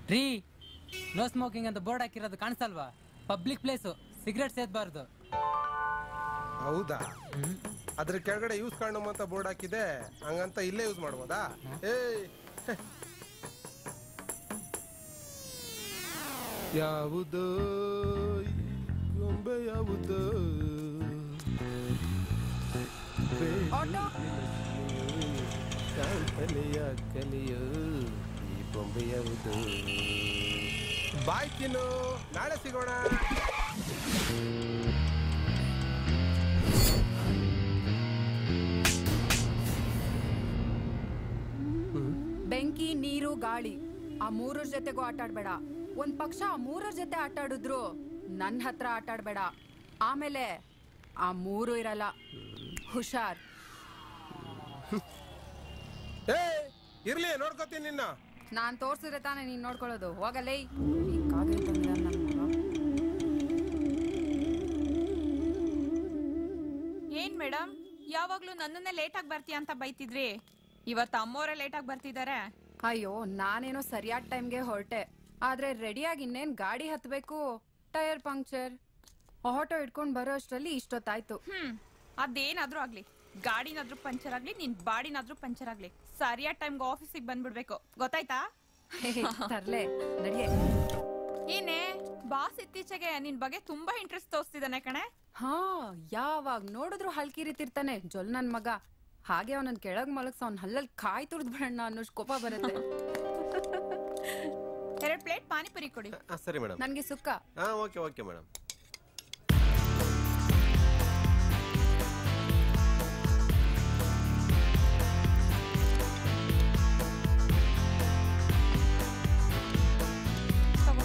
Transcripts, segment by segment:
ರೀ no smoking ಅಂತ board ಹಾಕಿರೋದು ಕಾಣಿಸಲ್ವಾ ಪಬ್ಲಿಕ್ ಪ್ಲೇಸು ಸಿಗರೆಟ್ ಸೇದಬಾರ್ದು ಹೌದಾ ಅದ್ರ ಕೆಳಗಡೆ ಯೂಸ್ ಕಾಣುಮ್ ಅಂತ ಬೋರ್ಡ್ ಹಾಕಿದೆ ಹಂಗಂತ ಇಲ್ಲೇ ಯೂಸ್ ಮಾಡ್ಬೋದಾ ಏಯ್ ಯಾವುದೋ ಈ ಗೊಂಬೆ ಯಾವುದೋ ಆಟೋ ಶಾಂತಲೆಯ ಕಲಿಯೋ ಈ ಬೊಂಬೆ ಯಾವುದು ಬಾಯ್ ತಿನ್ನು ನಾಳೆ ಸಿಗೋಣ ಬೆಂಕಿ ನೀರು ಗಾಳಿ ಆ ಮೂರರ ಜೊತೆಗೂ ಆಟಾಡ್ಬೇಡ ಒಂದ್ ಪಕ್ಷ ಆ ಮೂರರ ಜೊತೆ ಆಟಾಡಿದ್ರು ನನ್ನ ಹತ್ರ ಆಟಾಡ್ಬೇಡ ಆಮೇಲೆ ಆ ಮೂರು ಇರಲ್ಲ ಹುಷಾರ್ ಏ ಇರ್ಲಿ ನೋಡ್ಕೋತೀನಿ ನಿನ್ನ ನಾನ್ ತೋರ್ಸಿದ್ರೆ ತಾನೇ ನೀನ್ ನೋಡ್ಕೊಳ್ಳೋದು ಹೋಗಲೇ ಈ ಕಾಗೆ ತಂದಿದ್ದಾನ್ ನನ್ ಮಗ. ಏನ್ ಮೇಡಮ್ ಯಾವಾಗ್ಲೂ ನನ್ನನ್ನೇ ಲೇಟ್ ಆಗಿ ಬರ್ತೀಯ ಅಂತ ಬೈತಿದ್ರಿ ಇವತ್ತು ಅಮ್ಮೋರೇ ಲೇಟ್ ಆಗಿ ಬರ್ತಿದ್ದಾರೆ ಅಯ್ಯೋ ನಾನೇನೋ ಸರಿಯಾದ ಟೈಮ್ಗೆ ಹೊರಟೆ ಆದ್ರೆ ರೆಡಿಯಾಗಿ ಇನ್ನೇನ್ ಗಾಡಿ ಹತ್ಬೇಕು ಟೈರ್ ಪಂಕ್ಚರ್ ಆಟೋ ಇಟ್ಕೊಂಡ್ ಬರೋ ಅಷ್ಟ್ರಲ್ಲಿ ಇಷ್ಟೊತ್ತಾಯ್ತು ಹ್ಮ್ ಅದೇನಾದ್ರೂ ಆಗ್ಲಿ ಗಾಡಿನಾದ್ರೂ ಪಂಚರ್ ಆಗ್ಲಿ ನಿನ್ ಬಾಡಿನಾದ್ರೂ ಪಂಚರ್ ಆಗ್ಲಿ ಸರಿಯಾದ ಟೈಮ್ಗೆ ಆಫೀಸಿಗೆ ಬಂದ್ಬಿಡ್ಬೇಕು ಗೊತ್ತಾಯ್ತಾ ತರ್ಲೆ ನಡಿಯೇ ಏನೇ ಬಾಸ್ ಇತ್ತೀಚೆಗೆ ನಿನ್ ಬಗ್ಗೆ ತುಂಬಾ ಇಂಟ್ರೆಸ್ಟ್ ತೋರಿಸ್ತಿದ್ದಾನೆ ಕಣೆ ಹಾ ಯಾವಾಗ ನೋಡಿದ್ರು ಹಲ್ಕಿರಿತಿರ್ತಾನೆ ಜೊಲ್ ನನ್ ಮಗ ಹಾಗೆ ಅವನನ್ ಕೆಳಗ್ ಮಲಗ್ಸ ಅವ್ನ ಹಲ್ಲಲ್ಲಿ ಕಾಯಿ ತುರ್ದ್ ಬಿಡಣ್ಣ ಅನ್ನೋಷ್ಟು ಕೋಪ ಬರುತ್ತೆ ಎರಡ್ ಪ್ಲೇಟ್ ಪಾನಿಪುರಿ ಕೊಡಿ ಆ, ಸರಿ ಮೇಡಮ್ ನನ್ಗೆ ಸುಕ್ಕ ಹಾ ಓಕೆ ಓಕೆ ಮೇಡಮ್ ತಗೋ.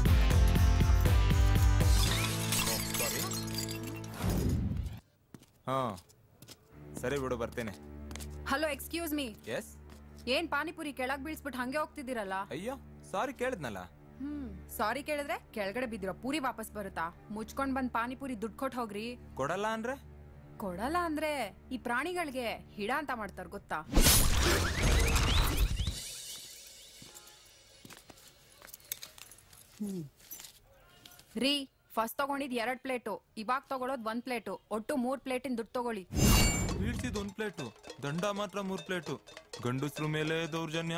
ಹಾ ಸರಿ ಬಿಡು ಬರ್ತೇನೆ ಹಲೋ ಎಕ್ಸ್ಕ್ಯೂಸ್ ಮೀ ಎಸ್ ಏನ್ ಪಾನಿಪುರಿ ಕೆಳಗ್ ಬೀಳ್ಸ್ಬಿಟ್ಟು ಹಂಗೆ ಹೋಗ್ತಿದ್ದೀರಲ್ಲ ಅಯ್ಯೋ ಸಾರಿ ಕೇಳಿದ್ನಲ್ಲ ಹ್ಮ್ ಸಾರಿ ಕೇಳಿದ್ರೆ ಕೆಳಗಡೆ ಬಿದ್ದಿರೋ ಪೂರಿ ವಾಪಸ್ ಬರುತ್ತಾ ಮುಚ್ಕೊಂಡ್ ಬಂದ್ ಪಾನಿಪುರಿ ದುಡ್ಡು ಕೊಟ್ಟು ಹೋಗ್ರಿ ಕೊಡಲ್ಲ ಅಂದ್ರೆ ಕೊಡಲ್ಲ ಅಂದ್ರೆ ಈ ಪ್ರಾಣಿಗಳಿಗೆ ಹಿಡ ಅಂತ ಮಾಡ್ತಾರ ಗೊತ್ತಾ ರೀ ಫಸ್ಟ್ ತಗೊಂಡಿದ್ ಎರಡ್ ಪ್ಲೇಟು ಇವಾಗ ತಗೊಳೋದ್ ಒಂದ್ ಪ್ಲೇಟು ಒಟ್ಟು ಮೂರ್ ಪ್ಲೇಟಿನ ದುಡ್ಡು ತಗೊಳ್ಳಿ ಬೀಳ್ಸಿದ್ ಒಂದ್ ಪ್ಲೇಟು ದಂಡ ಮಾತ್ರ ಮೂರ್ ಪ್ಲೇಟು ಗಂಡಸ್ರ ಮೇಲೆ ದೌರ್ಜನ್ಯ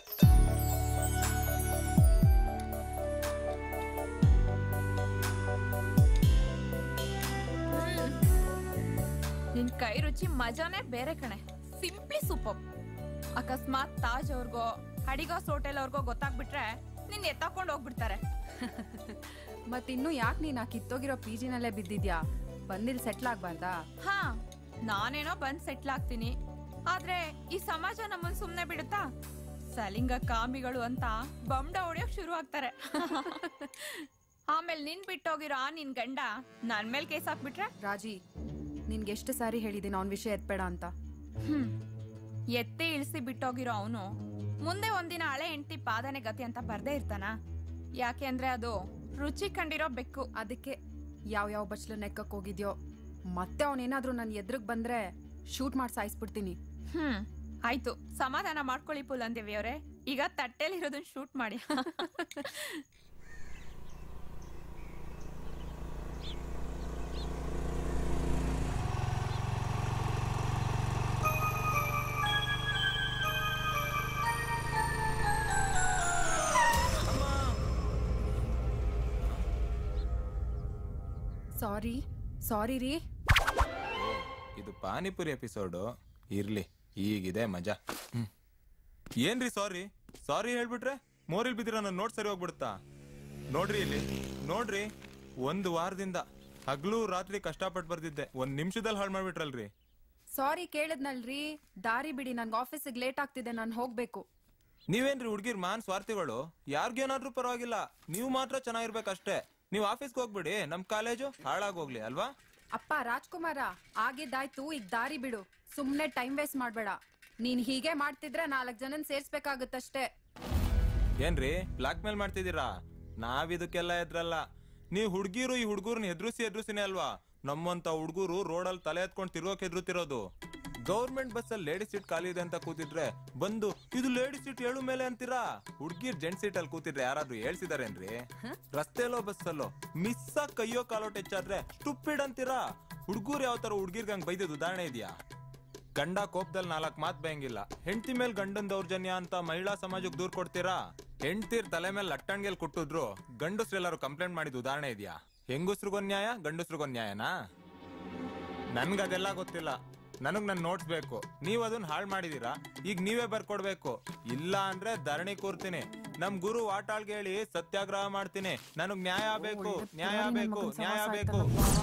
ನಿನ್ ಕೈ ರುಚಿ ಮಜಾನೇ ಬೇರೆ ಕಣೆ ಸಿಂಪ್ಲಿ ಸೂಪರ್ ಅಕಸ್ಮಾತ್ ತಾಜ್ ಅವ್ರಿಗೋ ಹಡಿಗಾಸ್ ಹೋಟೆಲ್ ಅವ್ರಿಗೋ ಗೊತ್ತಾಗ್ಬಿಟ್ರೆ ನಿನ್ ಎತ್ತಾಕೊಂಡ್ ಹೋಗ್ಬಿಡ್ತಾರೆ ಮತ್ತಿನ್ನು ಯಾಕೆ ನೀನ್ ಆ ಕಿತ್ತೋಗಿರೋ ಪಿ ಜಿನಲ್ಲೇ ಬಿದ್ದಿದ್ಯಾ ಬಂದಿಲ್ ಸೆಟ್ಲ್ ಆಗ್ಬಾರ್ದಾ ಹಾ ನಾನೇನೋ ಬಂದ್ ಸೆಟ್ಲ್ ಆಗ್ತೀನಿ ಆದ್ರೆ ಈ ಸಮಾಜ ನಮ್ಮನ್ ಸುಮ್ನೆ ಬಿಡುತ್ತಾ ಸಲಿಂಗ ಕಾಮಿಗಳು ಅಂತ ಬಂಡ ಹೊಡಿಯೋಕ್ ಶುರು ಆಗ್ತಾರೆ ಆಮೇಲೆ ನಿನ್ ಬಿಟ್ಟೋಗಿರೋ ಆ ನಿನ್ ಗಂಡ ನನ್ ಮೇಲ್ ಕೇಸ್ ಹಾಕ್ಬಿಟ್ರೆ ರಾಜಿ ನಿನ್ಗೆ ಎಷ್ಟು ಸಾರಿ ಹೇಳಿದ್ದೀನಿ ಅವನ್ ವಿಷಯ ಎತ್ಬೇಡ ಅಂತ ಹ್ಮ್ ಎತ್ತಿ ಇಳಿಸಿ ಬಿಟ್ಟೋಗಿರೋ ಅವನು ಮುಂದೆ ಒಂದಿನ ಹಳೆ ಹೆಂಡತಿ ಪಾದನೆ ಗತಿ ಅಂತ ಬರ್ದೇ ಇರ್ತಾನ ಯಾಕೆ ಅಂದ್ರೆ ಅದು ರುಚಿ ಕಂಡಿರೋ ಬೆಕ್ಕು ಅದಕ್ಕೆ ಯಾವ ಯಾವ ಬಚ್ಲ ನೆಕ್ಕಕ್ ಹೋಗಿದ್ಯೋ ಮತ್ತೆ ಅವನೇನಾದ್ರೂ ನನ್ ಎದ್ರಗ್ ಬಂದ್ರೆ ಶೂಟ್ ಮಾಡಿ ಸಾಯಿಸ್ಬಿಡ್ತೀನಿ ಹ್ಮ್ ಆಯ್ತು ಸಮಾಧಾನ ಮಾಡ್ಕೊಳ್ಳಿ ಪುಲಂದೇವಿ ಅವರೇ ಈಗ ತಟ್ಟೆಲಿರೋದನ್ನ ಶೂಟ್ ಮಾಡಿ ಸಾರಿ ಸಾರಿ ರೀ ಇದು ಪಾನಿಪುರಿ ಎಪಿಸೋಡು ಇರ್ಲಿ ಈಗಿದೆ ಮಜಾ ಹ್ಮ್. ಏನ್ರಿ ಸಾರಿ ಸಾರಿ ಹೇಳ್ಬಿಟ್ರೆ ಮೋರಿಲ್ ಬಿದ್ದಿರ ನನ್ನ ನೋಟ್ ಸರಿ ಹೋಗ್ಬಿಡುತ್ತಾ ನೋಡ್ರಿ ಇಲ್ಲಿ ನೋಡ್ರಿ ಒಂದು ವಾರದಿಂದ ಹಗ್ಲು ರಾತ್ರಿ ಕಷ್ಟಪಟ್ಟು ಬರ್ದಿದ್ದೆ ಒಂದ್ ನಿಮಿಷದಲ್ಲಿ ಹಾಳು ಮಾಡ್ಬಿಟ್ರಲ್ರಿ ಸಾರಿ ಕೇಳಿದ್ನಲ್ರಿ ದಾರಿ ಬಿಡಿ ನನ್ಗೆ ಆಫೀಸಿಗೆ ಲೇಟ್ ಆಗ್ತಿದೆ ನಾನು ಹೋಗ್ಬೇಕು ನೀವೇನ್ರಿ ಹುಡ್ಗಿರ್ ಮಾನ್ ಸ್ವಾರ್ಥಿಗಳು ಯಾರ್ಗೇನಾದ್ರೂ ಪರವಾಗಿಲ್ಲ ನೀವು ಮಾತ್ರ ಚೆನ್ನಾಗಿರ್ಬೇಕಷ್ಟೇ ನೀವು ಆಫೀಸ್ಗೆ ಹೋಗ್ಬಿಡಿ ನಮ್ ಕಾಲೇಜು ಹಾಳಾಗೋಗ್ಲಿ ಅಲ್ವಾ ಅಪ್ಪ ರಾಜ್ಕುಮಾರ ಆಗಿದ್ದಾಯ್ತು ಈಗ ದಾರಿ ಬಿಡು ಸುಮ್ನೆ ಟೈಮ್ ವೇಸ್ಟ್ ಮಾಡ್ಬೇಡ ನೀನ್ ಹೀಗೆ ಮಾಡ್ತಿದ್ರೆ ನಾಲ್ಕ್ ಜನನ್ ಸೇರ್ಸ್ಬೇಕಾಗುತ್ತಷ್ಟೇ ಏನ್ರಿ ಬ್ಲಾಕ್ ಮೇಲ್ ಮಾಡ್ತಿದ್ದೀರಾ ನಾವಿದಕ್ಕೆಲ್ಲ ಎದ್ರಲ್ಲ ನೀವ್ ಹುಡ್ಗಿರು ಈ ಹುಡ್ಗರ್ನ ಎದುರಿಸಿ ಎದುರಿಸಿನೇ ಅಲ್ವಾ ನಮ್ಮಂತ ಹುಡ್ಗರು ರೋಡಲ್ಲಿ ತಲೆ ಎತ್ಕೊಂಡು ತಿರ್ಗೋಕ್ ಎದುರುತ್ತಿರೋದು ಗೌರ್ಮೆಂಟ್ ಬಸ್ ಅಲ್ಲಿ ಲೇಡಿ ಸೀಟ್ ಖಾಲಿ ಇದೆ ಅಂತ ಕೂತಿದ್ರೆ ಬಂದು ಇದು ಲೇಡಿ ಸೀಟ್ ಏಳು ಮೇಲೆ ಅಂತೀರಾ ಹುಡ್ಗಿರ್ ಜೆಂಟ್ ಸೀಟ್ ಅಲ್ಲಿ ಕೂತಿದ್ರೆ ಯಾರಾದ್ರೂ ಹೇಳ್ಸಿದಾರೇನ್ರಿ ರಸ್ತೆಲೋ ಬಸ್ ಅಲ್ಲೋ ಮಿಸ್ ಆಗಿ ಕೈಯೋ ಕಾಲೋ ಟೆಚ್ಚಾದ್ರೆ ಸ್ಟುಪಿಡ್ ಅಂತೀರಾ ಹುಡ್ಗೂರ್ ಯಾವ ತರ ಹುಡ್ಗಿರ್ಗೆ ಹಂಗ್ ಬೈದಿದ್ ಉದಾಹರಣೆ ಇದೆಯಾ ಗಂಡ ಕೋಪದಲ್ಲಿ ನಾಲ್ಕ್ ಮಾತ್ ಬಯಂಗಿಲ್ಲ ಹೆಂಡತಿ ಮೇಲ್ ಗಂಡನ್ ದೌರ್ಜನ್ಯ ಅಂತ ಮಹಿಳಾ ಸಮಾಜಕ್ಕೆ ದೂರ್ ಕೊಡ್ತೀರಾ ಹೆಂಡ್ತಿರ್ ತಲೆ ಮೇಲೆ ಲಟ್ಟಣ್ಗೆಲ್ ಕುಟ್ಟಿದ್ರು ಗಂಡಸ್ರೆಲ್ಲರೂ ಕಂಪ್ಲೇಂಟ್ ಮಾಡಿದ ಉದಾಹರಣೆ ಇದೆಯಾ ಹೆಂಗಸ್ರಿಗೊಂದ್ ನ್ಯಾಯ ಗಂಡಸ್ರಿಗೊಂದ್ ನ್ಯಾಯನಾ ನನ್ಗ ಅದೆಲ್ಲ ಗೊತ್ತಿಲ್ಲ ನನಗ್ ನನ್ ನೋಟ್ಸ್ ಬೇಕು ನೀವ್ ಅದನ್ನ ಹಾಳ್ ಮಾಡಿದೀರಾ ಈಗ ನೀವೇ ಬರ್ಕೊಡ್ಬೇಕು ಇಲ್ಲ ಅಂದ್ರೆ ಧರಣಿ ಕೂರ್ತೀನಿ ನಮ್ ಗುರು ವಾಟಾಳ್ಗೆ ಹೇಳಿ ಸತ್ಯಾಗ್ರಹ ಮಾಡ್ತೀನಿ ನನಗ್ ನ್ಯಾಯ ಬೇಕು ನ್ಯಾಯ ಬೇಕು ನ್ಯಾಯ ಬೇಕು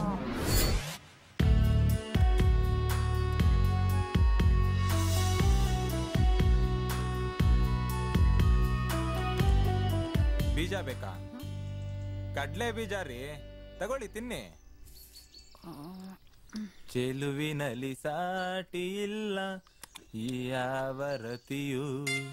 ಬೀಜ ಬೇಕಾ ಕಡ್ಲೆ ಬೀಜ ರೀ ತಗೊಳ್ಳಿ ತಿನ್ನಿ ಚೆಲುವಿನಲ್ಲಿ ಸಾಟಿ ಇಲ್ಲ ಈ ಆವರತಿಯು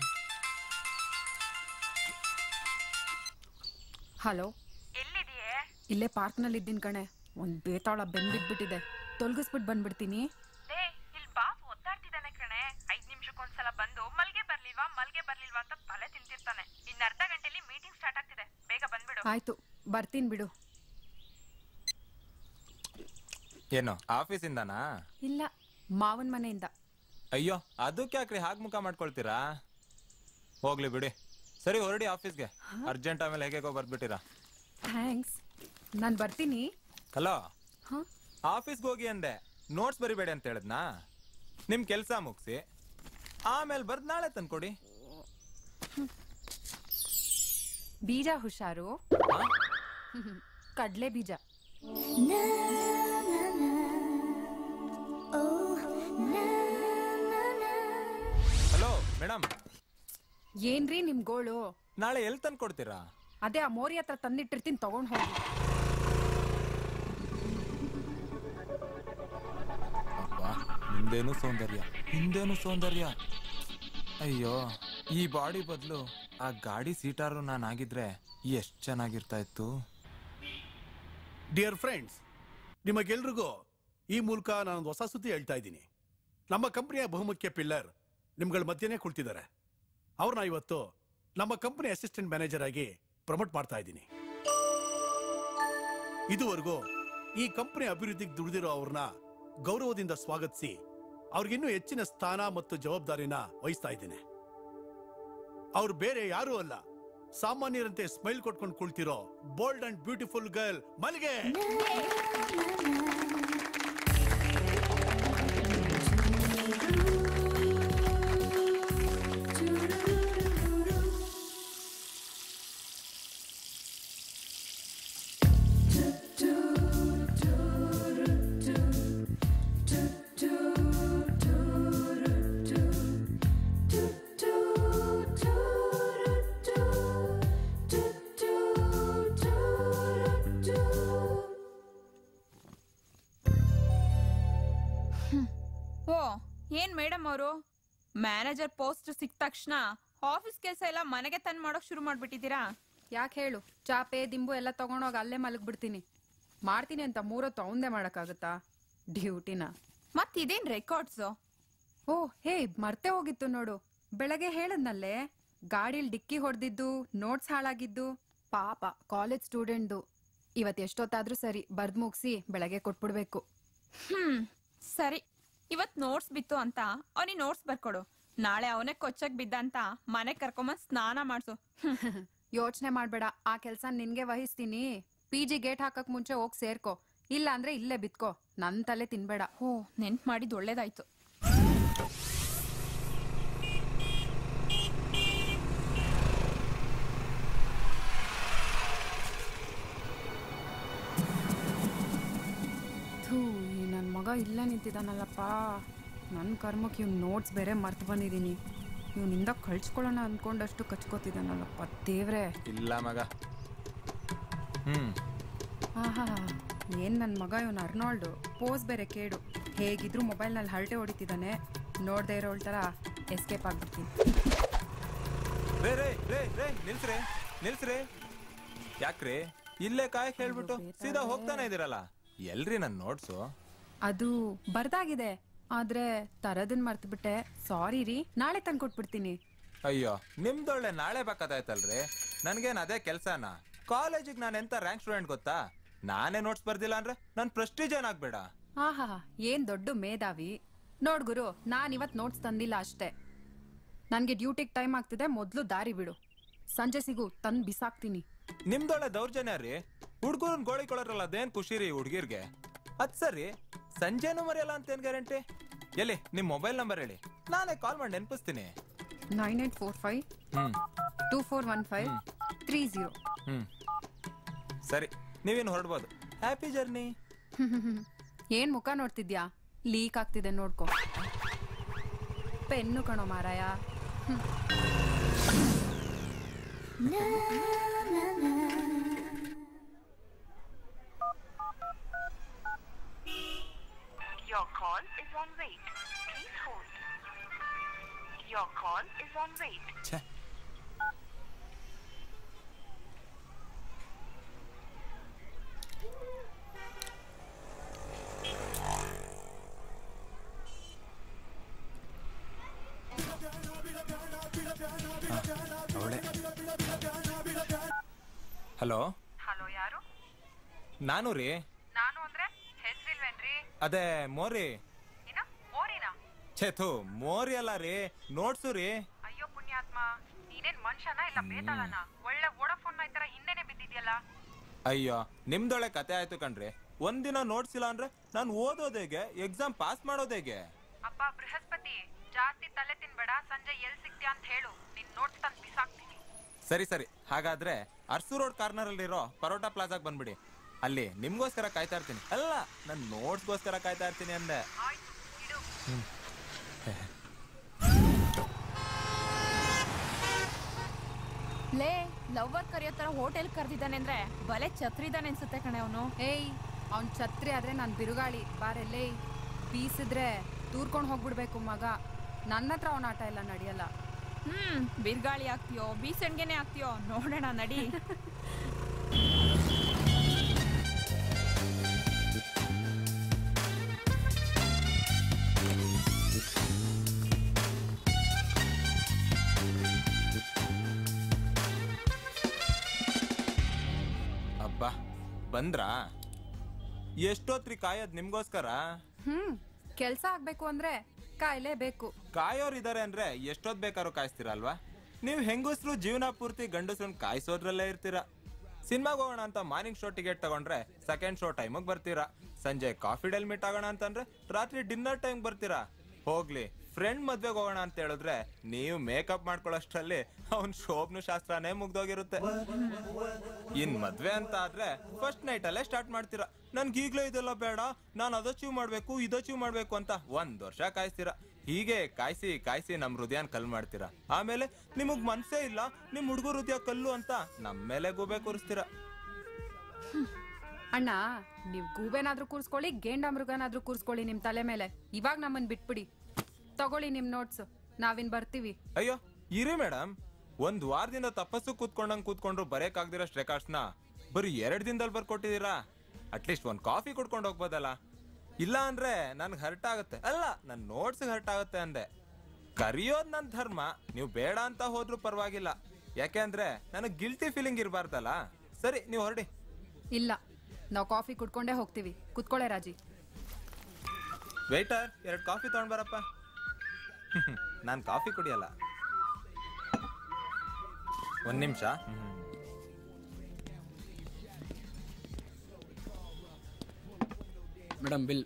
ಹಲೋ ಇಲ್ಲೇ ಪಾರ್ಕ್ನಲ್ಲಿ ಇದ್ದೀನಿ ಕಣೆ ಒಂದ್ ಬೇತಾಳ ಬೆಂಬಿಟ್ಬಿಟ್ಟಿದೆ ತೊಲಗಿಸ್ಬಿಟ್ಟು ಬಂದ್ಬಿಡ್ತೀನಿ ಲೇ ಇಲ್ಲಿ ಬಾಸ್ ಒತ್ತಾಡ್ತಿದ್ದಾನೆ ಕಣೆ ಐದ್ ನಿಮಿಷಕ್ಕೊಂದ್ಸಲ ಬಂದು ಮಲ್ಗೆ ಬರ್ಲಿಲ್ವಾ ಮಲ್ಗೆ ಬರ್ಲಿಲ್ವಾ ಅಂತ ತಲೆ ತಿಂತಿರ್ತಾನೆ ಇನ್ನ ಅರ್ಧ ಗಂಟೆಲಿ ಮೀಟಿಂಗ್ ಸ್ಟಾರ್ಟ್ ಆಗ್ತಿದೆ ಬೇಗ ಬಂದ್ಬಿಡು ಆಯ್ತು ಬರ್ತೀನಿ ಬಿಡು ಏನು ಆಫೀಸಿಂದನಾ ಇಲ್ಲ ಮಾವನ್ ಮನೆಯಿಂದ ಅಯ್ಯೋ ಅದಕ್ಕೆ ಯಾಕ್ರಿ ಹಾಗೆ ಮುಖ ಮಾಡ್ಕೊಳ್ತೀರಾ ಹೋಗ್ಲಿ ಬಿಡಿ ಸರಿ ಹೊರಡಿ ಆಫೀಸ್ಗೆ ಅರ್ಜೆಂಟ್ ಆಮೇಲೆ ಹೇಗೆ ಬರ್ದ್ಬಿಟ್ಟಿರಾ ಥ್ಯಾಂಕ್ಸ್ ನಾನು ಬರ್ತೀನಿ ಹಲೋ ಹಾ ಆಫೀಸ್ಗೆ ಹೋಗಿ ಅಂದೆ ನೋಟ್ಸ್ ಬರಿಬೇಡಿ ಅಂತ ಹೇಳಿದ್ನಾ ನಿಮ್ ಕೆಲಸ ಮುಗಿಸಿ ಆಮೇಲೆ ಬರ್ದ್ ನಾಳೆ ತಂದ್ಕೊಡಿ ಬೀಜ ಹುಷಾರು ಕಡ್ಲೆ ಬೀಜ ಹಲೋ ಮೇಡಮ್ ಏನ್ರಿ ನಿಮ್ ಗೋಳು ನಾಳೆ ಎಲ್ಲಿ ತಂದ್ಕೊಡ್ತೀರಾ ಅದೇ ಆ ಮೋರಿ ಹತ್ರ ತಂದಿಟ್ಟಿರ್ತೀನಿ ತಗೊಂಡ್ ಹೋಗಿ ಅಬ್ಬಾ ಹಿಂದೇನು ಸೌಂದರ್ಯ ಹಿಂದೇನು ಸೌಂದರ್ಯ ಅಯ್ಯೋ ಈ ಬಾಡಿ ಬದಲು ಆ ಗಾಡಿ ಸೀಟಾರು ನಾನು ಆಗಿದ್ರೆ ಎಷ್ಟು ಚೆನ್ನಾಗಿರ್ತಾ ಇತ್ತು ಡಿಯರ್ ಫ್ರೆಂಡ್ಸ್ ನಿಮಗೆಲ್ರಿಗೂ ಈ ಮೂಲಕ ನಾನೊಂದು ಹೊಸ ಸುದ್ದಿ ಹೇಳ್ತಾ ಇದ್ದೀನಿ ನಮ್ಮ ಕಂಪನಿಯ ಬಹುಮುಖ್ಯ ಪಿಲ್ಲರ್ ನಿಮ್ಗಳ ಮಧ್ಯನೇ ಕುಳಿತಿದ್ದಾರೆ ಅವ್ರನ್ನ ಇವತ್ತು ನಮ್ಮ ಕಂಪನಿ ಅಸಿಸ್ಟೆಂಟ್ ಮ್ಯಾನೇಜರ್ ಆಗಿ ಪ್ರಮೋಟ್ ಮಾಡ್ತಾ ಇದ್ದೀನಿ ಇದುವರೆಗೂ ಈ ಕಂಪನಿ ಅಭಿವೃದ್ಧಿಗೆ ದುಡಿದಿರೋ ಅವ್ರನ್ನ ಗೌರವದಿಂದ ಸ್ವಾಗತಿಸಿ ಅವ್ರಿಗಿನ್ನೂ ಹೆಚ್ಚಿನ ಸ್ಥಾನ ಮತ್ತು ಜವಾಬ್ದಾರಿನ ವಹಿಸ್ತಾ ಇದ್ದೇನೆ ಅವ್ರು ಬೇರೆ ಯಾರೂ ಅಲ್ಲ ಸಾಮಾನ್ಯರಂತೆ ಸ್ಮೈಲ್ ಕೊಟ್ಕೊಂಡು ಕುಳ್ತಿರೋ ಬೋಲ್ಡ್ ಅಂಡ್ ಬ್ಯೂಟಿಫುಲ್ ಗರ್ಲ್ ಮಲ್ಗೆ ಓ ಏನ್ ಮೇಡಮ್ ಅವರು ಮ್ಯಾನೇಜರ್ ಪೋಸ್ಟ್ ಸಿಕ್ಕ ತಕ್ಷಣ ಆಫೀಸ್ ಕೆಲಸ ಎಲ್ಲ ಮನೆಗೆ ತಂದ್ ಮಾಡೋಕ್ ಶುರು ಮಾಡ್ಬಿಟ್ಟಿದ್ದೀರಾ ಯಾಕೆ ಹೇಳು ಚಾಪೆ ದಿಂಬು ಎಲ್ಲ ತಗೊಂಡೋಗಿ ಅಲ್ಲೇ ಮಲಗ್ಬಿಡ್ತೀನಿ ಮಾಡ್ತೀನಿ ಅಂತ ಮೂರೊತ್ತು ಅವಂದೇ ಮಾಡಕ್ಕಾಗತ್ತಾ ಡ್ಯೂಟಿನ ಮತ್ ಇದೇನ್ ರೆಕಾರ್ಡ್ಸು ಓ ಹೇ ಮರ್ತೆ ಹೋಗಿತ್ತು ನೋಡು ಬೆಳಗ್ಗೆ ಹೇಳದ್ನಲ್ಲೇ ಗಾಡಿಲ್ ಡಿಕ್ಕಿ ಹೊಡೆದಿದ್ದು ನೋಟ್ಸ್ ಹಾಳಾಗಿದ್ದು ಪಾಪ ಕಾಲೇಜ್ ಸ್ಟೂಡೆಂಟ್ದು ಇವತ್ ಎಷ್ಟೊತ್ತಾದ್ರೂ ಸರಿ ಬರ್ದ್ ಮುಗಿಸಿ ಬೆಳಗ್ಗೆ ಕೊಟ್ಬಿಡ್ಬೇಕು ಹ್ಮ್ ಸರಿ ಇವತ್ ನೋಟ್ಸ್ ಬಿತ್ತು ಅಂತ ಅವನಿಗೆ ನೋಟ್ಸ್ ಬರ್ಕೊಡು ನಾಳೆ ಅವನೇ ಕೊಚ್ಚಕ್ ಬಿದ್ದ ಅಂತ ಮನೆ ಕರ್ಕೊಂಬಂದ್ ಸ್ನಾನ ಮಾಡ್ಸು ಹ್ಮ್. ಯೋಚನೆ ಮಾಡ್ಬೇಡ ಆ ಕೆಲ್ಸ ನಿನ್ಗೆ ವಹಿಸ್ತೀನಿ ಪಿ ಜಿ ಗೇಟ್ ಹಾಕಕ್ ಮುಂಚೆ ಹೋಗ್ ಸೇರ್ಕೋ ಇಲ್ಲ ಅಂದ್ರೆ ಇಲ್ಲೇ ಬಿತ್ಕೋ ನನ್ ತಲೆ ತಿನ್ಬೇಡ ಓ ನೆನ್ಪ್ ಮಾಡಿದ್ ಒಳ್ಳೇದಾಯ್ತು ಥೂ ಈ ನನ್ ಮಗ ಇಲ್ಲೇ ನಿಂತಿದ್ದಾನಲ್ಲಪ್ಪ ನನ್ನ ಕರ್ಮಕ್ಕೆ ಇವ್ನ ನೋಟ್ಸ್ ಬೇರೆ ಮರ್ತು ಬಂದಿದ್ದೀನಿ ಇವನಿಂದ ಕಳ್ಸ್ಕೊಳ್ಳೋಣ ಅನ್ಕೊಂಡಷ್ಟು ಕಚ್ಕೋತಿದ್ದಾನಲ್ಲಪ್ಪ ದೇವ್ರೆ ಇಲ್ಲ ಮಗ ಹ್ಮ್ ಆಹಾ ಏನ್ ನನ್ನ ಮಗ ಇವನ್ ಅರ್ನಾಲ್ಡು ಪೋಸ್ ಬೇರೆ ಕೇಡು ಹೇಗಿದ್ರು ಮೊಬೈಲ್ನಲ್ಲಿ ಹರಟೆ ಹೊಡಿತಿದ್ದಾನೆ ನೋಡ್ದೇ ಇರೋಳ್ ಥರ ಎಸ್ಕೇಪ್ ಆಗ್ಬಿಡ್ತೀನಿ ರೇ ರೇ ರೇ ರೇ ನಿಲ್ಸ್ರಿ ನಿಲ್ಸ್ರಿ ಯಾಕ್ರಿ ಇಲ್ಲೇ ಕಾಯಕ್ ಹೇಳ್ಬಿಟ್ಟು ಸೀದಾ ಹೋಗ್ತಾನೆ ಇದೀರಲ್ಲ ಎಲ್ರಿ ನನ್ ನೋಟ್ಸು ಅದು ಬರ್ದಾಗಿದೆ ಆದ್ರೆ ತರದನ್ ಮರ್ತ್ಬಿಟ್ಟೆ ಸಾರಿ ರೀ ನಾಳೆ ತಂದ್ಕೊಟ್ಬಿಡ್ತೀನಿ ಅಯ್ಯೋ ನಿಮ್ದೊಳ್ಳೆ ನಾಳೆ ಬೇಕಾದಾಯ್ತಲ್ರಿ ನನ್ಗೇನ್ ಅದೇ ಕೆಲ್ಸನ ಕಾಲೇಜಿಗೆ ನಾನು ಎಂತ ರ್ಯಾಂಕ್ ಸ್ಟೂಡೆಂಟ್ ಗೊತ್ತಾ ನಾನೇ ನೋಟ್ಸ್ ಬರ್ದಿಲ್ಲ ಅಂದ್ರೆ ನನ್ ಪ್ರೆಸ್ಟೀಜ್ ಏನಾಗ್ಬೇಡ ಆಹಾ ಏನ್ ದೊಡ್ಡ ಮೇಧಾವಿ ನೋಡ್ ಗುರು ನಾನ್ ಇವತ್ ನೋಟ್ಸ್ ತಂದಿಲ್ಲ ಅಷ್ಟೇ ನನ್ಗೆ ಡ್ಯೂಟಿಗ್ ಟೈಮ್ ಆಗ್ತಿದೆ ಮೊದ್ಲು ದಾರಿ ಬಿಡು ಸಂಜೆ ಸಿಗು ತಂದ್ ಬಿಸಾಕ್ತೀನಿ ನಿಮ್ದೊಳ್ಳೆ ದೌರ್ಜನ್ಯ ರೀ ಹುಡ್ಗರನ್ ಗೋಳಿ ಕೊಳರಲ್ಲ ಅದೇನ್ ಖುಷಿ ರೀ ಹುಡ್ಗಿರ್ಗೆ ಅದ್ ಸರಿ ಸಂಜೆನೂ ಮರೆಯಲ್ಲ ಅಂತ ಏನ್ ಗ್ಯಾರಂಟಿ ಎಲ್ಲಿ ನಿಮ್ ಮೊಬೈಲ್ ನಂಬರ್ ಹೇಳಿ ನಾನೇ ಕಾಲ್ ಮಾಡಿ ನೆನ್ಪಿಸ್ತೀನಿ nine eight four five hmm two four one five three zero hmm ಸರಿ ನೀವೇನು ಹೊರಡ್ಬೋದು ಹ್ಯಾಪಿ ಜರ್ನಿ ಏನ್ ಮುಖ ನೋಡ್ತಿದ್ಯಾ ಲೀಕ್ ಆಗ್ತಿದೆ ನೋಡ್ಕೊ ಪೆನ್ನು ಕಣೋ ಮಾರಾಯ Your call is on wait. Please hold. Your call is on wait. ಛೇ ಅವಳೆ ಹಲೋ ಹಲೋ ಯಾರು ನಾನು ರೀ ನಾನು ಅಂದ್ರೆ ಹೆಸರಿಲ್ವೇನ್ರಿ ಅದೇ ಮೋರಿ ಏನ ಓರಿನಾ ಛೇತು ಮೋರಿ ಅಲ್ಲ ರೀ ನೋಡ್ಸು ರೀ ಅಯ್ಯೋ ಪುಣ್ಯಾತ್ಮ ನೀನೇನ್ ಮನುಷ್ಯನ ಇಲ್ಲ ಬೇತಾಳನ ಒಳ್ಳೆ ವೋಡಫೋನ್ ಈ ತರ ಹಿಂದೆನೆ ಬಿದ್ದಿದ್ಯಲ್ಲ ಅಯ್ಯೋ ನಿಮ್ದೊಳೆ ಕತೆ ಆಯ್ತು ಕಣ್ರಿ ಒಂದಿನ ನೋಡ್ಸಿಲ್ಲ ಅಂದ್ರೆ ನಾನು ಓದೋದೇಗೆ ಎಕ್ಸಾಮ್ ಪಾಸ್ ಮಾಡೋದೇಗೆ ಅಪ್ಪ ಬೃಹಸ್ಪತಿ ಜಾಸ್ತಿ ತಲೆ ತಿನ್ಬೇಡ ಸಂಜೆ ಎಲ್ ಸಿಗ್ತೀಯ ಅಂತ ಹೇಳು ನಿನ್ ನೋಟ್ಸ್ ತಂದ್ ಬಿಸಾಕ್ತೀನಿ ಸರಿ ಸರಿ ಹಾಗಾದ್ರೆ ಅರ್ಸು ರೋಡ್ ಕಾರ್ನರ್ ಅಲ್ಲಿರೋ ಪರೋಟಾ ಪ್ಲಾಜಾಗ್ ಬಂದ್ಬಿಡಿ ಅಲ್ಲಿ ನಿಮ್ಗೋಸ್ಕರ ಕಾಯ್ತಾ ಇರ್ತೀನಿ ಅಲ್ಲ ನನ್ ನೋಟ್ಸ್ಗೋಸ್ಕರ ಕಾಯ್ತಾ ಇರ್ತೀನಿ ಅಂದೆ ಆಯ್ತು ಇಡು ಲೇ ಲವ್ವರ್ ಕರೆಯೋ ತರ ಹೋಟೆಲ್ ಕರ್ದಿದ್ದಾನೆ ಅಂದ್ರೆ ಬಲೆ ಛತ್ರಿದಾನೆ ಅನ್ಸುತ್ತೆ ಕಣೆ ಅವನು ಏಯ್ ಅವ್ನ್ ಛತ್ರಿ ಆದ್ರೆ ನಾನ್ ಬಿರುಗಾಳಿ ಬಾರೆಲ್ಲೇ ಬೀಸಿದ್ರೆ ತೂರ್ಕೊಂಡ್ ಹೋಗ್ಬಿಡ್ಬೇಕು ಮಗ ನನ್ನ ಹತ್ರ ಅವನ ಆಟ ಎಲ್ಲ ನಡೆಯಲ್ಲ ಹ್ಮ್ ಬಿರ್ಗಾಳಿ ಆಗ್ತೀಯೋ ಬೀಸಣ್ಗೆನೆ ಆಗ್ತೀಯೋ ನೋಡೋಣ ನಡಿ ಅಬ್ಬಾ ಬಂದ್ರಾ ಎಷ್ಟೊತ್ರಿ ಕಾಯೋದ್ ನಿಮ್ಗೋಸ್ಕರ ಹ್ಮ್ ಕೆಲ್ಸ ಆಗ್ಬೇಕು ಅಂದ್ರೆ ಕಾಯ್ಲೇಬೇಕು ಕಾಯೋರ್ ಇದಾರೆ ಅಂದ್ರೆ ಎಷ್ಟೊತ್ ಬೇಕಾದ್ರೂ ಕಾಯಿಸ್ತೀರಲ್ವಾ ನೀವು ಹೆಂಗಸ್ರು ಜೀವನ ಪೂರ್ತಿ ಗಂಡಸ್ರನ್ನ ಕಾಯಿಸೋದ್ರಲ್ಲೇ ಇರ್ತೀರಾ ಸಿನಿಮಾಗ್ ಹೋಗೋಣ ಅಂತ ಮಾರ್ನಿಂಗ್ ಶೋ ಟಿಕೆಟ್ ತಗೊಂಡ್ರೆ ಸೆಕೆಂಡ್ ಶೋ ಟೈಮಿಗೆ ಬರ್ತೀರಾ ಸಂಜೆ ಕಾಫಿ ಡೇಲ್ ಮೀಟ್ ಆಗೋಣ ಅಂತಂದ್ರೆ ರಾತ್ರಿ ಡಿನ್ನರ್ ಟೈಮ್ ಬರ್ತೀರಾ ಹೋಗ್ಲಿ ಫ್ರೆಂಡ್ ಮದ್ವೆಗೆ ಹೋಗೋಣ ಅಂತ ಹೇಳಿದ್ರೆ ನೀವು ಮೇಕಪ್ ಮಾಡ್ಕೊಳ್ಳೋಷ್ಟ್ರಲ್ಲಿ ಅವ್ನ್ ಶೋಭನು ಶಾಸ್ತ್ರನೇ ಮುಗ್ದೋಗಿರುತ್ತೆ ಇನ್ ಮದ್ವೆ ಅಂತ ಆದ್ರೆ ಫಸ್ಟ್ ನೈಟ್ ಅಲ್ಲೇ ಸ್ಟಾರ್ಟ್ ಮಾಡ್ತೀರಾ ನನ್ಗೆ ಈಗ್ಲೇ ಇದೆಲ್ಲ ಬೇಡ ನಾನು ಅದು ಅಚೀವ್ ಮಾಡ್ಬೇಕು ಇದು ಅಚೀವ್ ಮಾಡ್ಬೇಕು ಅಂತ ಒಂದ್ ವರ್ಷ ಕಾಯಿಸ್ತೀರಾ ಹೀಗೆ ಕಾಯಿಸಿ ಕಾಯಿಸಿ ನಮ್ ಹೃದಯನ್ ಕಲ್ ಮಾಡ್ತೀರಾ ಆಮೇಲೆ ನಿಮಗ್ ಮನ್ಸೇ ಇಲ್ಲ ನಿಮ್ ಹುಡುಗರು ಹೃದಯ ಕಲ್ಲು ಅಂತ ನಮ್ ಮೇಲೆ ಗೂಬೆ ಕೂರಿಸ್ತೀರಾ ಅಣ್ಣ ನೀವ್ ಗೂಬೆನಾದ್ರೂ ಕೂರ್ಸ್ಕೊಳ್ಳಿ ಗೇಂಡ ಮೃಗನಾದ್ರೂ ಕೂರ್ಸ್ಕೊಳ್ಳಿ ನಿಮ್ ತಲೆ ಮೇಲೆ ಇವಾಗ ನಮ್ಮನ್ ಬಿಟ್ಬಿಡಿ ತಗೊಳ್ಳಿ ನಿಮ್ ನೋಟ್ಸ್ ನಾವಿನ್ ಬರ್ತೀವಿ ಅಯ್ಯೋ ಇರಿ ಮೇಡಮ್ ಒಂದ್ ವಾರದಿಂದ ತಪಸ್ಸು ಕೂತ್ಕೊಂಡಂಗ್ ಕೂತ್ಕೊಂಡ್ರು ಬರೆಯಕ್ಕಾಗ್ದಿರೋಷ್ಟು ರೆಕಾರ್ಡ್ಸ್ನ ಬರೀ ಎರಡ್ ದಿನದಲ್ಲಿ ಬರ್ಕೊಟ್ಟಿದೀರಾ ಅಟ್ಲೀಸ್ಟ್ ಒಂದ್ ಕಾಫಿ ಕುಡ್ಕೊಂಡು ಹೋಗ್ಬೋದಲ್ಲ ಇಲ್ಲ ಅಂದ್ರೆ ನನ್ಗೆ ಹರ್ಟ್ ಆಗುತ್ತೆ ಅಲ್ಲ ನನ್ ನೋಟ್ಸ್ ಹರ್ಟ್ ಆಗುತ್ತೆ ಅಂದೆ ಕರಿಯೋದ್ ನನ್ ಧರ್ಮ ನೀವು ಬೇಡ ಅಂತ ಹೋದ್ರೂ ಪರವಾಗಿಲ್ಲ ಯಾಕೆ ಅಂದ್ರೆ ನನಗ್ ಗಿಲ್ಟಿ ಫೀಲಿಂಗ್ ಇರಬಾರ್ದಲ್ಲ ಸರಿ ನೀವು ಹೊರಡಿ ಇಲ್ಲ ನಾವ್ ಕಾಫಿ ಕುಡ್ಕೊಂಡೇ ಹೋಗ್ತೀವಿ ಕುತ್ಕೊಳ್ಳೆ ರಾಜಿ ವೇಟರ್ ಎರಡು ಕಾಫಿ ತಗೊಂಡ್ ಬರಪ್ಪ ನಾನು ಕಾಫಿ ಕುಡಿಯಲ್ಲ ಒಂದ್ ನಿಮಿಷ ಮೇಡಮ್ ಬಿಲ್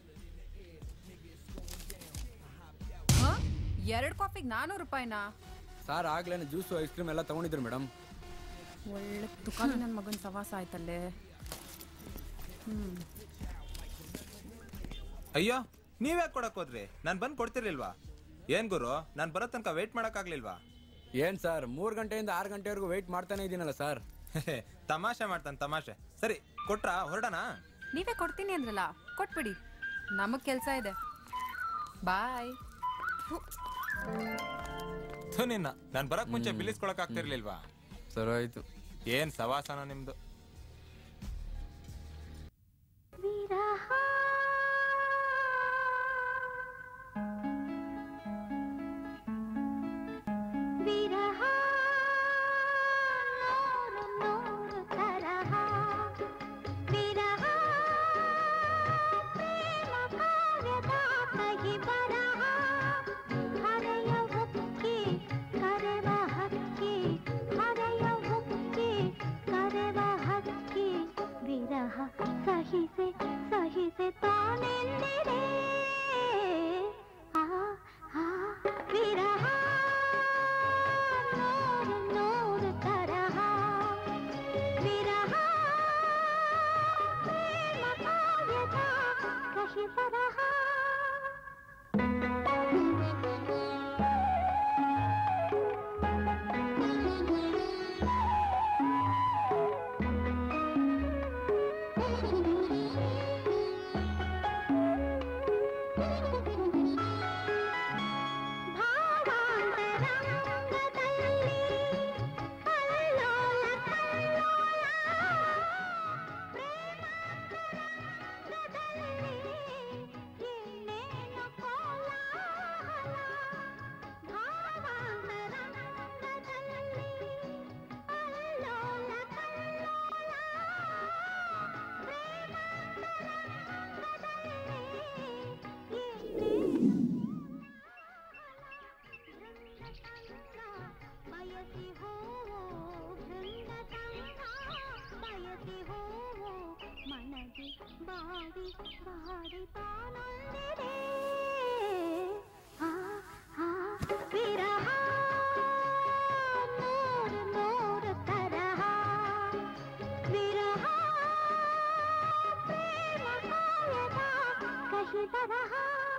ಹ? ಎರಡ್ ಕಾಫಿಗ್ ನಾನೂರು ರೂಪಾಯಿನಾ ಸಾರ್ ಆಗ್ಲೇನೆ ಜ್ಯೂಸು ಐಸ್ ಕ್ರೀಮ್ ಎಲ್ಲ ತಗೊಂಡಿದ್ರು ಮೇಡಮ್ ಒಳ್ಳೆ ತುಕಾಲಿ ನನ್ ಮಗನ್ ಸವಾಸ ಆಯ್ತಲ್ಲೇ ಹ್ಮ್ ಅಯ್ಯೋ ನೀವ್ಯಾಕೆ ಕೊಡಕ್ ಹೋದ್ರಿ ನಾನು ಬಂದ್ ಕೊಡ್ತಿರ್ಲಿಲ್ವಾ ಏನ್ ಗುರು ನಾನು ಬರೋ ತನಕ ವೇಟ್ ಮಾಡಕ್ಕಾಗ್ಲಿಲ್ವಾ ಏನ್ ಸರ್ ಮೂರು ಗಂಟೆಯಿಂದ ಆರು ಗಂಟೆವರೆಗೂ ವೆಯ್ಟ್ ಮಾಡ್ತಾನೆ ಇದ್ದೀನಲ್ಲ ಸರ್ ತಮಾಷೆ ಮಾಡ್ತಾನೆ ತಮಾಷೆ ಸರಿ ಕೊಟ್ರಾ ಹೊರಡಣ ನೀವೇ ಕೊಡ್ತೀನಿ ಅಂದ್ರಲ್ಲ ಕೊಟ್ಬಿಡಿ ನಮಗ್ ಕೆಲ್ಸ ಇದೆ ಬಾಯ್ ಥು ನಿನ್ನ ನಾನು ಬರಕ್ ಮುಂಚೆ ಬಿಲ್ಲಿಸ್ಕೊಳಕ್ ಆಗ್ತಿರ್ಲಿಲ್ವಾ ಸರ್ ಆಯ್ತು ಏನ್ ಸವಾಸನ ನಿಮ್ದು ಸಹಿಸೆ ಸಹಿಸೆ ತಾನೆಂದಿರೆ ಆ ಆ ವಿರಹ ನೂರು ನೂರು ತರಹ ವಿರಹ ಪ್ರೇಮ ಕಾವ್ಯದ ಕಹಿ ಬರಹ ಬಯಸಿ ಹೋವೋ ಬೃಂದತಂಗ ಬಯಸಿ ಹೋವೋ ಮನದಿ ಬಾಡಿ ಬಾಡಿ ತಾನೊಂದಿದೆ ಆ ಆ ವಿರಹ ನೂರು ನೂರು ತರಹ ವಿರಹ ಪ್ರೇಮ ಕಾಯದ ಕಹಿ ಬರಹ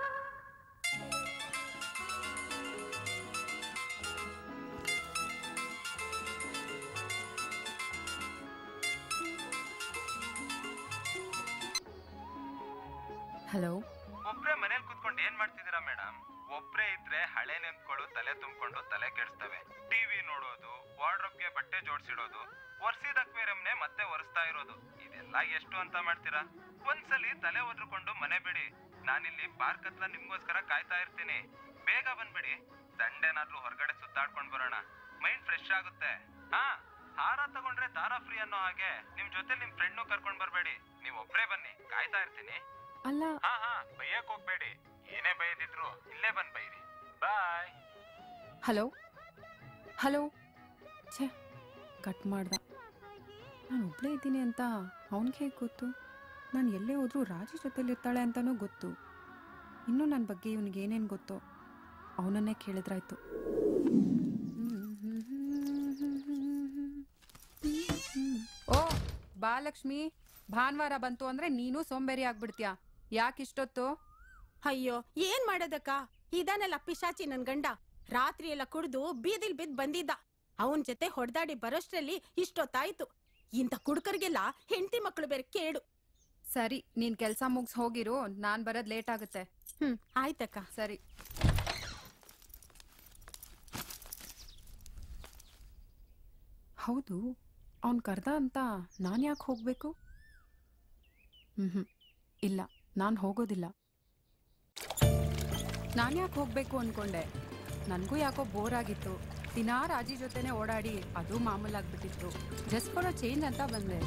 ಹಲೋ ಒಬ್ರೇ ಮನೇಲಿ ಕುತ್ಕೊಂಡು ಏನ್ ಮಾಡ್ತಿದ್ದೀರಾ ಮೇಡಮ್ ಒಬ್ರೇ ಇದ್ರೆ ಹಳೆ ನೆನ್ಸ್ಗಳು ತಲೆ ತುಂಬಿಕೊಂಡು ತಲೆ ಕೆಡಿಸ್ತವೆ ಟಿವಿ ನೋಡೋದು ವಾರ್ಡ್ರೋಬ್ಗೆ ಬಟ್ಟೆ ಜೋಡಿಸಿಡೋದು ಒರ್ಸಿದ ಅಕ್ವೇರಿಯಂನೇ ಮತ್ತೆ ಒರೆಸ್ತಾ ಇರೋದು ಇದೆಲ್ಲ ಎಷ್ಟು ಅಂತ ಮಾಡ್ತೀರಾ ಒಂದ್ಸಲಿ ತಲೆ ಒದ್ರುಕೊಂಡು ಮನೆ ಬಿಡಿ ನಾನಿಲ್ಲಿ ಪಾರ್ಕ್ ಹತ್ರ ನಿಮ್ಗೋಸ್ಕರ ಕಾಯ್ತಾ ಇರ್ತೀನಿ ಬೇಗ ಬಂದ್ಬಿಡಿ ಸಂಡೇನಾದ್ರೂ ಹೊರಗಡೆ ಸುತ್ತಾಡ್ಕೊಂಡ್ ಬರೋಣ ಮೈಂಡ್ ಫ್ರೆಶ್ ಆಗುತ್ತೆ ಹಾ ಹಾರ ತಗೊಂಡ್ರೆ ದಾರ ಫ್ರೀ ಅನ್ನೋ ಹಾಗೆ ನಿಮ್ ಜೊತೆ ನಿಮ್ ಫ್ರೆಂಡ್ನು ಕರ್ಕೊಂಡ್ ಬರ್ಬೇಡಿ ನೀವ್ ಒಬ್ರೇ ಬನ್ನಿ ಕಾಯ್ತಾ ಇರ್ತೀನಿ ಅಲ್ಲ ಹಾ ಹಾ ಬೈಯಕ್ ಹೋಗ್ಬೇಡಿ ಏನೇ ಬೈದಿದ್ರು ಇಲ್ಲೇ ಬಂದ್ ಬೈರಿ ಬಾಯ್ ಹಲೋ ಹಲೋ ಛೇ ಕಟ್ ಮಾಡ್ದ ನಾನು ಒಬ್ಬಳೇ ಇದ್ದೀನಿ ಅಂತ ಅವನಿಗೆ ಹೇಗೆ ಗೊತ್ತು ನಾನು ಎಲ್ಲೇ ಹೋದ್ರೂ ರಾಜಿ ಜೊತೆಲಿರ್ತಾಳೆ ಅಂತಲೂ ಗೊತ್ತು ಇನ್ನೂ ನನ್ನ ಬಗ್ಗೆ ಇವನಿಗೆ ಏನೇನು ಗೊತ್ತೋ ಅವನನ್ನೇ ಕೇಳಿದ್ರಾಯ್ತು ಓ ಬಾ ಲಕ್ಷ್ಮಿ ಭಾನುವಾರ ಬಂತು ಅಂದ್ರೆ ನೀನು ಸೋಂಬೇರಿ ಆಗ್ಬಿಡ್ತೀಯ ಯಾಕಿಷ್ಟೊತ್ತು ಅಯ್ಯೋ ಏನ್ ಮಾಡೋದಕ್ಕ ಇದಾನಲ್ಲ ಪಿಶಾಚಿ ನನ್ ಗಂಡ ರಾತ್ರಿ ಎಲ್ಲ ಕುಡ್ದು ಬೀದಿಲ್ ಬಿದ್ ಬಂದಿದ್ದ ಅವನ್ ಜೊತೆ ಹೊಡೆದಾಡಿ ಬರೋಷ್ಟ್ರಲ್ಲಿ ಇಷ್ಟೊತ್ತಾಯ್ತು ಇಂಥ ಕುಡ್ಕರ್ಗೆಲ್ಲ ಹೆಂಡತಿ ಮಕ್ಕಳು ಬೇರೆ ಕೇಡು ಸರಿ ನೀನ್ ಕೆಲ್ಸ ಮುಗ್ಸ್ ಹೋಗಿರು ನಾನ್ ಬರೋದ್ ಲೇಟ್ ಆಗುತ್ತೆ ಹ್ಮ್ ಆಯ್ತಕ್ಕ ಸರಿ ಹೌದು ಅವನ್ ಕರ್ದ ಅಂತ ನಾನ್ ಯಾಕೆ ಹೋಗ್ಬೇಕು ಹ್ಮ್ ಹ್ಮ್ ಇಲ್ಲ ನಾನ್ ಹೋಗೋದಿಲ್ಲ ನಾನ್ ಯಾಕೆ ಹೋಗ್ಬೇಕು ಅನ್ಕೊಂಡೆ ನನಗೂ ಯಾಕೋ ಬೋರ್ ಆಗಿತ್ತು ದಿನಾ ರಾಜಿ ಜೊತೆನೆ ಓಡಾಡಿ ಅದು ಮಾಮೂಲಾಗ್ಬಿಟ್ಟಿತ್ತು ಜಸ್ಟ್ ಫಾರ್ ಚೇಂಜ್ ಅಂತ ಬಂದೆ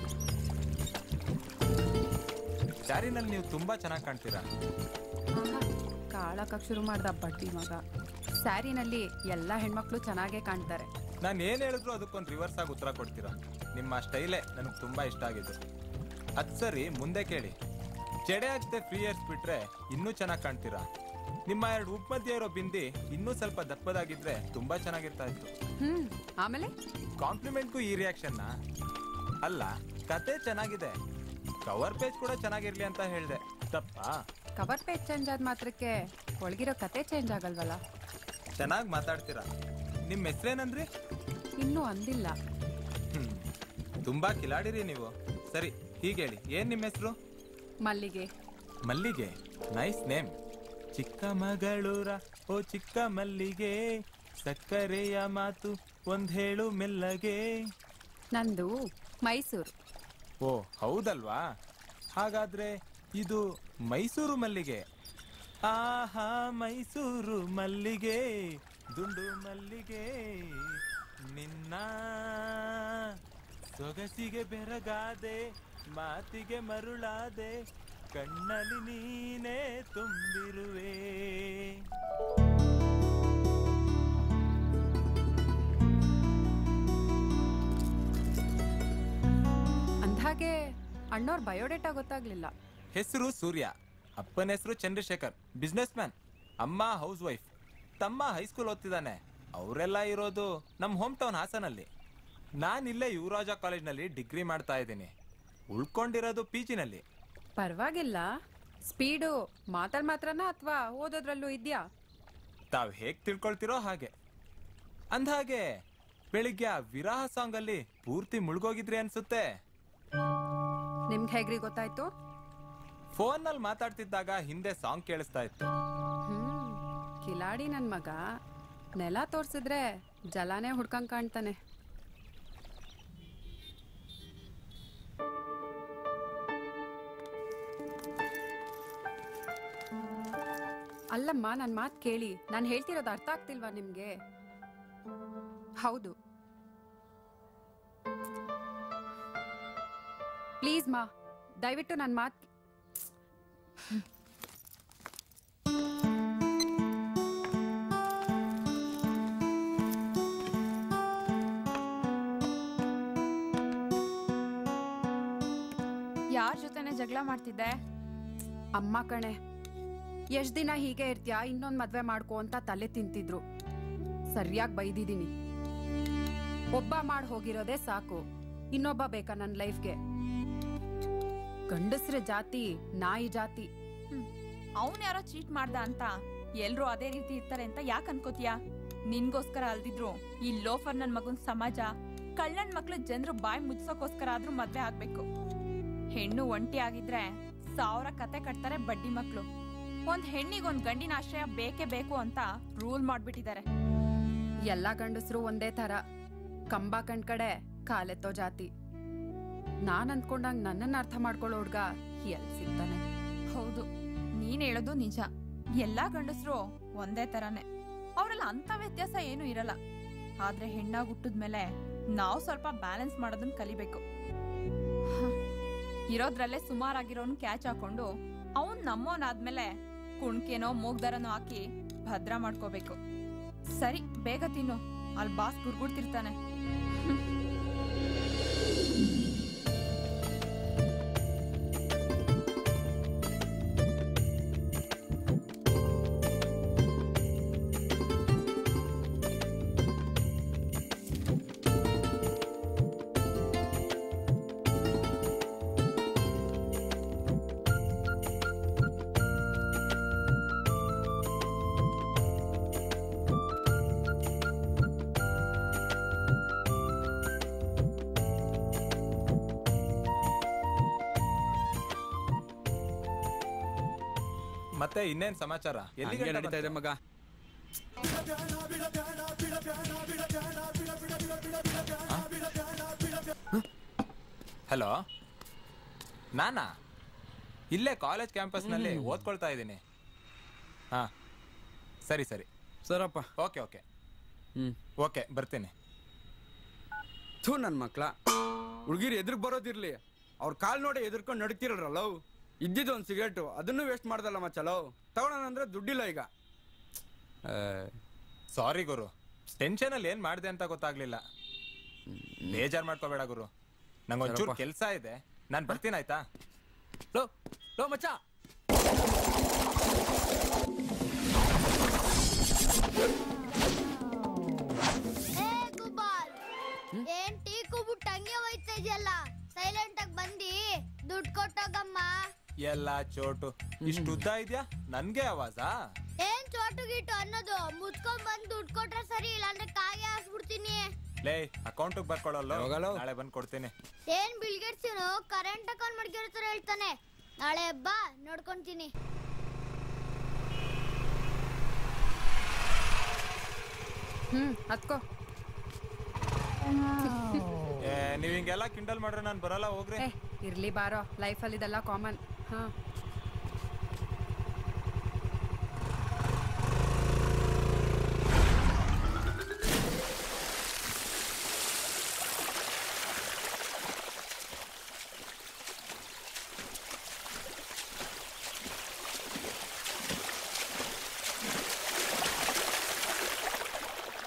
ಸ್ಯಾರಿನಲ್ಲಿ ನೀವು ತುಂಬಾ ಚೆನ್ನಾಗಿ ಕಾಣ್ತೀರಾ ಆಹಾ, ಕಾಳಕಕ್ ಶುರು ಮಾಡ್ದ ಬಡ್ಡಿ ಮಗ ಸ್ಯಾರಿನಲ್ಲಿ ಎಲ್ಲ ಹೆಣ್ಮಕ್ಳು ಚೆನ್ನಾಗೇ ಕಾಣ್ತಾರೆ ನಾನು ಏನ್ ಹೇಳಿದ್ರು ಅದಕ್ಕೊಂದು ರಿವರ್ಸ್ ಆಗಿ ಉತ್ತರ ಕೊಡ್ತೀರಾ ನಿಮ್ಮ ಸ್ಟೈಲೇ ನನಗೆ ತುಂಬಾ ಇಷ್ಟ ಆಗಿದ್ದು ಅದ್ ಸರಿ ಮುಂದೆ ಕೇಳಿ ಜಡೆ ಆಗದೆ ಫ್ರೀ ಏರ್ಸ್ ಬಿಟ್ರೆ ಇನ್ನೂ ಚೆನ್ನಾಗಿ ಕಾಣ್ತೀರಾ ನಿಮ್ಮ ಎರಡು ಉಪ್ ಮಧ್ಯೆ ಇರೋ ಬಿಂದಿ ಇನ್ನೂ ಸ್ವಲ್ಪ ದಪ್ಪದಾಗಿದ್ರೆ ತುಂಬಾ ಚೆನ್ನಾಗಿರ್ತಾ ಇತ್ತು ಹ್ಮ್ ಆಮೇಲೆ ಕಾಂಪ್ಲಿಮೆಂಟ್ಗೂ ಈ ರಿಯಾಕ್ಷನ್ನ ಅಲ್ಲ ಕತೆ ಚೆನ್ನಾಗಿದೆ ಕವರ್ ಪೇಜ್ ಕೂಡ ಚೆನ್ನಾಗಿರ್ಲಿ ಅಂತ ಹೇಳ್ದೆ ತಪ್ಪಾ ಕವರ್ ಪೇಜ್ ಚೇಂಜ್ ಆದ ಮಾತ್ರಕ್ಕೆ ಒಳಗಿರೋ ಕತೆ ಚೇಂಜ್ ಆಗಲ್ವಲ್ಲ ಚೆನ್ನಾಗಿ ಮಾತಾಡ್ತೀರಾ ನಿಮ್ಮ ಹೆಸ್ರೇನಂದ್ರಿ ಇನ್ನೂ ಅಂದಿಲ್ಲ ಹ್ಮ್ ತುಂಬಾ ಕಿಲಾಡಿರಿ ನೀವು ಸರಿ ಹೀಗೆ ಹೇಳಿ ಏನ್ ನಿಮ್ಮ ಹೆಸರು ಮಲ್ಲಿಗೆ ಮಲ್ಲಿಗೆ ನೈಸ್ ನೇಮ್ ಚಿಕ್ಕಮಗಳೂರ ಓ ಚಿಕ್ಕ ಮಲ್ಲಿಗೆ ಸಕ್ಕರೆಯ ಮಾತು ಒಂದ್ ಹೇಳು ಮೆಲ್ಲಗೆ ನಂದು ಮೈಸೂರು ಓ ಹೌದಲ್ವಾ ಹಾಗಾದ್ರೆ ಇದು ಮೈಸೂರು ಮಲ್ಲಿಗೆ ಆಹಾ ಮೈಸೂರು ಮಲ್ಲಿಗೆ ದುಂಡು ಮಲ್ಲಿಗೆ ನಿನ್ನ ಸೊಗಸಿಗೆ ಬೆರಗಾದೆ ಮಾತಿಗೆ ಮರುಳಾದೆ ಕಣ್ಣಲ್ಲಿ ನೀನೇ ತುಂಬಿರುವೆ ಅಂದ್ಹಾಗೆ ಅಣ್ಣವ್ರ ಬಯೋಡೇಟಾ ಗೊತ್ತಾಗ್ಲಿಲ್ಲ ಹೆಸರು ಸೂರ್ಯ ಅಪ್ಪನ ಹೆಸರು ಚಂದ್ರಶೇಖರ್ ಬಿಸ್ನೆಸ್ ಮ್ಯಾನ್ ಅಮ್ಮ ಹೌಸ್ ವೈಫ್ ತಮ್ಮ ಹೈಸ್ಕೂಲ್ ಓದ್ತಿದ್ದಾನೆ ಅವರೆಲ್ಲ ಇರೋದು ನಮ್ಮ ಹೋಮ್ ಟೌನ್ ಹಾಸನಲ್ಲಿ ನಾನಿಲ್ಲೇ ಯುವರಾಜ ಕಾಲೇಜ್ನಲ್ಲಿ ಡಿಗ್ರಿ ಮಾಡ್ತಾ ಇದ್ದೀನಿ ಉಳ್ಕೊಂಡಿರೋದು ಪಿ ಜಿನಲ್ಲಿ ಪರವಾಗಿಲ್ಲ ಸ್ಪೀಡು ಮಾತಲ್ ಮಾತ್ರನಾ ಅಥವಾ ಓದೋದ್ರಲ್ಲೂ ಇದ್ಯಾ ತಾವ್ ಹೇಗ್ ತಿಳ್ಕೊಳ್ತಿರೋ ಹಾಗೆ ಅಂದ್ಹಾಗೆ ಬೆಳಿಗ್ಗೆ ಆ ವಿರಾಹ ಸಾಂಗ್ ಅಲ್ಲಿ ಪೂರ್ತಿ ಮುಳುಗೋಗಿದ್ರಿ ಅನ್ಸುತ್ತೆ ನಿಮ್ಗೆ ಹೇಗ್ರಿ ಗೊತ್ತಾಯ್ತು ಫೋನ್ ನಲ್ಲಿ ಮಾತಾಡ್ತಿದ್ದಾಗ ಹಿಂದೆ ಸಾಂಗ್ ಕೇಳಿಸ್ತಾ ಇತ್ತು ಹ್ಮ್ ಕಿಲಾಡಿ ನನ್ ಮಗ ನೆಲ ತೋರ್ಸಿದ್ರೆ ಜಲಾನೇ ಹುಡ್ಕಂಗ್ ಕಾಣ್ತಾನೆ ಅಲ್ಲಮ್ಮ ನನ್ ಮಾತ್ ಕೇಳಿ ನಾನು ಹೇಳ್ತಿರೋದು ಅರ್ಥ ಆಗ್ತಿಲ್ವಾ ನಿಮ್ಗೆ ಹೌದು ಪ್ಲೀಸ್ ಮಾ ದಯವಿಟ್ಟು ನನ್ನ ಮಾತ್ ಯಾರ ಜೊತೆನೆ ಜಗಳ ಮಾಡ್ತಿದ್ದೆ ಅಮ್ಮ ಕಣೆ ಎಷ್ಟ್ ದಿನ ಹೀಗೆ ಇರ್ತ್ಯಾ ಇನ್ನೊಂದ್ ಮದ್ವೆ ಮಾಡ್ಕೋ ಅಂತ ತಲೆ ತಿಂತಿದ್ರು ಸರಿಯಾಗಿ ಬೈದಿದೀನಿ ಒಬ್ಬ ಮಾಡ್ ಹೋಗಿರೋದೇ ಸಾಕು ಇನ್ನೊಬ್ಬ ಬೇಕಾ ನನ್ ಲೈಫ್ಗೆ ಗಂಡಸ್ರ ಜಾತಿ ನಾಯಿ ಜಾತಿ ಅವನ್ ಯಾರೋ ಚೀಟ್ ಮಾಡ್ದ ಅಂತ ಎಲ್ರು ಅದೇ ರೀತಿ ಇರ್ತಾರೆ ಅಂತ ಯಾಕೆ ಅನ್ಕೋತೀಯ ನಿನ್ಗೋಸ್ಕರ ಅಲ್ದಿದ್ರು ಈ ಲೋಫರ್ ನನ್ ಮಗನ್ ಸಮಾಜ ಕಳ್ಳನ್ ಮಕ್ಳು ಜನರು ಬಾಯ್ ಮುಚ್ಸೋಕೋಸ್ಕರ ಆದ್ರೂ ಮದ್ವೆ ಆಗ್ಬೇಕು ಹೆಣ್ಣು ಒಂಟಿ ಆಗಿದ್ರೆ ಸಾವಿರ ಕತೆ ಕಟ್ತಾರೆ ಬಡ್ಡಿ ಮಕ್ಳು ಒಂದ್ ಹೆಣ್ಣಿಗೆ ಒಂದ್ ಗಂಡಿನ ಆಶ್ರಯ ಬೇಕೇ ಬೇಕು ಅಂತ ರೂಲ್ ಮಾಡ್ಬಿಟ್ಟಿದ್ದಾರೆ ಎಲ್ಲಾ ಗಂಡಸ್ರು ಒಂದೇ ತರ ಕಂಬ ಕಣ್ ಕಡೆ ಕಾಲೆತ್ತೋ ಜಾತಿ ನಾನ್ ಅಂದ್ಕೊಂಡಂಗ್ ನನ್ನನ್ನ ಅರ್ಥ ಮಾಡ್ಕೊಳ್ಳೋ ಹುಡ್ಗ ಎಲ್ ಸಿಗ್ತಾನೆ ಹೌದು ನೀನ್ ಹೇಳೋದು ನಿಜ ಎಲ್ಲಾ ಗಂಡಸ್ರು ಒಂದೇ ತರಾನೇ ಅವ್ರಲ್ಲಿ ಅಂತ ವ್ಯತ್ಯಾಸ ಏನು ಇರಲ್ಲ ಆದ್ರೆ ಹೆಣ್ಣಾಗ್ ಹುಟ್ಟಿದ್ಮೇಲೆ ನಾವು ಸ್ವಲ್ಪ ಬ್ಯಾಲೆನ್ಸ್ ಮಾಡೋದನ್ನ ಕಲಿಬೇಕು ಹ, ಇರೋದ್ರಲ್ಲೇ ಸುಮಾರಾಗಿರೋನ್ ಕ್ಯಾಚ್ ಹಾಕೊಂಡು ಅವನ್ ನಮ್ಮೋನಾದ್ಮೇಲೆ ಕುಣ್ಕೇನೋ ಮೂಗ್ದಾರನೋ ಹಾಕಿ ಭದ್ರ ಮಾಡ್ಕೋಬೇಕು ಸರಿ ಬೇಗ ತಿನ್ನು ಅಲ್ಲಿ ಬಾಸ್ ಗುರ್ಗುಡ್ತಿರ್ತಾನೆ ಮತ್ತೆ ಇನ್ನೇನ್ ಸಮಾಚಾರ ಎಲ್ಲಿ ಹಂಗೆ ನಡೀತಾ ಇದೆ ಮಗ ಹಲೋ ನಾನಾ ಇಲ್ಲೇ ಕಾಲೇಜ್ ಕ್ಯಾಂಪಸ್ನಲ್ಲಿ ಓದ್ಕೊಳ್ತಾ ಇದ್ದೀನಿ ಹಾ ಸರಿ ಸರಿ ಸರಪ್ಪ ಓಕೆ ಓಕೆ ಹ್ಮ್ ಓಕೆ ಬರ್ತೀನಿ ಥೂ ನನ್ನ ಮಕ್ಳ ಹುಡುಗಿರು ಎದುರು ಬರೋದಿರ್ಲಿ ಅವ್ರ ಕಾಲ್ ನೋಡಿ ಎದುರ್ಕೊಂಡು ನಡೀತಿರಲ್ರಲ್ಲ ಇದ್ದಿದ್ದು ಒಂದು ಸಿಗರೇಟು ಅದನ್ನು ವೇಸ್ಟ್ ಮಾಡ್ದಲ್ಲ ಮಚ್ಚಲೋ ತಗೊಳ್ಳೋಣ ಅಂದ್ರೆ ದುಡ್ಡಿಲ್ಲ ಈಗ ಸಾರಿ ಗುರು ಟೆನ್ಷನ್ ಅಲ್ಲಿ ಏನ್ ಮಾಡಿದೆ ಅಂತ ಗೊತ್ತಾಗ್ಲಿಲ್ಲ ಬೇಜಾರ್ ಮಾಡ್ಕೋಬೇಡ ಗುರು ನಂಗೊಂಚೂರು ಸರಪ್ಪ. ಕೆಲಸ ಇದೆ ನಾನು ಬರ್ತೀನಿ ಆಯ್ತಾ ಲೋ ಲೋ ಮಚ್ಚ ಏ ಗುಬ್ಬಾಲ್ ಏನ್ ಟೀ ಕುಬಿಟ್ಟು ಹಂಗೆ ಹೋಯ್ತಾ ಇದೆಯಲ್ಲ ಸೈಲೆಂಟ್ ಆಗಿ ಬಂದಿ ದುಡ್ಡು ಕೊಟ್ಟೋಗಮ್ಮ ಎಲ್ಲ ಚೋಟು ಇಷ್ಟು ಉದ್ದ ಇದ್ಯಾ ನನ್ಗೆ ಆವಾಜಾ ಏನ್ ಚೋಟು ಗೀಟು ಅನ್ನೋದು ಮುಚ್ಕೊಂಡ್ ಬಂದ್ ದುಡ್ಡು ಕೊಟ್ರೆ ಸರಿ ಇಲ್ಲಾಂದ್ರೆ ಕಾಗೆ ಹಾಸ್ಬಿಡ್ತೀನಿ ಲೇ ಅಕೌಂಟಿಗೆ ಬರ್ಕೊಳ್ಳಲ್ಲ ಯಾವಾಗಲೋ? ನಾಳೆ ಬಂದು ಕೊಡ್ತೀನಿ ಏನ್ ಬಿಲ್ಗೇಟ್ಸಿನು ಕರೆಂಟ್ ಅಕೌಂಟ್ ಮಾಡ್ಕಿರೋ ತರ ಹೇಳ್ತಾನೆ ನಾಳೆ ಬಾ ನೋಡ್ಕೊಂತೀನಿ ಹ್ಮ್ ಹತ್ಕೋ ಏ, ನೀವ್ ಹಿಂಗೆಲ್ಲ ಕಿಂಡಲ್ ಮಾಡ್ರೆ ನಾನು ಬರಲ್ಲ ಹೋಗ್ರಿ ಏ ಇರ್ಲಿ ಬಾರೋ ಲೈಫಲ್ಲಿ ಇದೆಲ್ಲ ಕಾಮನ್ ಹಾ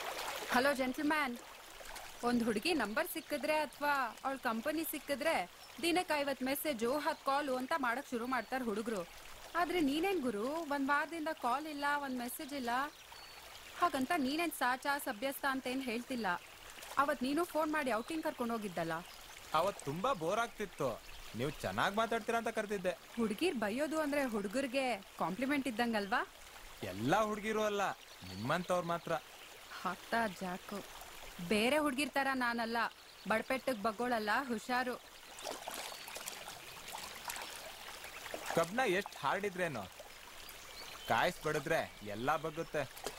ಹಲೋ ಜೆಂಟಲ್ಮ್ಯಾನ್ ಒಂದು ಹುಡುಗಿ ನಂಬರ್ ಸಿಕ್ಕಿದ್ರೆ ಅಥವಾ ಅವಳ ಕಂಪನಿ ಸಿಕ್ಕಿದ್ರೆ ದಿನಕ್ಕೆ ಐವತ್ ಮೆಸೇಜು ಹತ್ ಕಾಲು ಅಂತ ಮಾಡಕ್ ಶುರು ಮಾಡ್ತಾರ ಹುಡುಗರು ಆದ್ರೆ ನೀನೇನ್ ಗುರು ಒಂದ್ ವಾರದಿಂದ ಕಾಲ್ ಇಲ್ಲ ಒಂದ್ ಮೆಸೇಜ್ ಇಲ್ಲ ಹಾಗಂತ ನೀನೇನ್ ಸಾಚ ಸಭ್ಯಸ್ಥ ಅಂತ ಏನ್ ಹೇಳ್ತಿಲ್ಲ ಅವತ್ ನೀನು ಫೋನ್ ಮಾಡಿ ಔಟಿಂಗ್ ಕರ್ಕೊಂಡು ಹೋಗಿದ್ದಲ್ಲ ಅವತ್ ತುಂಬಾ ಬೋರ್ ಆಗ್ತಿತ್ತು ನೀವು ಚೆನ್ನಾಗಿ ಮಾತಾಡ್ತೀರಾ ಅಂತ ಕರ್ತಿದ್ದೆ ಹುಡುಗಿರ್ ಬೈಯೋದು ಅಂದ್ರೆ ಹುಡುಗರ್ಗೆ ಕಾಂಪ್ಲಿಮೆಂಟ್ ಇದ್ದಂಗಲ್ವಾ ಎಲ್ಲಾ ಹುಡುಗಿರು ಅಲ್ಲ ನಿಮ್ಮಂತವ್ರು ಮಾತ್ರ ಹಾಕ್ತಾ ಜಾಕು ಬೇರೆ ಹುಡುಗಿರ್ ತರ ನಾನಲ್ಲ ಬಡ್ಪೆಟ್ಟಗ್ ಬಗ್ಗೋಳಲ್ಲ ಹುಷಾರು ಕಬ್ನ ಎಷ್ಟ್ ಹಾರ್ಡ್ ಇದ್ರೇನು ಕಾಯಿಸ್ ಬಡಿದ್ರೆ ಎಲ್ಲಾ ಬಗ್ಗುತ್ತೆ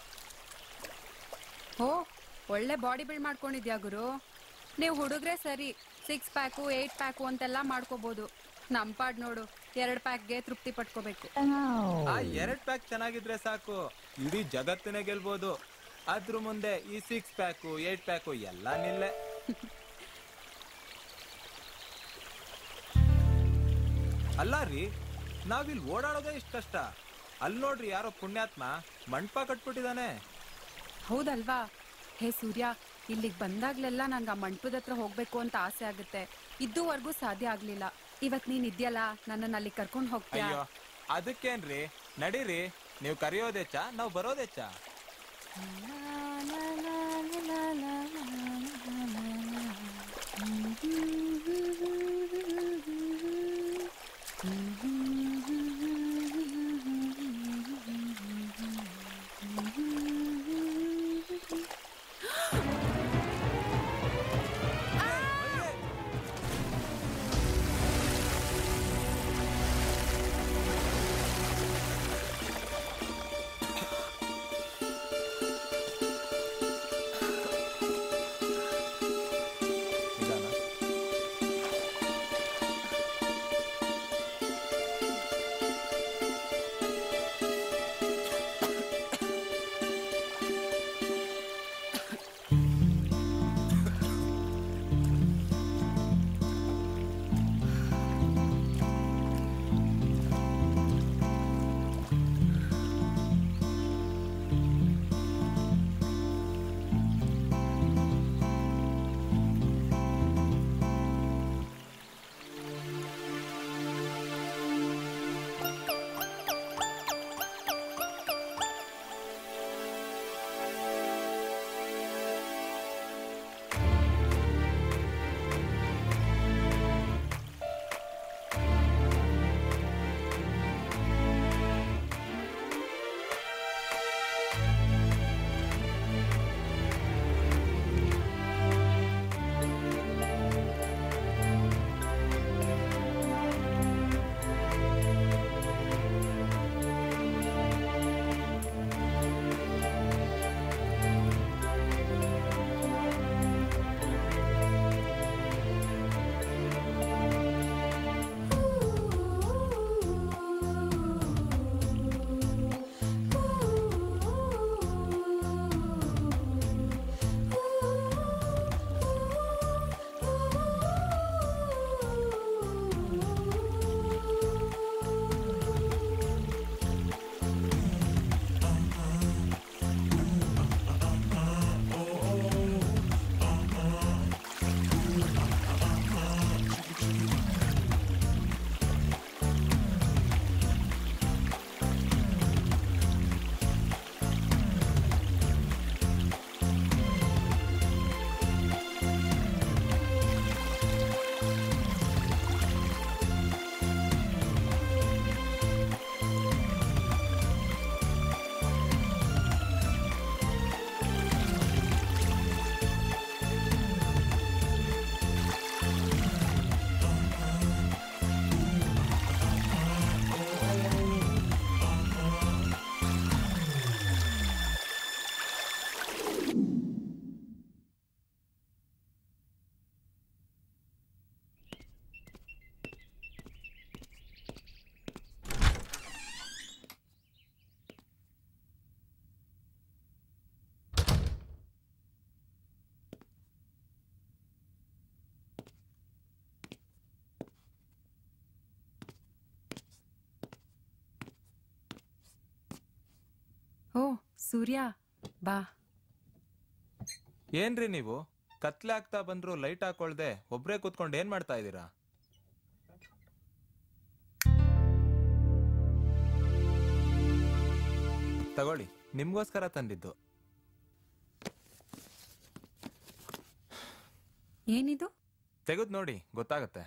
ಓ ಒಳ್ಳೆ ಬಾಡಿ ಬಿಲ್ಡ್ ಮಾಡ್ಕೊಂಡಿದ್ಯಾ ಗುರು ನೀವು ಹುಡುಗ್ರೆ ಸರಿ ಸಿಕ್ಸ್ ಪ್ಯಾಕು ಏಟ್ ಪ್ಯಾಕು ಅಂತೆಲ್ಲ ಮಾಡ್ಕೋಬಹುದು ನಮ್ ಪಾಡ್ ನೋಡು ಎರಡ್ ಪ್ಯಾಕ್ಗೆ ತೃಪ್ತಿ ಪಟ್ಕೋಬೇಕು ಆ ಎರಡ್ ಪ್ಯಾಕ್ ಚೆನ್ನಾಗಿದ್ರೆ ಸಾಕು ಇಡೀ ಜಗತ್ತಿನ ಗೆಲ್ಬೋದು ಅದ್ರ ಮುಂದೆ ಈ ಸಿಕ್ಸ್ ಪ್ಯಾಕು ಏಟ್ ಪ್ಯಾಕು ಎಲ್ಲ ನಿಲ್ಲೆ ಅಲ್ಲ ರೀ ನಾವಿಲ್ ಓಡಾಡೋದೇ ಇಷ್ಟ ಕಷ್ಟ ಅಲ್ಲಿ ನೋಡ್ರಿ ಯಾರೋ ಪುಣ್ಯಾತ್ಮ ಮಂಟಪ ಕಟ್ಬಿಟ್ಟಿದಾನೆ ಹೌದಲ್ವಾ ಹೇ ಸೂರ್ಯ ಇಲ್ಲಿಗ್ ಬಂದಾಗ್ಲೆಲ್ಲ ನಂಗೆ ಆ ಮಂಟಪದ ಹತ್ರ ಹೋಗ್ಬೇಕು ಅಂತ ಆಸೆ ಆಗುತ್ತೆ ಇದುವರೆಗೂ ಸಾಧ್ಯ ಆಗ್ಲಿಲ್ಲ ಇವತ್ ನೀನ್ ಇದ್ಯಲ್ಲ ನನ್ನನ್ನ ಅಲ್ಲಿ ಕರ್ಕೊಂಡ್ ಹೋಗ್ತೀಯಾ ಅಯ್ಯೋ ಅದಕ್ಕೇನ್ರಿ ನಡೀರಿ ನೀವು ಕರೆಯೋದೆಚ್ಚ ನಾವು ಬರೋದೆಚ್ಚ ನಿಧಾನ. ಓ ಸೂರ್ಯ ಬಾ ಏನ್ರಿ ನೀವು ಕತ್ಲೆ ಆಗ್ತಾ ಬಂದ್ರು ಲೈಟ್ ಹಾಕೊಳ್ದೆ ಒಬ್ರೇ ಕೂತ್ಕೊಂಡು ಏನ್ ಮಾಡ್ತಾ ಇದೀರಾ ತಗೊಳ್ಳಿ ನಿಮ್ಗೋಸ್ಕರ ತಂದಿದ್ದು ಏನಿದು ತೆಗೆದು ನೋಡಿ ಗೊತ್ತಾಗತ್ತೆ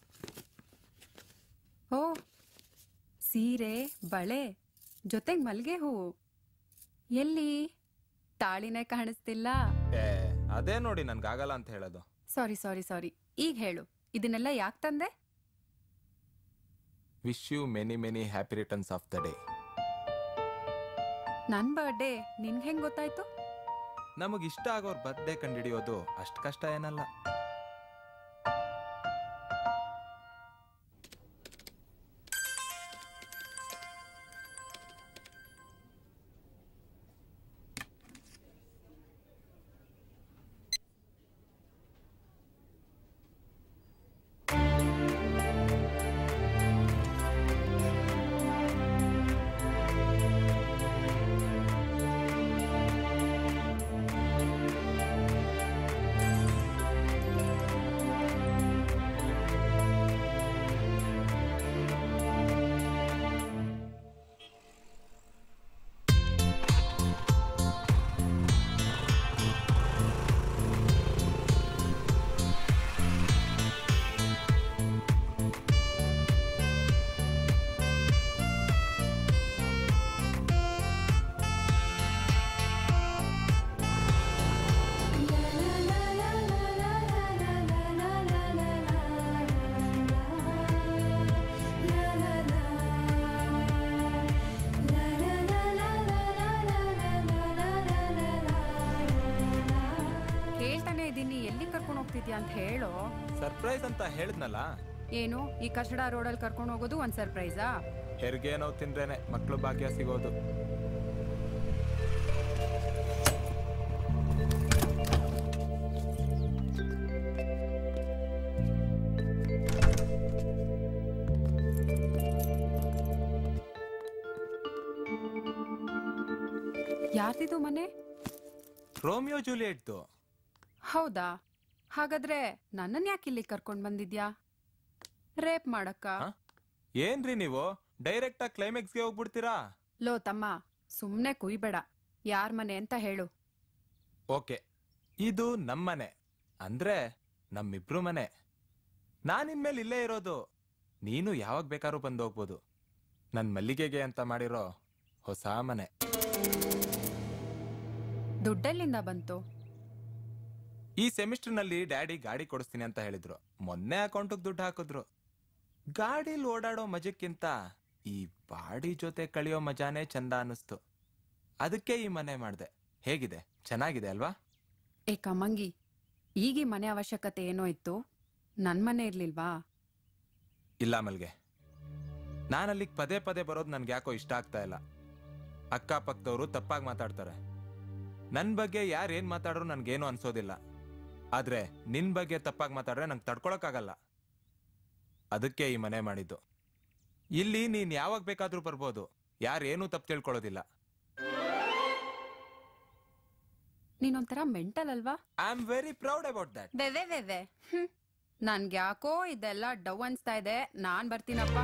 ಓ ಸೀರೆ ಬಳೆ ಜೊತೆಗ್ ಮಲ್ಗೆ ಹೂವು ಎಲ್ಲಿ ತಾಳಿನೇ ಕಾಣಿಸ್ತಿಲ್ಲ ಏ ಅದೇ ನೋಡಿ ನನ್ಗಾಗಲ್ಲ ಅಂತ ಹೇಳೋದು ಸಾರಿ ಸಾರಿ ಸಾರಿ ಈಗ ಹೇಳು ಇದನ್ನೆಲ್ಲ ಯಾಕೆ ತಂದೆ wish you many many happy returns of the day ನನ್ ಬರ್ಡೇ ನಿನ್ಗೆ ಹೆಂಗ್ ಗೊತ್ತಾಯ್ತು ನಮಗ್ ಇಷ್ಟ ಆಗೋರ್ ಬರ್ತ್ಡೇ ಕಂಡಿಡಿಯೋದು ಅಷ್ಟ್ ಕಷ್ಟ ಏನಲ್ಲ ಹೇಳ್ತಾನೆ ಇದೀನಿ ಎಲ್ಲಿ ಕರ್ಕೊಂಡು ಹೋಗ್ತಿದ್ಯಾ ಅಂತ ಹೇಳೋ ಸರ್ಪ್ರೈಸ್ ಅಂತ ಹೇಳಿದ್ನಲ್ಲ ಏನು ಈ ಕಚಡ ರೋಡಲ್ಲಿ ಕರ್ಕೊಂಡು ಹೋಗೋದು ಒಂದ್ ಸರ್ಪ್ರೈಸಾ ಹೆರಿಗೆ ನೋವು ತಿಂದ್ರೇನೆ ಮಕ್ಳು ಭಾಗ್ಯ ಸಿಗೋದು ಯಾರ್ದಿದು ಮನೆ ರೋಮಿಯೋ ಜೂಲಿಯಟ್ದು ಹೌದಾ ಹಾಗಾದ್ರೆ ನನ್ನನ್ ಯಾಕೆ ಇಲ್ಲಿ ಕರ್ಕೊಂಡ್ ಬಂದಿದ್ಯಾ ರೇಪ್ ಮಾಡಕ್ಕ ಏನ್ರಿ ನೀವು ಡೈರೆಕ್ಟ್ ಆಗಿ ಕ್ಲೈಮ್ಯಾಕ್ಸ್ಗೆ ಹೋಗ್ಬಿಡ್ತೀರಾ ಲೋ ತಮ್ಮ ಸುಮ್ನೆ ಕುಯ್ಬೇಡ ಯಾರ್ ಮನೆ ಅಂತ ಹೇಳು ಓಕೆ ಇದು ನಮ್ಮನೆ ಅಂದ್ರೆ ನಮ್ಮಿಬ್ರು ಮನೆ ನಾನಿನ್ಮೇಲೆ ಇಲ್ಲೇ ಇರೋದು ನೀನು ಯಾವಾಗ ಬೇಕಾದ್ರೂ ಬಂದು ಹೋಗ್ಬೋದು ನನ್ ಮಲ್ಲಿಗೆಗೆ ಅಂತ ಮಾಡಿರೋ ಹೊಸ ಮನೆ ದುಡ್ಡೆಲ್ಲಿಂದ ಬಂತು ಈ ಸೆಮಿಸ್ಟರ್ನಲ್ಲಿ ಡ್ಯಾಡಿ ಗಾಡಿ ಕೊಡಿಸ್ತೀನಿ ಅಂತ ಹೇಳಿದ್ರು ಮೊನ್ನೆ ಅಕೌಂಟಿಗೆ ದುಡ್ಡು ಹಾಕಿದ್ರು ಗಾಡಿಲಿ ಓಡಾಡೋ ಮಜಕ್ಕಿಂತ ಈ ಬಾಡಿ ಜೊತೆ ಕಳಿಯೋ ಮಜಾನೇ ಚಂದ ಅನ್ನಿಸ್ತು ಅದಕ್ಕೆ ಈ ಮನೆ ಮಾಡಿದೆ ಹೇಗಿದೆ ಚೆನ್ನಾಗಿದೆ ಅಲ್ವಾ ಏ ಕಮಂಗಿ ಈಗ ಈ ಮನೆ ಅವಶ್ಯಕತೆ ಏನೋ ಇತ್ತು ನನ್ ಮನೆ ಇರ್ಲಿಲ್ವಾ ಇಲ್ಲ ಮಲ್ಗೆ ನಾನು ಅಲ್ಲಿಗೆ ಪದೇ ಪದೇ ಬರೋದು ನನ್ಗೆ ಯಾಕೋ ಇಷ್ಟ ಆಗ್ತಾ ಇಲ್ಲ ಅಕ್ಕಪಕ್ಕದವರು ತಪ್ಪಾಗಿ ಮಾತಾಡ್ತಾರೆ ನನ್ನ ಬಗ್ಗೆ ಯಾರು ಏನ್ ಮಾತಾಡ್ರು ನನ್ಗೇನು ಅನ್ಸೋದಿಲ್ಲ ಆದ್ರೆ ನಿನ್ ಬಗ್ಗೆ ತಪ್ಪಾಗಿ ಮಾತಾಡ್ರೆ ನಂಗೆ ತಡ್ಕೊಳಕ್ಕಾಗಲ್ಲ ಅದಕ್ಕೆ ಈ ಮನೆ ಮಾಡಿದ್ದು ಇಲ್ಲಿ ನೀನ್ ಯಾವಾಗ ಬೇಕಾದ್ರೂ ಬರ್ಬೋದು ಯಾರೇನೂ ತಪ್ಪು ತಿಳ್ಕೊಳ್ಳೋದಿಲ್ಲ ನೀನೊಂಥರ ಮೆಂಟಲ್ ಅಲ್ವಾ I am very proud about that ವೆವೆ ವೆವೆ ಹ್ಮ್ ನನ್ಗೆ ಯಾಕೋ ಇದೆಲ್ಲ ಡವ್ ಅನ್ಸ್ತಾ ಇದೆ ನಾನ್ ಬರ್ತೀನಪ್ಪ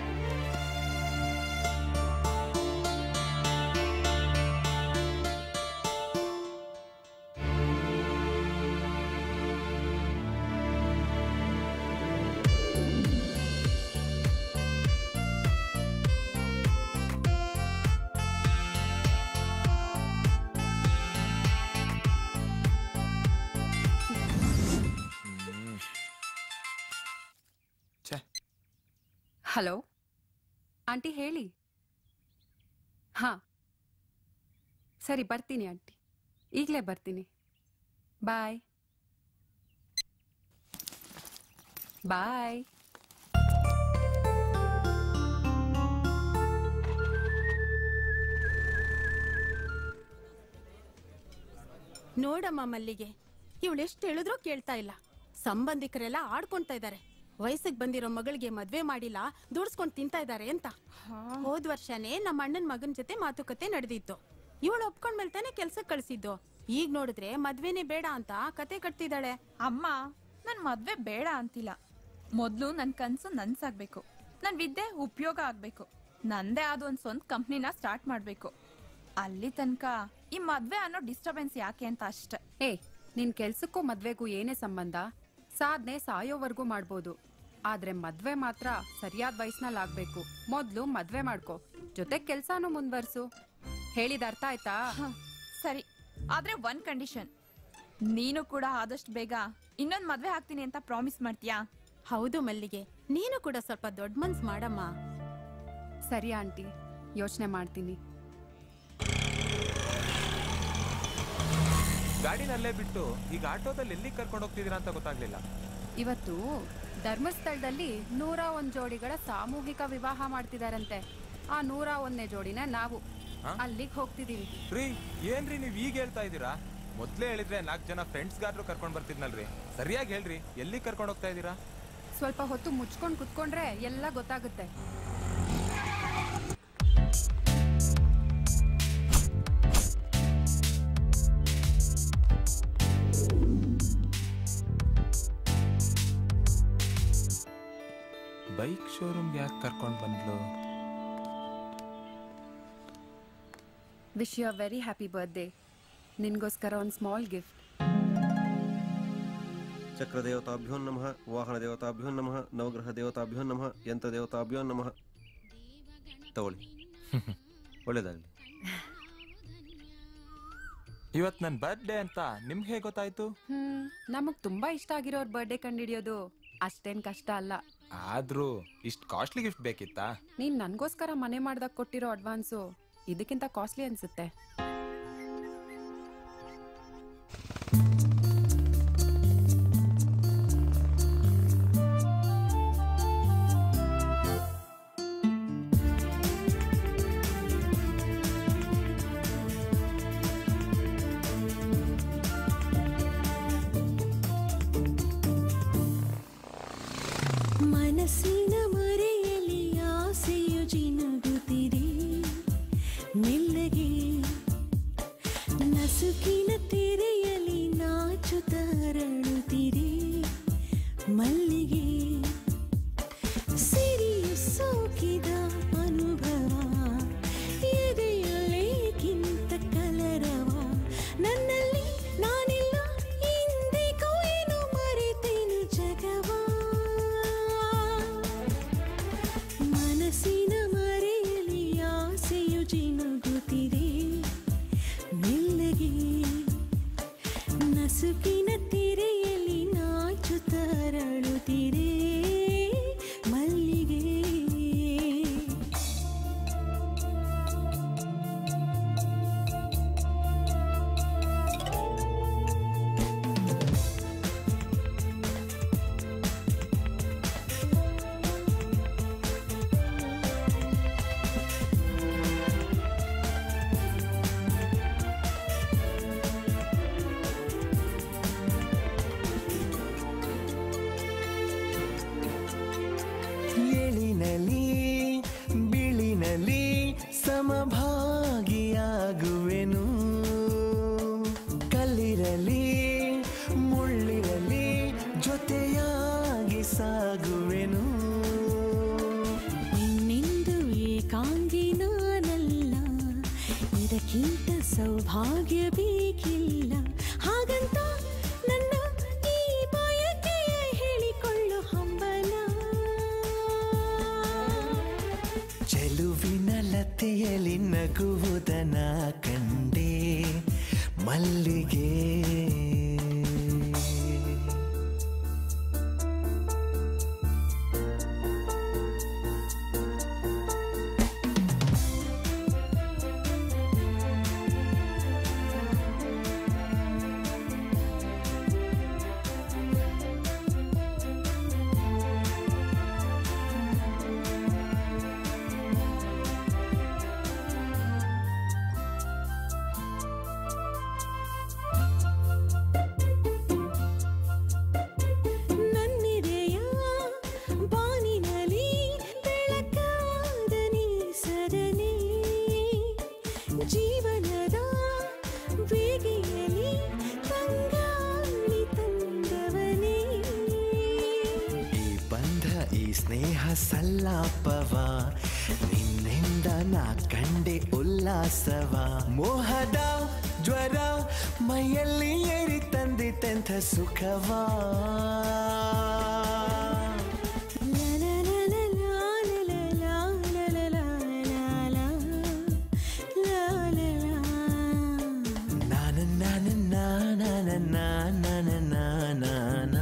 ಛೆ ಹಲೋ ಆಂಟಿ ಹೇಳಿ ಹಾ ಸರಿ ಬರ್ತೀನಿ ಆಂಟಿ ಈಗಲೇ ಬರ್ತೀನಿ ಬಾಯ್ ಬಾಯ್ ನೋಡಮ್ಮ ಮಲ್ಲಿಗೆ ಇವಳು ಎಷ್ಟು ಹೇಳಿದ್ರೂ ಕೇಳ್ತಾ ಇಲ್ಲ ಸಂಬಂಧಿಕರೆಲ್ಲ ಆಡ್ಕೊಂತಾ ಇದ್ದಾರೆ ವಯಸ್ಸಿಗೆ ಬಂದಿರೋ ಮಗಳಿಗೆ ಮದ್ವೆ ಮಾಡಿಲ್ಲ ದುಡ್ಸ್ಕೊಂಡ್ ತಿಂತಾ ಇದ್ದಾರೆ ಅಂತ ಹೋದ್ ವರ್ಷನೇ ನಮ್ಮ ಅಣ್ಣನ್ ಮಗನ್ ಜೊತೆ ಮಾತುಕತೆ ನಡೆದಿತ್ತು ಇವಳು ಒಪ್ಕೊಂಡ್ಮೇಲೆ ತಾನೇ ಕೆಲ್ಸಕ್ಕೆ ಕಳ್ಸಿದ್ದು ಈಗ ನೋಡಿದ್ರೆ ಮದ್ವೆನೇ ಬೇಡ ಅಂತ ಕತೆ ಕಟ್ತಿದ್ದಾಳೆ ಅಮ್ಮ ನನ್ ಮದ್ವೆ ಬೇಡ ಅಂತಿಲ್ಲ ಮೊದ್ಲು ನನ್ ಕನ್ಸು ನನ್ಸಾಗ್ಬೇಕು ನನ್ ವಿದ್ಯೆ ಉಪಯೋಗ ಆಗ್ಬೇಕು ನಂದೇ ಆದ ಒಂದ್ ಸ್ವಂತ ಕಂಪ್ನಿನ ಸ್ಟಾರ್ಟ್ ಮಾಡ್ಬೇಕು ಅಲ್ಲಿ ತನಕ ಈ ಮದ್ವೆ ಅನ್ನೋ ಡಿಸ್ಟರ್ಬೆನ್ಸ್ ಯಾಕೆ ಅಂತ ಅಷ್ಟೆ ಏ ನಿನ್ ಕೆಲ್ಸಕ್ಕೂ ಮದ್ವೆಗೂ ಏನೇ ಸಂಬಂಧ ಸಾಧನೆ ಸಾಯೋವರೆಗೂ ಮಾಡ್ಬೋದು ಆದ್ರೆ ಮದ್ವೆ ಮಾತ್ರ ಸರಿಯಾದ ವಯಸ್ಸಿನಲ್ಲಿ ಆಗ್ಬೇಕು ಮೊದ್ಲು ಮದ್ವೆ ಮಾಡ್ಕೋ ಜೊತೆ ಕೆಲ್ಸಾನು ಮುಂದ್ವರ್ಸು ಹೇಳಿದ ಅರ್ಥ ಆಯ್ತಾ ಸರಿ ಆದ್ರೆ ಒಂದ್ ಕಂಡೀಷನ್ ನೀನು ಕೂಡ ಆದಷ್ಟು ಬೇಗ ಇನ್ನೊಂದ್ ಮದ್ವೆ ಆಗ್ತೀನಿ ಅಂತ ಪ್ರಾಮಿಸ್ ಮಾಡ್ತೀಯಾ ಹೌದು ಮಲ್ಲಿಗೆ ನೀನು ಕೂಡ ಸ್ವಲ್ಪ ದೊಡ್ಡ ಮನ್ಸ್ ಮಾಡಮ್ಮ ಸರಿ ಆಂಟಿ ಯೋಚನೆ ಮಾಡ್ತೀನಿ ಗಾಡಿನಲ್ಲೇ ಬಿಟ್ಟು ಈಗ ಆಟೋದಲ್ಲಿ ಎಲ್ಲಿ ಕರ್ಕೊಂಡು ಹೋಗ್ತಿದ್ದೀರಾ ಅಂತ ಗೊತ್ತಾಗ್ಲಿಲ್ಲ ಇವತ್ತು ಧರ್ಮಸ್ಥಳದಲ್ಲಿ ನೂರ ಒಂದ್ ಜೋಡಿಗಳ ಸಾಮೂಹಿಕ ವಿವಾಹ ಮಾಡ್ತಿದಾರಂತೆ ಆ ನೂರ ಒಂದನೇ ಜೋಡಿನ ನಾವು ಹಾ? ಅಲ್ಲಿಗೆ ಹೋಗ್ತಿದೀವಿ ರೀ ಏನ್ರಿ ನೀವ್ ಈಗ ಹೇಳ್ತಾ ಇದ್ದೀರಾ ಮೊದ್ಲೇ ಹೇಳಿದ್ರೆ ನಾಲ್ಕು ಜನ ಫ್ರೆಂಡ್ಸ್ ಗಾದ್ರು ಕರ್ಕೊಂಡ್ ಬರ್ತಿದ್ನಲ್ರಿ ಸರಿಯಾಗಿ ಹೇಳ್ರಿ ಎಲ್ಲಿ ಕರ್ಕೊಂಡು ಹೋಗ್ತಾ ಇದ್ದೀರಾ ಸ್ವಲ್ಪ ಹೊತ್ತು ಮುಚ್ಕೊಂಡ್ ಕುತ್ಕೊಂಡ್ರೆ ಎಲ್ಲ ಗೊತ್ತಾಗುತ್ತೆ ಬೈಕ್ ಶೋರೂಮ್ಗೆ ಯಾಕೆ ಕರ್ಕೊಂಡು ಬಂದ್ಲು wish you a very happy birthday ನಿನ್ಗೋಸ್ಕರ ಒಂದು ಸ್ಮಾಲ್ ಗಿಫ್ಟ್ ಚಕ್ರದೇವತಾಭ್ಯೋ ನಮಃ ವಾಹನ ದೇವತಾಭ್ಯೋ ನಮಃ ನವಗ್ರಹ ದೇವತಾಭ್ಯೋ ನಮಃ ಯಂತ್ರ ದೇವತಾಭ್ಯೋ ನಮಃ ತಗೊಳ್ಳಿ ಒಳ್ಳೇದಾಗಲಿ ಇವತ್ ನನ್ ಬರ್ತ್ಡೇ ಅಂತ ನಿಮ್ಗೆ ಹೇಗೆ ಗೊತ್ತಾಯ್ತು ಹ್ಮ್ ನಮಗ್ ತುಂಬಾ ಇಷ್ಟ ಆಗಿರೋರ್ ಬರ್ಡೇ ಕಂಡಿಡಿಯೋದು ಅಷ್ಟೇನ್ ಕಷ್ಟ ಅಲ್ಲ ಆದ್ರೂ ಇಷ್ಟ್ ಕಾಸ್ಟ್ಲಿ ಗಿಫ್ಟ್ ಬೇಕಿತ್ತಾ ನೀನ್ ನನ್ಗೋಸ್ಕರ ಮನೆ ಮಾಡ್ದಾಗ ಕೊಟ್ಟಿರೋ ಅಡ್ವಾನ್ಸು ಇದಕ್ಕಿಂತ ಕಾಸ್ಟ್ಲಿ ಅನ್ಸುತ್ತೆ ಮನಸ್ಸಿನ ಮರೆಯಲ್ಲಿ ಆಸೆಯು ಜಿನುಗುತ್ತಿದೆ ಮೆಲ್ಲಗೆ ನಸುಕಿನ ತೆರೆಯಲಿ ನಾಚುತ್ತ ಹರಡುತ್ತಿದೆ ಮಲ್ಲಿಗೆ ಸಿರಿಯು ಸೋಕಿದ ಅನುಭವ ಎದೆಯಲ್ಲೇಕಿಂತ ಕಲರವ ನನ್ನಲ್ಲಿ ನಾನಿಲ್ಲ ಇಂದಿಗೂ ಏನು ಮರೆತೇನು ಜಗವಾ ಮನಸ್ಸಿನ ಮರೆಯಲಿ ಆಸೆಯು ಜಿನುಗುತ್ತಿದೆ ಮೆಲ್ಲಗೆ ನಸುಕಿನ ತೆರೆಯಲಿ ನಾಚುತ್ತ ಅರಳುತ್ತಿದೆ ಮಲ್ಲಿಗೆ ಎಳಿನಲಿ ಬಿಳಿನಲಿ ಸಮಭಾಗಿಯಾಗುವೆನು ಕಲ್ಲಿರಲಿ ಮುಳ್ಳಿರಲಿ ಜೊತೆಯಾಗಿ ಸಾಗುವೆನು ಇನ್ನೆಂದು ಏಕಾಂಗಿ ನಾನಲ್ಲ ಇದಕ್ಕಿಂತ ಸೌಭಾಗ್ಯ ಬೇಕಿಲ್ಲ ಹಾಗಂತ ನನ್ನ ಈ ಬಯಕೆಯ ಹೇಳಿಕೊಳ್ಳು ಹಂಬಲ ಚೆಲುವಿನ ಲತೆಯಲ್ಲಿ ನಗುವುದನ ಕಂಡೆ ಮಲ್ಲಿಗೆ ನನ್ನಿದೆಯ ಬಾನಿನಲ್ಲಿ ಬೆಳಕಾದ ನೀ ಸದನೆ ಜೀವನದ ವೇಗಿಯಲ್ಲಿ ತಂಗಾಳಿ ತಂದವನೇ ಈ ಬಂಧ ಈ ಸ್ನೇಹ ಸಲ್ಲಾಪವ ನಿನ್ನೆ ನಿನ್ನಿಂದ ನಾ ಕಂಡೆ ಉಲ್ಲಾಸವ ಮೋಹದ ಜ್ವರ ಮೈಯಲ್ಲಿ ಏರಿ ತಂದಿತೆಂಥ ಸುಖವಾ ನಾನು ನಾನು ನಾನು ನಾನು ನಾನು ನಾನು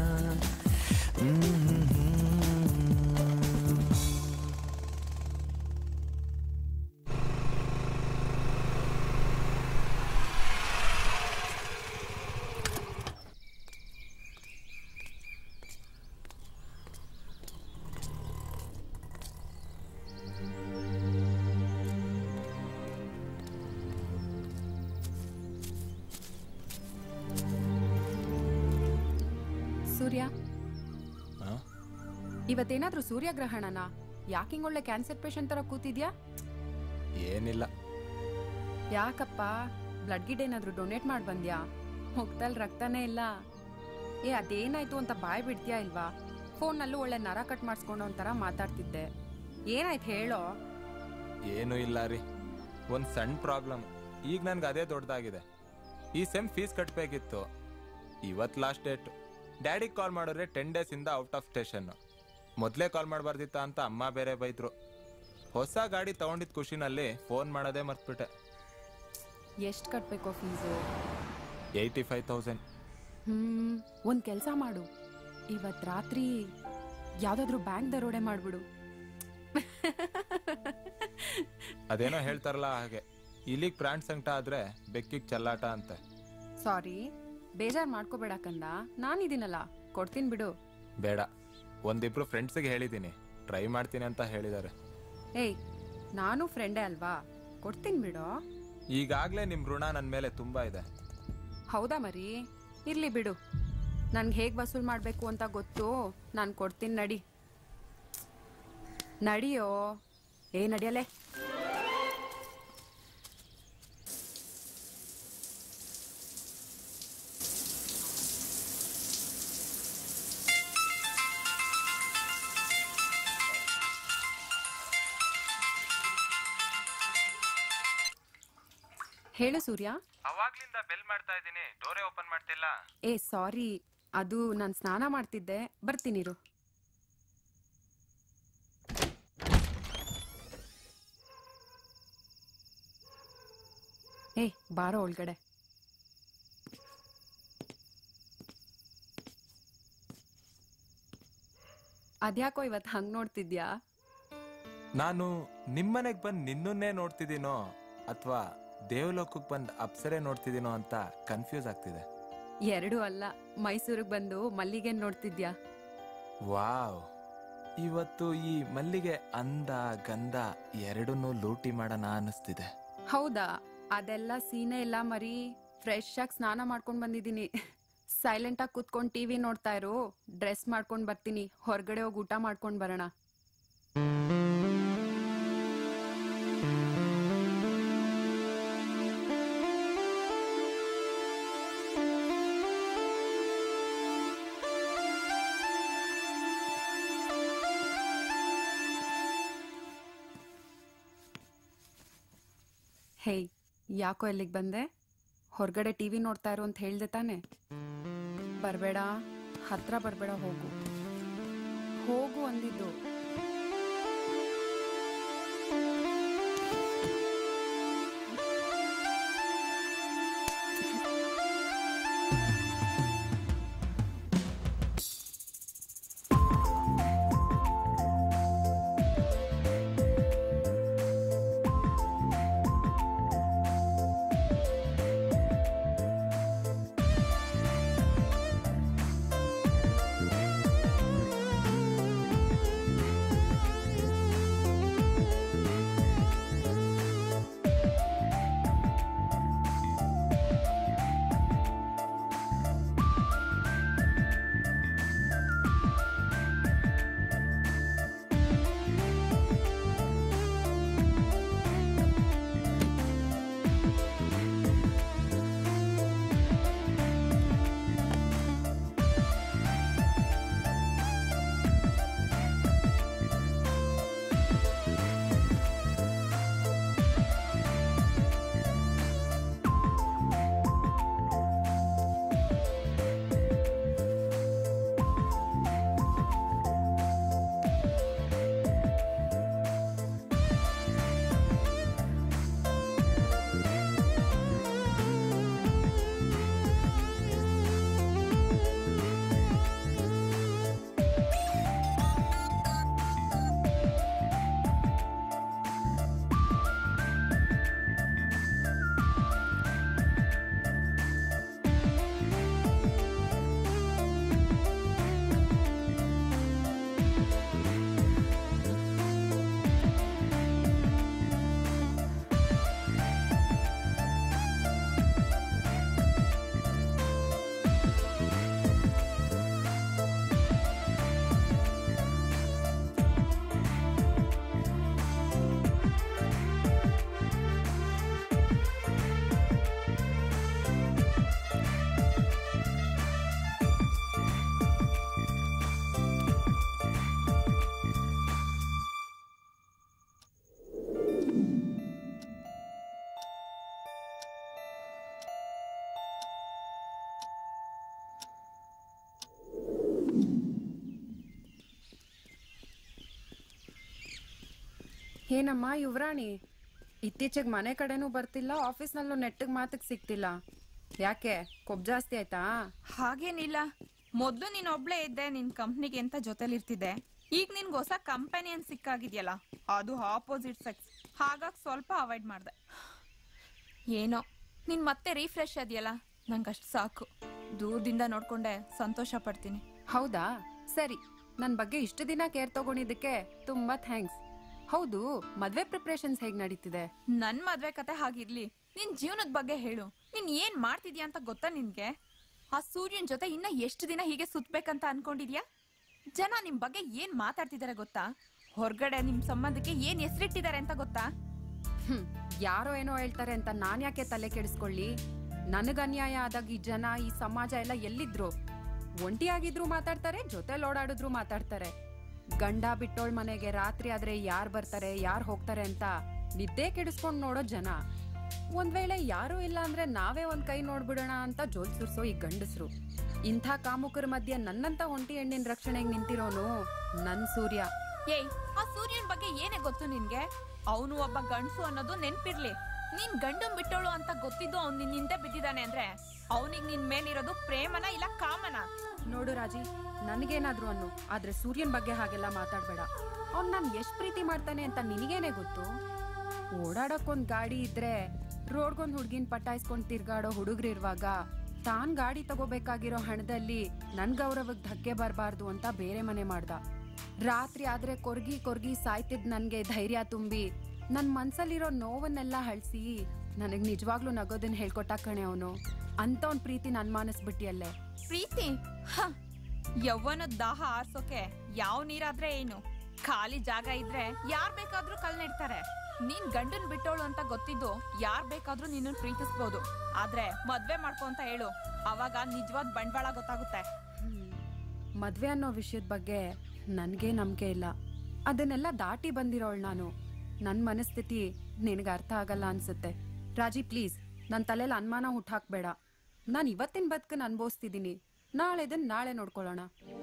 ಸೂರ್ಯ ಆ? ಇವತ್ತೇನಾದ್ರೂ ಸೂರ್ಯಗ್ರಹಣನ ಯಾಕಿಂಗ್ ಒಳ್ಳೆ ಕ್ಯಾನ್ಸರ್ ಪೇಷಂಟ್ ತರ ಕೂತಿದ್ಯಾ ಏನಿಲ್ಲ ಯಾಕಪ್ಪ ಬ್ಲಡ್ ಗಿಡ್ ಏನಾದ್ರೂ ಡೊನೇಟ್ ಮಾಡಿ ಬಂದ್ಯಾ ಮುಗ್ದಲ್ಲಿ ರಕ್ತನೇ ಇಲ್ಲ ಏ ಅದೇನಾಯ್ತು ಅಂತ ಬಾಯ್ ಬಿಡ್ತೀಯಾ ಇಲ್ವಾ ಫೋನ್ನಲ್ಲೂ ಒಳ್ಳೆ ನರ ಕಟ್ ಮಾಡಿಸ್ಕೊಂಡು ಒಂಥರ ಮಾತಾಡ್ತಿದ್ದೆ ಏನಾಯ್ತು ಹೇಳೋ ಏನೂ ಇಲ್ಲ ರೀ ಒಂದು ಸಣ್ಣ ಪ್ರಾಬ್ಲಮ್ ಈಗ ನನ್ಗೆ ಅದೇ ದೊಡ್ಡದಾಗಿದೆ ಈ ಸೆಮ್ ಫೀಸ್ ಕಟ್ಟಬೇಕಿತ್ತು ಇವತ್ತು ಲಾಸ್ಟ್ ಡೇಟ್ ಡ್ಯಾಡಿಗೆ ಕಾಲ್ ಮಾಡಿದ್ರೆ ಟೆನ್ ಡೇಸಿಂದ ಔಟ್ ಆಫ್ ಸ್ಟೇಷನ್ ಮೊದಲೇ ಕಾಲ್ ಮಾಡಬಾರ್ದಿತ್ತ ಅಂತ ಅಮ್ಮ ಬೇರೆ ಬೈದ್ರು ಹೊಸ ಗಾಡಿ ತಗೊಂಡಿದ್ ಖುಷಿನಲ್ಲಿ ಫೋನ್ ಮಾಡೋದೇ ಮರ್ತ್ಬಿಟ್ಟೆ ಎಷ್ಟು ಕಟ್ಬೇಕೋ fees eighty five thousand hmm ಒಂದ್ ಕೆಲ್ಸ ಮಾಡು ಇವತ್ ರಾತ್ರಿ ಯಾವ್ದಾದ್ರು ಬ್ಯಾಂಕ್ ದರೋಡೆ ಮಾಡ್ಬಿಡು ಅದೇನೋ ಹೇಳ್ತಾರಲ್ಲ ಹಾಗೆ ಇಲ್ಲಿಗೆ ಪ್ರಾಣ್ ಸಂಕಟ ಆದ್ರೆ ಬೆಕ್ಕಿಗೆ ಚಲ್ಲಾಟ ಅಂತ ಸಾರಿ ಬೇಜಾರ್ ಮಾಡ್ಕೋಬೇಡ ಕಂದ ನಾನಿದ್ದೀನಲ್ಲ ಕೊಡ್ತೀನಿ ಬಿಡು ಬೇಡ ಒಂದಿಬ್ರು ಫ್ರೆಂಡ್ಸಿಗೆ ಹೇಳಿದ್ದೀನಿ ಟ್ರೈ ಮಾಡ್ತೀನಿ ಅಂತ ಹೇಳಿದ್ದಾರೆ ಏಯ್ ನಾನು ಫ್ರೆಂಡೇ ಅಲ್ವಾ ಕೊಡ್ತೀನಿ ಬಿಡು ಈಗಾಗಲೇ ನಿಮ್ಮ ಋಣ ನನ್ನ ಮೇಲೆ ತುಂಬ ಇದೆ ಹೌದಾ ಮರಿ ಇರ್ಲಿ ಬಿಡು ನನ್ಗೆ ಹೇಗ್ ವಸೂಲ್ ಮಾಡ್ಬೇಕು ಅಂತ ಗೊತ್ತು ನಾನು ಕೊಡ್ತೀನಿ ನಡಿ ನಡಿಯೋ ಏ ನಡಿಯಲೇ ಹೇಳು ಸೂರ್ಯ ಅವಾಗ್ಲಿಂದ ಬೆಲ್ ಮಾಡ್ತಾ ಇದ್ದೀನಿ ಡೋರೇ ಓಪನ್ ಮಾಡ್ತಿಲ್ಲ ಏ ಸಾರಿ ಅದು ನಾನು ಸ್ನಾನ ಮಾಡ್ತಿದ್ದೆ ಬರ್ತೀನಿರು ಏ ಬಾರೋ ಒಳಗಡೆ ಅದ್ಯಾಕೋ ಇವತ್ತು ಹಂಗ್ ನೋಡ್ತಿದ್ಯಾ ನಾನು ನಿಮ್ಮನೆಗೆ ಬಂದು ನಿನ್ನನ್ನೇ ನೋಡ್ತಿದ್ದೀನೋ ಅಥವಾ ದೇವಲೋಕಕ್ಕೆ ಬಂದು ಅಪ್ಸರೆ ನೋಡ್ತಿದ್ದೀನೋ ಅಂತ ಕನ್ಫ್ಯೂಸ್ ಆಗ್ತಿದೆ ಎರಡೂ ಅಲ್ಲ ಮೈಸೂರಿಗೆ ಬಂದು ಮಲ್ಲಿಗೆ ನೋಡ್ತಿದ್ಯಾ ವಾವ್ ಇವತ್ತು ಈ ಮಲ್ಲಿಗೆ ಅಂದ ಗಂಧ ಎರಡನ್ನೂ ಲೂಟಿ ಮಾಡೋಣ ಅನ್ನಿಸ್ತಿದೆ ಹೌದಾ ಅದೆಲ್ಲ ಸೀನೆ ಇಲ್ಲ ಮರಿ ಫ್ರೆಶ್ ಆಗಿ ಸ್ನಾನ ಮಾಡ್ಕೊಂಡ್ ಬಂದಿದ್ದೀನಿ ಸೈಲೆಂಟ್ ಆಗಿ ಕುತ್ಕೊಂಡ್ ಟಿವಿ ನೋಡ್ತಾ ಇರು ಡ್ರೆಸ್ ಮಾಡ್ಕೊಂಡ್ ಬರ್ತೀನಿ ಹೊರಗಡೆ ಹೋಗಿ ಊಟ ಮಾಡ್ಕೊಂಡ್ ಬರೋಣ ಹೇಯ್ ಯಾಕೋ ಇಲ್ಲಿಗೆ ಬಂದೆ ಹೊರಗಡೆ ಟಿವಿ ನೋಡ್ತಾ ಇರು ಅಂತ ಹೇಳ್ದೆ ತಾನೆ ಬರಬೇಡ ಹತ್ರ ಬರಬೇಡ ಹೋಗು ಹೋಗು ಅಂದಿದ್ದು ಏನಮ್ಮ ಯುವರಾಣಿ ಇತ್ತೀಚೆಗೆ ಮನೆ ಕಡೆನೂ ಬರ್ತಿಲ್ಲ ಆಫೀಸ್ನಲ್ಲೂ ನೆಟ್ಟಗ್ ಮಾತಿಗೆ ಸಿಗ್ತಿಲ್ಲ ಯಾಕೆ ಕೊಬ್ ಜಾಸ್ತಿ ಆಯ್ತಾ ಹಾಗೇನಿಲ್ಲ ಮೊದ್ಲು ನೀನ್ ಒಬ್ಳೇ ಇದ್ದೆ ನಿನ್ ಕಂಪ್ನಿಗೆ ಅಂತ ಜೊತೆಲಿರ್ತಿದ್ದೆ ಈಗ ನಿನ್ಗೆ ಹೊಸ ಕಂಪನಿ ಅಂತ ಸಿಕ್ಕಾಗಿದ್ಯಲ್ಲ ಅದು ಆಪೋಸಿಟ್ ಸೆಕ್ಸ್ ಹಾಗಾಗಿ ಸ್ವಲ್ಪ ಅವಾಯ್ಡ್ ಮಾಡ್ದೆ ಏನೋ ನೀನ್ ಮತ್ತೆ ರೀಫ್ರೆಶ್ ಅದೆಯಲ್ಲ ನಂಗಷ್ಟು ಸಾಕು ದೂರದಿಂದ ನೋಡ್ಕೊಂಡೆ ಸಂತೋಷ ಪಡ್ತೀನಿ ಹೌದಾ ಸರಿ ನನ್ ಬಗ್ಗೆ ಇಷ್ಟು ದಿನ ಕೇರ್ ತಗೊಂಡಿದ್ದಕ್ಕೆ ತುಂಬಾ ಥ್ಯಾಂಕ್ಸ್ ಹೌದು ಮದ್ವೆ ಪ್ರಿಪ್ರೇಷನ್ಸ್ ಹೇಗ್ ನಡೀತಿದೆ ನನ್ ಮದ್ವೆ ಕತೆ ಹಾಗಿರ್ಲಿ ನಿನ್ ಜೀವನದ ಬಗ್ಗೆ ಹೇಳು ನೀನ್ ಏನ್ ಮಾಡ್ತಿದ್ಯಾ ಅಂತ ಗೊತ್ತಾ ನಿನ್ಗೆ ಆ ಸೂರ್ಯನ್ ಜೊತೆ ಇನ್ನ ಎಷ್ಟು ದಿನ ಹೀಗೆ ಸುತ್ಬೇಕಂತ ಅನ್ಕೊಂಡಿದ್ಯಾ ಜನ ನಿಮ್ ಬಗ್ಗೆ ಏನ್ ಮಾತಾಡ್ತಿದಾರೆ ಗೊತ್ತಾ ಹೊರಗಡೆ ನಿಮ್ ಸಂಬಂಧಕ್ಕೆ ಏನ್ ಹೆಸರಿಟ್ಟಿದ್ದಾರೆ ಅಂತ ಗೊತ್ತಾ ಹ್ಮ್ ಯಾರೋ ಏನೋ ಹೇಳ್ತಾರೆ ಅಂತ ನಾನ್ ಯಾಕೆ ತಲೆ ಕೆಡಿಸ್ಕೊಳ್ಳಿ ನನಗ್ ಅನ್ಯಾಯ ಆದಾಗ ಈ ಜನ ಈ ಸಮಾಜ ಎಲ್ಲ ಎಲ್ಲಿದ್ರು ಒಂಟಿಯಾಗಿದ್ರು ಮಾತಾಡ್ತಾರೆ ಜೊತೆಲ್ ಓಡಾಡಿದ್ರು ಮಾತಾಡ್ತಾರೆ ಗಂಡ ಬಿಟ್ಟೋಳ್ ಮನೆಗೆ ರಾತ್ರಿ ಆದ್ರೆ ಯಾರ್ ಬರ್ತಾರೆ ಯಾರ್ ಹೋಗ್ತಾರೆ ಅಂತ ನಿದ್ದೆ ಕೆಡಿಸ್ಕೊಂಡ್ ನೋಡೋ ಜನ ಒಂದ್ ವೇಳೆ ಯಾರೂ ಇಲ್ಲ ಅಂದ್ರೆ ನಾವೇ ಒಂದ್ ಕೈ ನೋಡ್ಬಿಡೋಣ ಅಂತ ಜೋಲ್ ಸುರ್ಸೋ ಈ ಗಂಡಸ್ರು ಇಂಥ ಕಾಮುಕರ ಮಧ್ಯೆ ನನ್ನಂತ ಒಂಟಿ ಹೆಣ್ಣಿನ ರಕ್ಷಣೆಗೆ ನಿಂತಿರೋನು ನನ್ ಸೂರ್ಯ ಏಯ್ ಆ ಸೂರ್ಯನ್ ಬಗ್ಗೆ ಏನೇ ಗೊತ್ತು ನಿನ್ಗೆ ಅವನು ಒಬ್ಬ ಗಂಡ್ಸು ಅನ್ನೋದು ನೆನ್ಪಿರ್ಲಿ ನೀನ್ ಗಂಡನ್ ಬಿಟ್ಟೋಳು ಅಂತ ಗೊತ್ತಿದ್ದು ಅವ್ನ್ ನಿನ್ ಹಿಂದೆ ಬಿದ್ದಿದ್ದಾನೆ ಅಂದ್ರೆ ಅವನಿಗೆ ನಿನ್ ಮೇಲಿರೋದು ಪ್ರೇಮನ ಇಲ್ಲ ಕಾಮನ ನೋಡು ರಾಜಿ ನನಗೇನಾದ್ರು ಅನ್ನು ಆದ್ರೆ ಸೂರ್ಯನ್ ಬಗ್ಗೆ ಹಾಗೆಲ್ಲ ಮಾತಾಡ್ಬೇಡ ಅವ್ನ್ ನಾನ್ ಎಷ್ಟ್ ಪ್ರೀತಿ ಮಾಡ್ತಾನೆ ಅಂತ ನಿನಗೇನೆ ಗೊತ್ತು ಓಡಾಡಕ್ಕೊಂದ್ ಗಾಡಿ ಇದ್ರೆ ರೋಡ್ಗೊಂದ್ ಹುಡ್ಗಿನ್ ಪಟಾಯಿಸ್ಕೊಂಡ್ ತಿರ್ಗಾಡೋ ಹುಡುಗ್ರಿರುವಾಗ ತಾನ್ ಗಾಡಿ ತಗೋಬೇಕಾಗಿರೋ ಹಣದಲ್ಲಿ ನನ್ ಗೌರವಕ್ ಧಕ್ಕೆ ಬರಬಾರ್ದು ಅಂತ ಬೇರೆ ಮನೆ ಮಾಡ್ದ ರಾತ್ರಿ ಆದ್ರೆ ಕೊರ್ಗಿ ಕೊರ್ಗಿ ಸಾಯ್ತಿದ್ ನನ್ಗೆ ಧೈರ್ಯ ತುಂಬಿ ನನ್ ಮನ್ಸಲ್ಲಿರೋ ನೋವನ್ನೆಲ್ಲ ಹಳ್ಸಿ ನನಗ್ ನಿಜವಾಗ್ಲೂ ನಗೋದನ್ ಹೇಳ್ಕೊಟ್ಟ ಕಣೆ ಅವನು ಅಂತವನ್ ಪ್ರೀತಿ ನನ್ ಮಾನಿಸ್ಬಿಟ್ಟಿಯಲ್ಲೇ ಪ್ರೀತಿ ಹ ಯವ್ವನದ ದಾಹ ಆರ್ಸೋಕೆ ಯಾವ ನೀರಾದ್ರೆ ಏನು ಖಾಲಿ ಜಾಗ ಇದ್ರೆ ಯಾರ್ ಬೇಕಾದ್ರೂ ಕಲ್ ನೆಡ್ತಾರೆ ನೀನ್ ಗಂಡನ್ ಬಿಟ್ಟೋಳು ಅಂತ ಗೊತ್ತಿದ್ದು ಯಾರ್ ಬೇಕಾದ್ರೂ ನಿನ್ನ ಪ್ರೀತಿಸ್ಬೋದು ಆದ್ರೆ ಮದ್ವೆ ಮಾಡ್ಕೊ ಅಂತ ಹೇಳು ಅವಾಗ ನಿಜವಾದ ಬಂಡವಾಳ ಗೊತ್ತಾಗುತ್ತೆ ಮದ್ವೆ ಅನ್ನೋ ವಿಷಯದ ಬಗ್ಗೆ ನನ್ಗೆ ನಂಬಿಕೆ ಇಲ್ಲ ಅದನ್ನೆಲ್ಲ ದಾಟಿ ಬಂದಿರೋಳ್ ನಾನು ನನ್ ಮನಸ್ಥಿತಿ ನಿನಗೆ ಅರ್ಥ ಆಗಲ್ಲ ಅನ್ಸುತ್ತೆ ರಾಜಿ ಪ್ಲೀಸ್ ನನ್ನ ತಲೆಯಲ್ಲಿ ಅನುಮಾನ ಹುಟ್ಟಾಕ್ಬೇಡ ನಾನು ಇವತ್ತಿನ ಬದುಕನ್ನ ಅನ್ಭವಿಸ್ತಿದ್ದೀನಿ ನಾಳೆದನ್ ನಾಳೆ ನೋಡ್ಕೊಳ್ಳೋಣ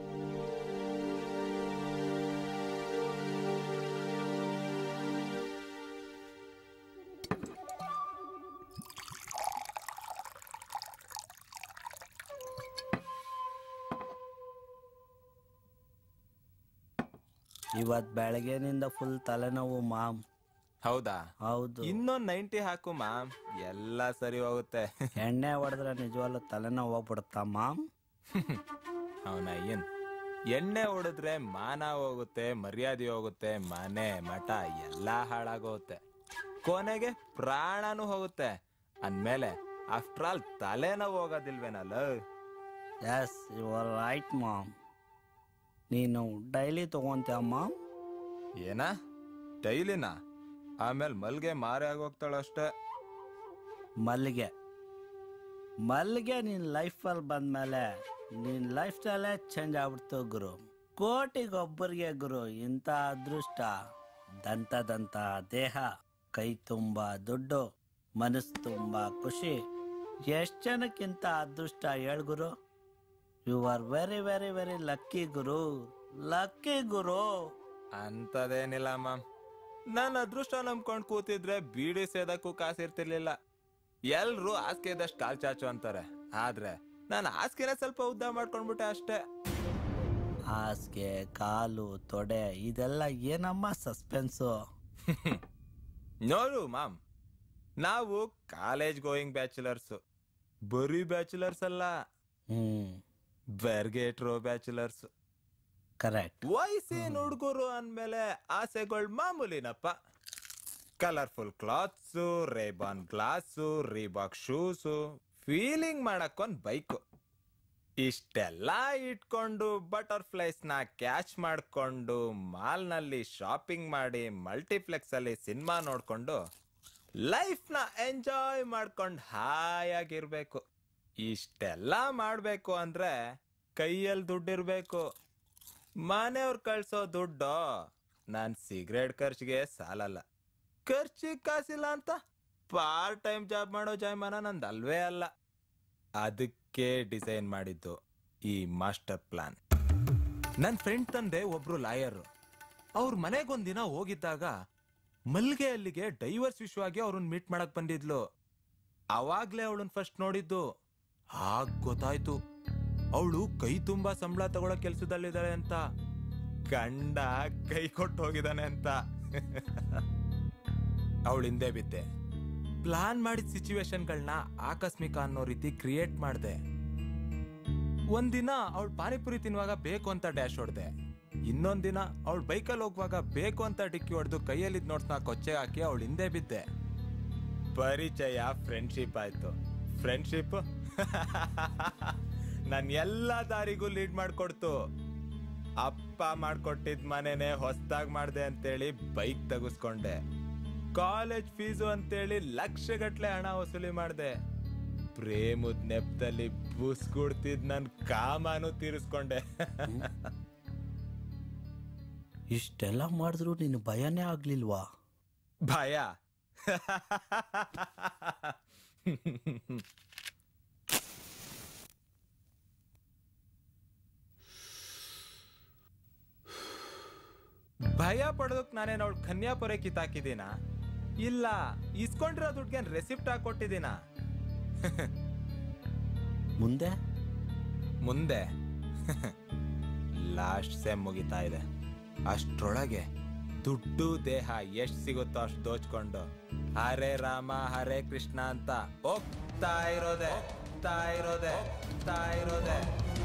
ಇವತ್ ಬೆಳಗ್ಗೆನಿಂದ ಫುಲ್ ತಲೆನೋವು ಮಾಮ್ ಹೌದಾ ಹೌದು ಇನ್ನೊಂದ್ ನೈಂಟಿ ಹಾಕು ಮಾಮ್ ಎಲ್ಲ ಸರಿ ಹೋಗುತ್ತೆ ಎಣ್ಣೆ ಹೊಡೆದ್ರೆ ನಿಜವಾಗ್ಲೂ ತಲೆನೋವು ಹೋಗ್ಬಿಡುತ್ತಾ ಮಾಮ್ ಅವನ ಏನ್ ಎಣ್ಣೆ ಹೊಡೆದ್ರೆ ಮಾನ ಹೋಗುತ್ತೆ ಮರ್ಯಾದೆ ಹೋಗುತ್ತೆ ಮನೆ ಮಠ ಎಲ್ಲ ಹಾಳಾಗೋಗುತ್ತೆ ಕೊನೆಗೆ ಪ್ರಾಣನೂ ಹೋಗುತ್ತೆ ಅಂದ್ಮೇಲೆ ಆಫ್ಟರ್ ಆಲ್ ತಲೆನೋವು ಹೋಗೋದಿಲ್ವೇನಲ್ಲ yes you are right mom ನೀನು ಡೈಲಿ ತಗೊಂತೀಯ ಮಾಮ್ ಏನ ಡೈಲಿನ ಆಮೇಲೆ ಮಲ್ಗೆ ಮಾರೆ ಆಗೋಗ್ತಾಳಷ್ಟೇ ಮಲ್ಲಿಗೆ ಮಲ್ಲಿಗೆ ನಿನ್ನ ಲೈಫಲ್ಲಿ ಬಂದ್ಮೇಲೆ ನಿನ್ನ ಲೈಫ್ ಸ್ಟೈಲೇ ಚೇಂಜ್ ಆಗ್ಬಿಡ್ತು ಗುರು ಕೋಟಿಗೊಬ್ಬರಿಗೆ ಗುರು ಇಂಥ ಅದೃಷ್ಟ ದಂತದಂತ ದೇಹ ಕೈ ತುಂಬ ದುಡ್ಡು ಮನಸ್ಸು ತುಂಬ ಖುಷಿ ಎಷ್ಟು ಜನಕ್ಕಿಂತ ಅದೃಷ್ಟ ಹೇಳ್ ಗುರು you are very very very lucky ಗುರು ಲಕ್ಕಿ ಗುರು ಅಂತದೇನಿಲ್ಲ ಮ್ಯಾಮ್ ನಾನು ಅದೃಷ್ಟ ನಂಬ್ಕೊಂಡ್ ಕೂತಿದ್ರೆ ಬೀಡಿ ಸೇದಕ್ಕೂ ಕಾಸಿರ್ತಿರ್ಲಿಲ್ಲ ಎಲ್ರು ಹಾಸಿಗೆ ಇದ್ದಷ್ಟು ಕಾಲ್ ಚಾಚು ಅಂತಾರೆ ಆದ್ರೆ ನಾನು ಹಾಸಿಗೆನ ಸ್ವಲ್ಪ ಉದ್ದ ಮಾಡ್ಕೊಂಡ್ಬಿಟ್ಟೆ ಅಷ್ಟೇ ಹಾಸಿಗೆ ಕಾಲು ತೊಡೆ ಇದೆಲ್ಲ ಏನಮ್ಮ ಸಸ್ಪೆನ್ಸು ನೋಡು ಮಾಮ್ ನಾವು ಕಾಲೇಜ್ ಗೋಯಿಂಗ್ ಬ್ಯಾಚುಲರ್ಸ್ ಬರೀ ಬ್ಯಾಚುಲರ್ಸ್ ಅಲ್ಲ ಹ್ಮ್ ಬೆರ್ಗೇಟ್ರೋ ಬ್ಯಾಚುಲರ್ಸ್ ಕರೆಕ್ಟ್ ವಯಸ್ಸಿನ ಹುಡುಗರು ಅಂದ್ಮೇಲೆ ಆಸೆಗಳು ಮಾಮೂಲಿನಪ್ಪ colourful clothes Ray-Ban glass Reebok shoes feeling ಮಾಡಕ್ಕೊಂದ್ ಬೈಕು ಇಷ್ಟೆಲ್ಲ ಇಟ್ಕೊಂಡು ಬಟರ್ಫ್ಲೈಸ್ನ ಕ್ಯಾಚ್ ಮಾಡ್ಕೊಂಡು ಮಾಲ್ನಲ್ಲಿ ಶಾಪಿಂಗ್ ಮಾಡಿ ಮಲ್ಟಿಪ್ಲೆಕ್ಸ್ ಅಲ್ಲಿ ಸಿನಿಮಾ ನೋಡ್ಕೊಂಡು ಲೈಫ್ನ ಎಂಜಾಯ್ ಮಾಡ್ಕೊಂಡು ಹಾಯಾಗಿರ್ಬೇಕು ಇಷ್ಟೆಲ್ಲ ಮಾಡ್ಬೇಕು ಅಂದ್ರೆ ಕೈಯಲ್ಲಿ ದುಡ್ಡಿರ್ಬೇಕು ಮನೆಯವ್ರು ಕಳ್ಸೋ ದುಡ್ಡು ನಾನ್ ಸಿಗರೇಟ್ ಖರ್ಚಿಗೆ ಸಾಲಲ್ಲ ಖರ್ಚಿಗೆ ಕಾಸಿಲ್ಲ ಅಂತ ಪಾರ್ಟ್ ಟೈಮ್ ಜಾಬ್ ಮಾಡೋ ಜಾಯಮಾನ ನಂದು ಅಲ್ವೇ ಅಲ್ಲ ಅದಕ್ಕೆ ಡಿಸೈನ್ ಮಾಡಿದ್ದು ಈ ಮಾಸ್ಟರ್ ಪ್ಲಾನ್ ನನ್ನ ಫ್ರೆಂಡ್ ತಂದೆ ಒಬ್ರು ಲಾಯರ್ ಅವ್ರ ಮನೆಗೊಂದಿನ ಹೋಗಿದ್ದಾಗ ಮಲ್ಗೆ ಅಲ್ಲಿಗೆ ಡೈವರ್ಸ್ ವಿಷಯವಾಗಿ ಅವ್ರನ್ನ ಮೀಟ್ ಮಾಡಕ್ ಬಂದಿದ್ಲು ಅವಾಗ್ಲೇ ಅವಳನ್ನ ಫಸ್ಟ್ ನೋಡಿದ್ದು ಆಗ ಗೊತ್ತಾಯ್ತು ಅವಳು ಕೈ ತುಂಬಾ ಸಂಬಳ ತಗೊಳ್ಳೋ ಕೆಲ್ಸದಲ್ಲಿದ್ದಾಳೆ ಅಂತ ಗಂಡ ಕೈ ಕೊಟ್ಟು ಹೋಗಿದ್ದಾನೆ ಅಂತ ಅವಳು ಹಿಂದೆ ಬಿದ್ದೆ ಪ್ಲಾನ್ ಮಾಡಿದ ಸಿಚುವೇಶನ್ಗಳನ್ನ ಆಕಸ್ಮಿಕ ಅನ್ನೋ ರೀತಿ ಕ್ರಿಯೇಟ್ ಮಾಡ್ದೆ ಒಂದಿನ ಅವಳು ಪಾನಿಪುರಿ ತಿನ್ನುವಾಗ ಬೇಕು ಅಂತ ಡ್ಯಾಶ್ ಹೊಡ್ದೆ ಇನ್ನೊಂದಿನ ಅವಳು ಬೈಕಲ್ಲಿ ಹೋಗುವಾಗ ಬೇಕು ಅಂತ ಡಿಕ್ಕಿ ಹೊಡೆದು ಕೈಯಲ್ಲಿದ್ದ ನೋಟ್ಸ್ನ ಕೊಚ್ಚೆ ಹಾಕಿ ಅವಳು ಹಿಂದೆ ಬಿದ್ದೆ ಪರಿಚಯ ಫ್ರೆಂಡ್ಶಿಪ್ ಆಯ್ತು ಫ್ರೆಂಡ್ಶಿಪ್ ನನ್ ಎಲ್ಲ ದಾರಿಗೂ ಲೀಡ್ ಮಾಡ್ಕೊಡ್ತು ಅಪ್ಪ ಮಾಡ್ಕೊಟ್ಟಿದ್ ಮನೆನೆ ಹೊಸ್ದಾಗ್ ಮಾಡ್ದೆ ಅಂತೇಳಿ ಬೈಕ್ ತೆಗೆಸ್ಕೊಂಡೆ ಕಾಲೇಜ್ ಫೀಸು ಅಂತೇಳಿ ಲಕ್ಷಗಟ್ಲೆ ಹಣ ವಸೂಲಿ ಮಾಡ್ದೆ ಪ್ರೇಮದ ನೆಪದಲ್ಲಿ ಬುಸ್ಗುಡ್ತಿದ್ ನನ್ ಕಾಮನು ತೀರಿಸ್ಕೊಂಡೆ ಇಷ್ಟೆಲ್ಲ ಮಾಡಿದ್ರು ನಿನ್ನ ಭಯನೇ ಆಗ್ಲಿಲ್ವಾ ಭಯ ಭಯ ಪಡೋದಕ್ ನಾನೇನ್ ಅವಳು ಕನ್ಯಾಪುರ ಕಿತ್ತಾಕಿದ್ದೀನ ಇಲ್ಲ ಇಸ್ಕೊಂಡಿರೋ ದುಡ್ಗೆ ರೆಸಿಪ್ಟ್ ಹಾಕೊಟ್ಟಿದ್ದೀನ ಮುಂದೆ ಮುಂದೆ ಲಾಸ್ಟ್ ಸೆಮ್ ಮುಗಿತಾ ಇದೆ ಅಷ್ಟ್ರೊಳಗೆ ದುಡ್ಡು ದೇಹ ಎಷ್ಟ್ ಸಿಗುತ್ತೋ ಅಷ್ಟು ದೋಚ್ಕೊಂಡು ಹರೇ ರಾಮ ಹರೇ ಕೃಷ್ಣ ಅಂತ ಹೋಗ್ತಾ ಇರೋದೆ ಹೋಗ್ತಾ ಇರೋದೆ ಹೋಗ್ತಾ ಇರೋದೆ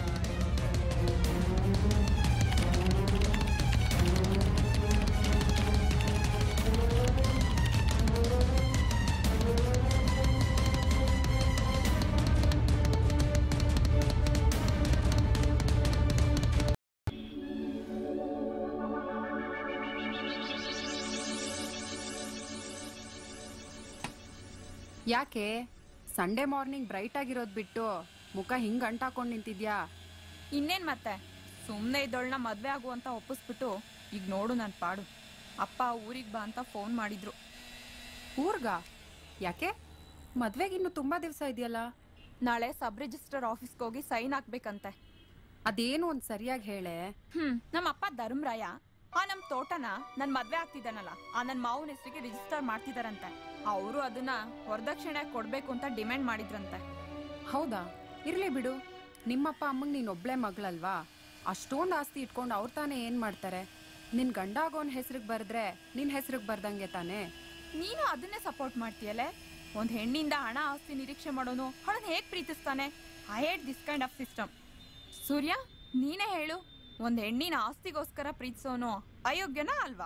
ಯಾಕೆ ಸಂಡೇ ಮಾರ್ನಿಂಗ್ ಬ್ರೈಟ್ ಆಗಿರೋದ್ ಬಿಟ್ಟು ಮುಖ ಹಿಂಗ್ ಅಂಟಾಕೊಂಡ್ ನಿಂತಿದ್ಯಾ ಇನ್ನೇನ್ ಮತ್ತೆ ಸುಮ್ಮನೆ ಇದ್ದೋಳ್ನ ಮದ್ವೆ ಆಗು ಅಂತ ಒಪ್ಪಿಸ್ಬಿಟ್ಟು ಈಗ ನೋಡು ನನ್ನ ಪಾಡು ಅಪ್ಪ ಊರಿಗೆ ಬಾ ಅಂತ ಫೋನ್ ಮಾಡಿದ್ರು ಊರ್ಗ ಯಾಕೆ ಮದ್ವೆಗೆ ಇನ್ನು ತುಂಬಾ ದಿವಸ ಇದೆಯಲ್ಲ ನಾಳೆ ಸಬ್ ರಿಜಿಸ್ಟರ್ ಆಫೀಸ್ಗೆ ಹೋಗಿ ಸೈನ್ ಹಾಕ್ಬೇಕಂತೆ ಅದೇನು ಒಂದ್ ಸರಿಯಾಗಿ ಹೇಳೆ ಹ್ಮ್ ನಮ್ಮ ಅಪ್ಪ ಧರ್ಮರಾಯ ಆ ನಮ್ ತೋಟನ ನನ್ ಮದ್ವೆ ಆಗ್ತಿದ್ದಾನಲ್ಲ ಆ ನನ್ ಮಾವನ ಹೆಸರಿಗೆ ರಿಜಿಸ್ಟರ್ ಮಾಡ್ತಿದಾರಂತೆ ಅವರು ಅದನ್ನ ವರದಕ್ಷಿಣೆ ಕೊಡ್ಬೇಕು ಅಂತ ಡಿಮ್ಯಾಂಡ್ ಮಾಡಿದ್ರಂತೆ ಹೌದಾ ಇರ್ಲಿ ಬಿಡು ನಿಮ್ಮಪ್ಪ ಅಮ್ಮಂಗ್ ನೀನ್ ಒಬ್ಳೆ ಮಗಳಲ್ವಾ ಅಷ್ಟೊಂದ್ ಆಸ್ತಿ ಇಟ್ಕೊಂಡು ಅವ್ರು ತಾನೇ ಏನ್ ಮಾಡ್ತಾರೆ ನಿನ್ ಗಂಡ ಆಗೋನ್ ಹೆಸ್ರಿಗೆ ಬರ್ದ್ರೆ ನಿನ್ ಹೆಸ್ರಿಗೆ ಬರ್ದಂಗೆ ತಾನೇ ನೀನು ಅದನ್ನೇ ಸಪೋರ್ಟ್ ಮಾಡ್ತೀಯಲೆ ಒಂದ್ ಹೆಣ್ಣಿಂದ ಹಣ ಆಸ್ತಿ ನಿರೀಕ್ಷೆ ಮಾಡೋನು ಅವಳನ್ನ ಹೇಗ್ ಪ್ರೀತಿಸ್ತಾನೆ I hate this kind of system Surya ನೀನೇ ಹೇಳು ಒಂದ್ ಹೆಣ್ಣಿನ ಆಸ್ತಿಗೋಸ್ಕರ ಪ್ರೀತಿಸೋನು ಅಯೋಗ್ಯನಾ ಅಲ್ವಾ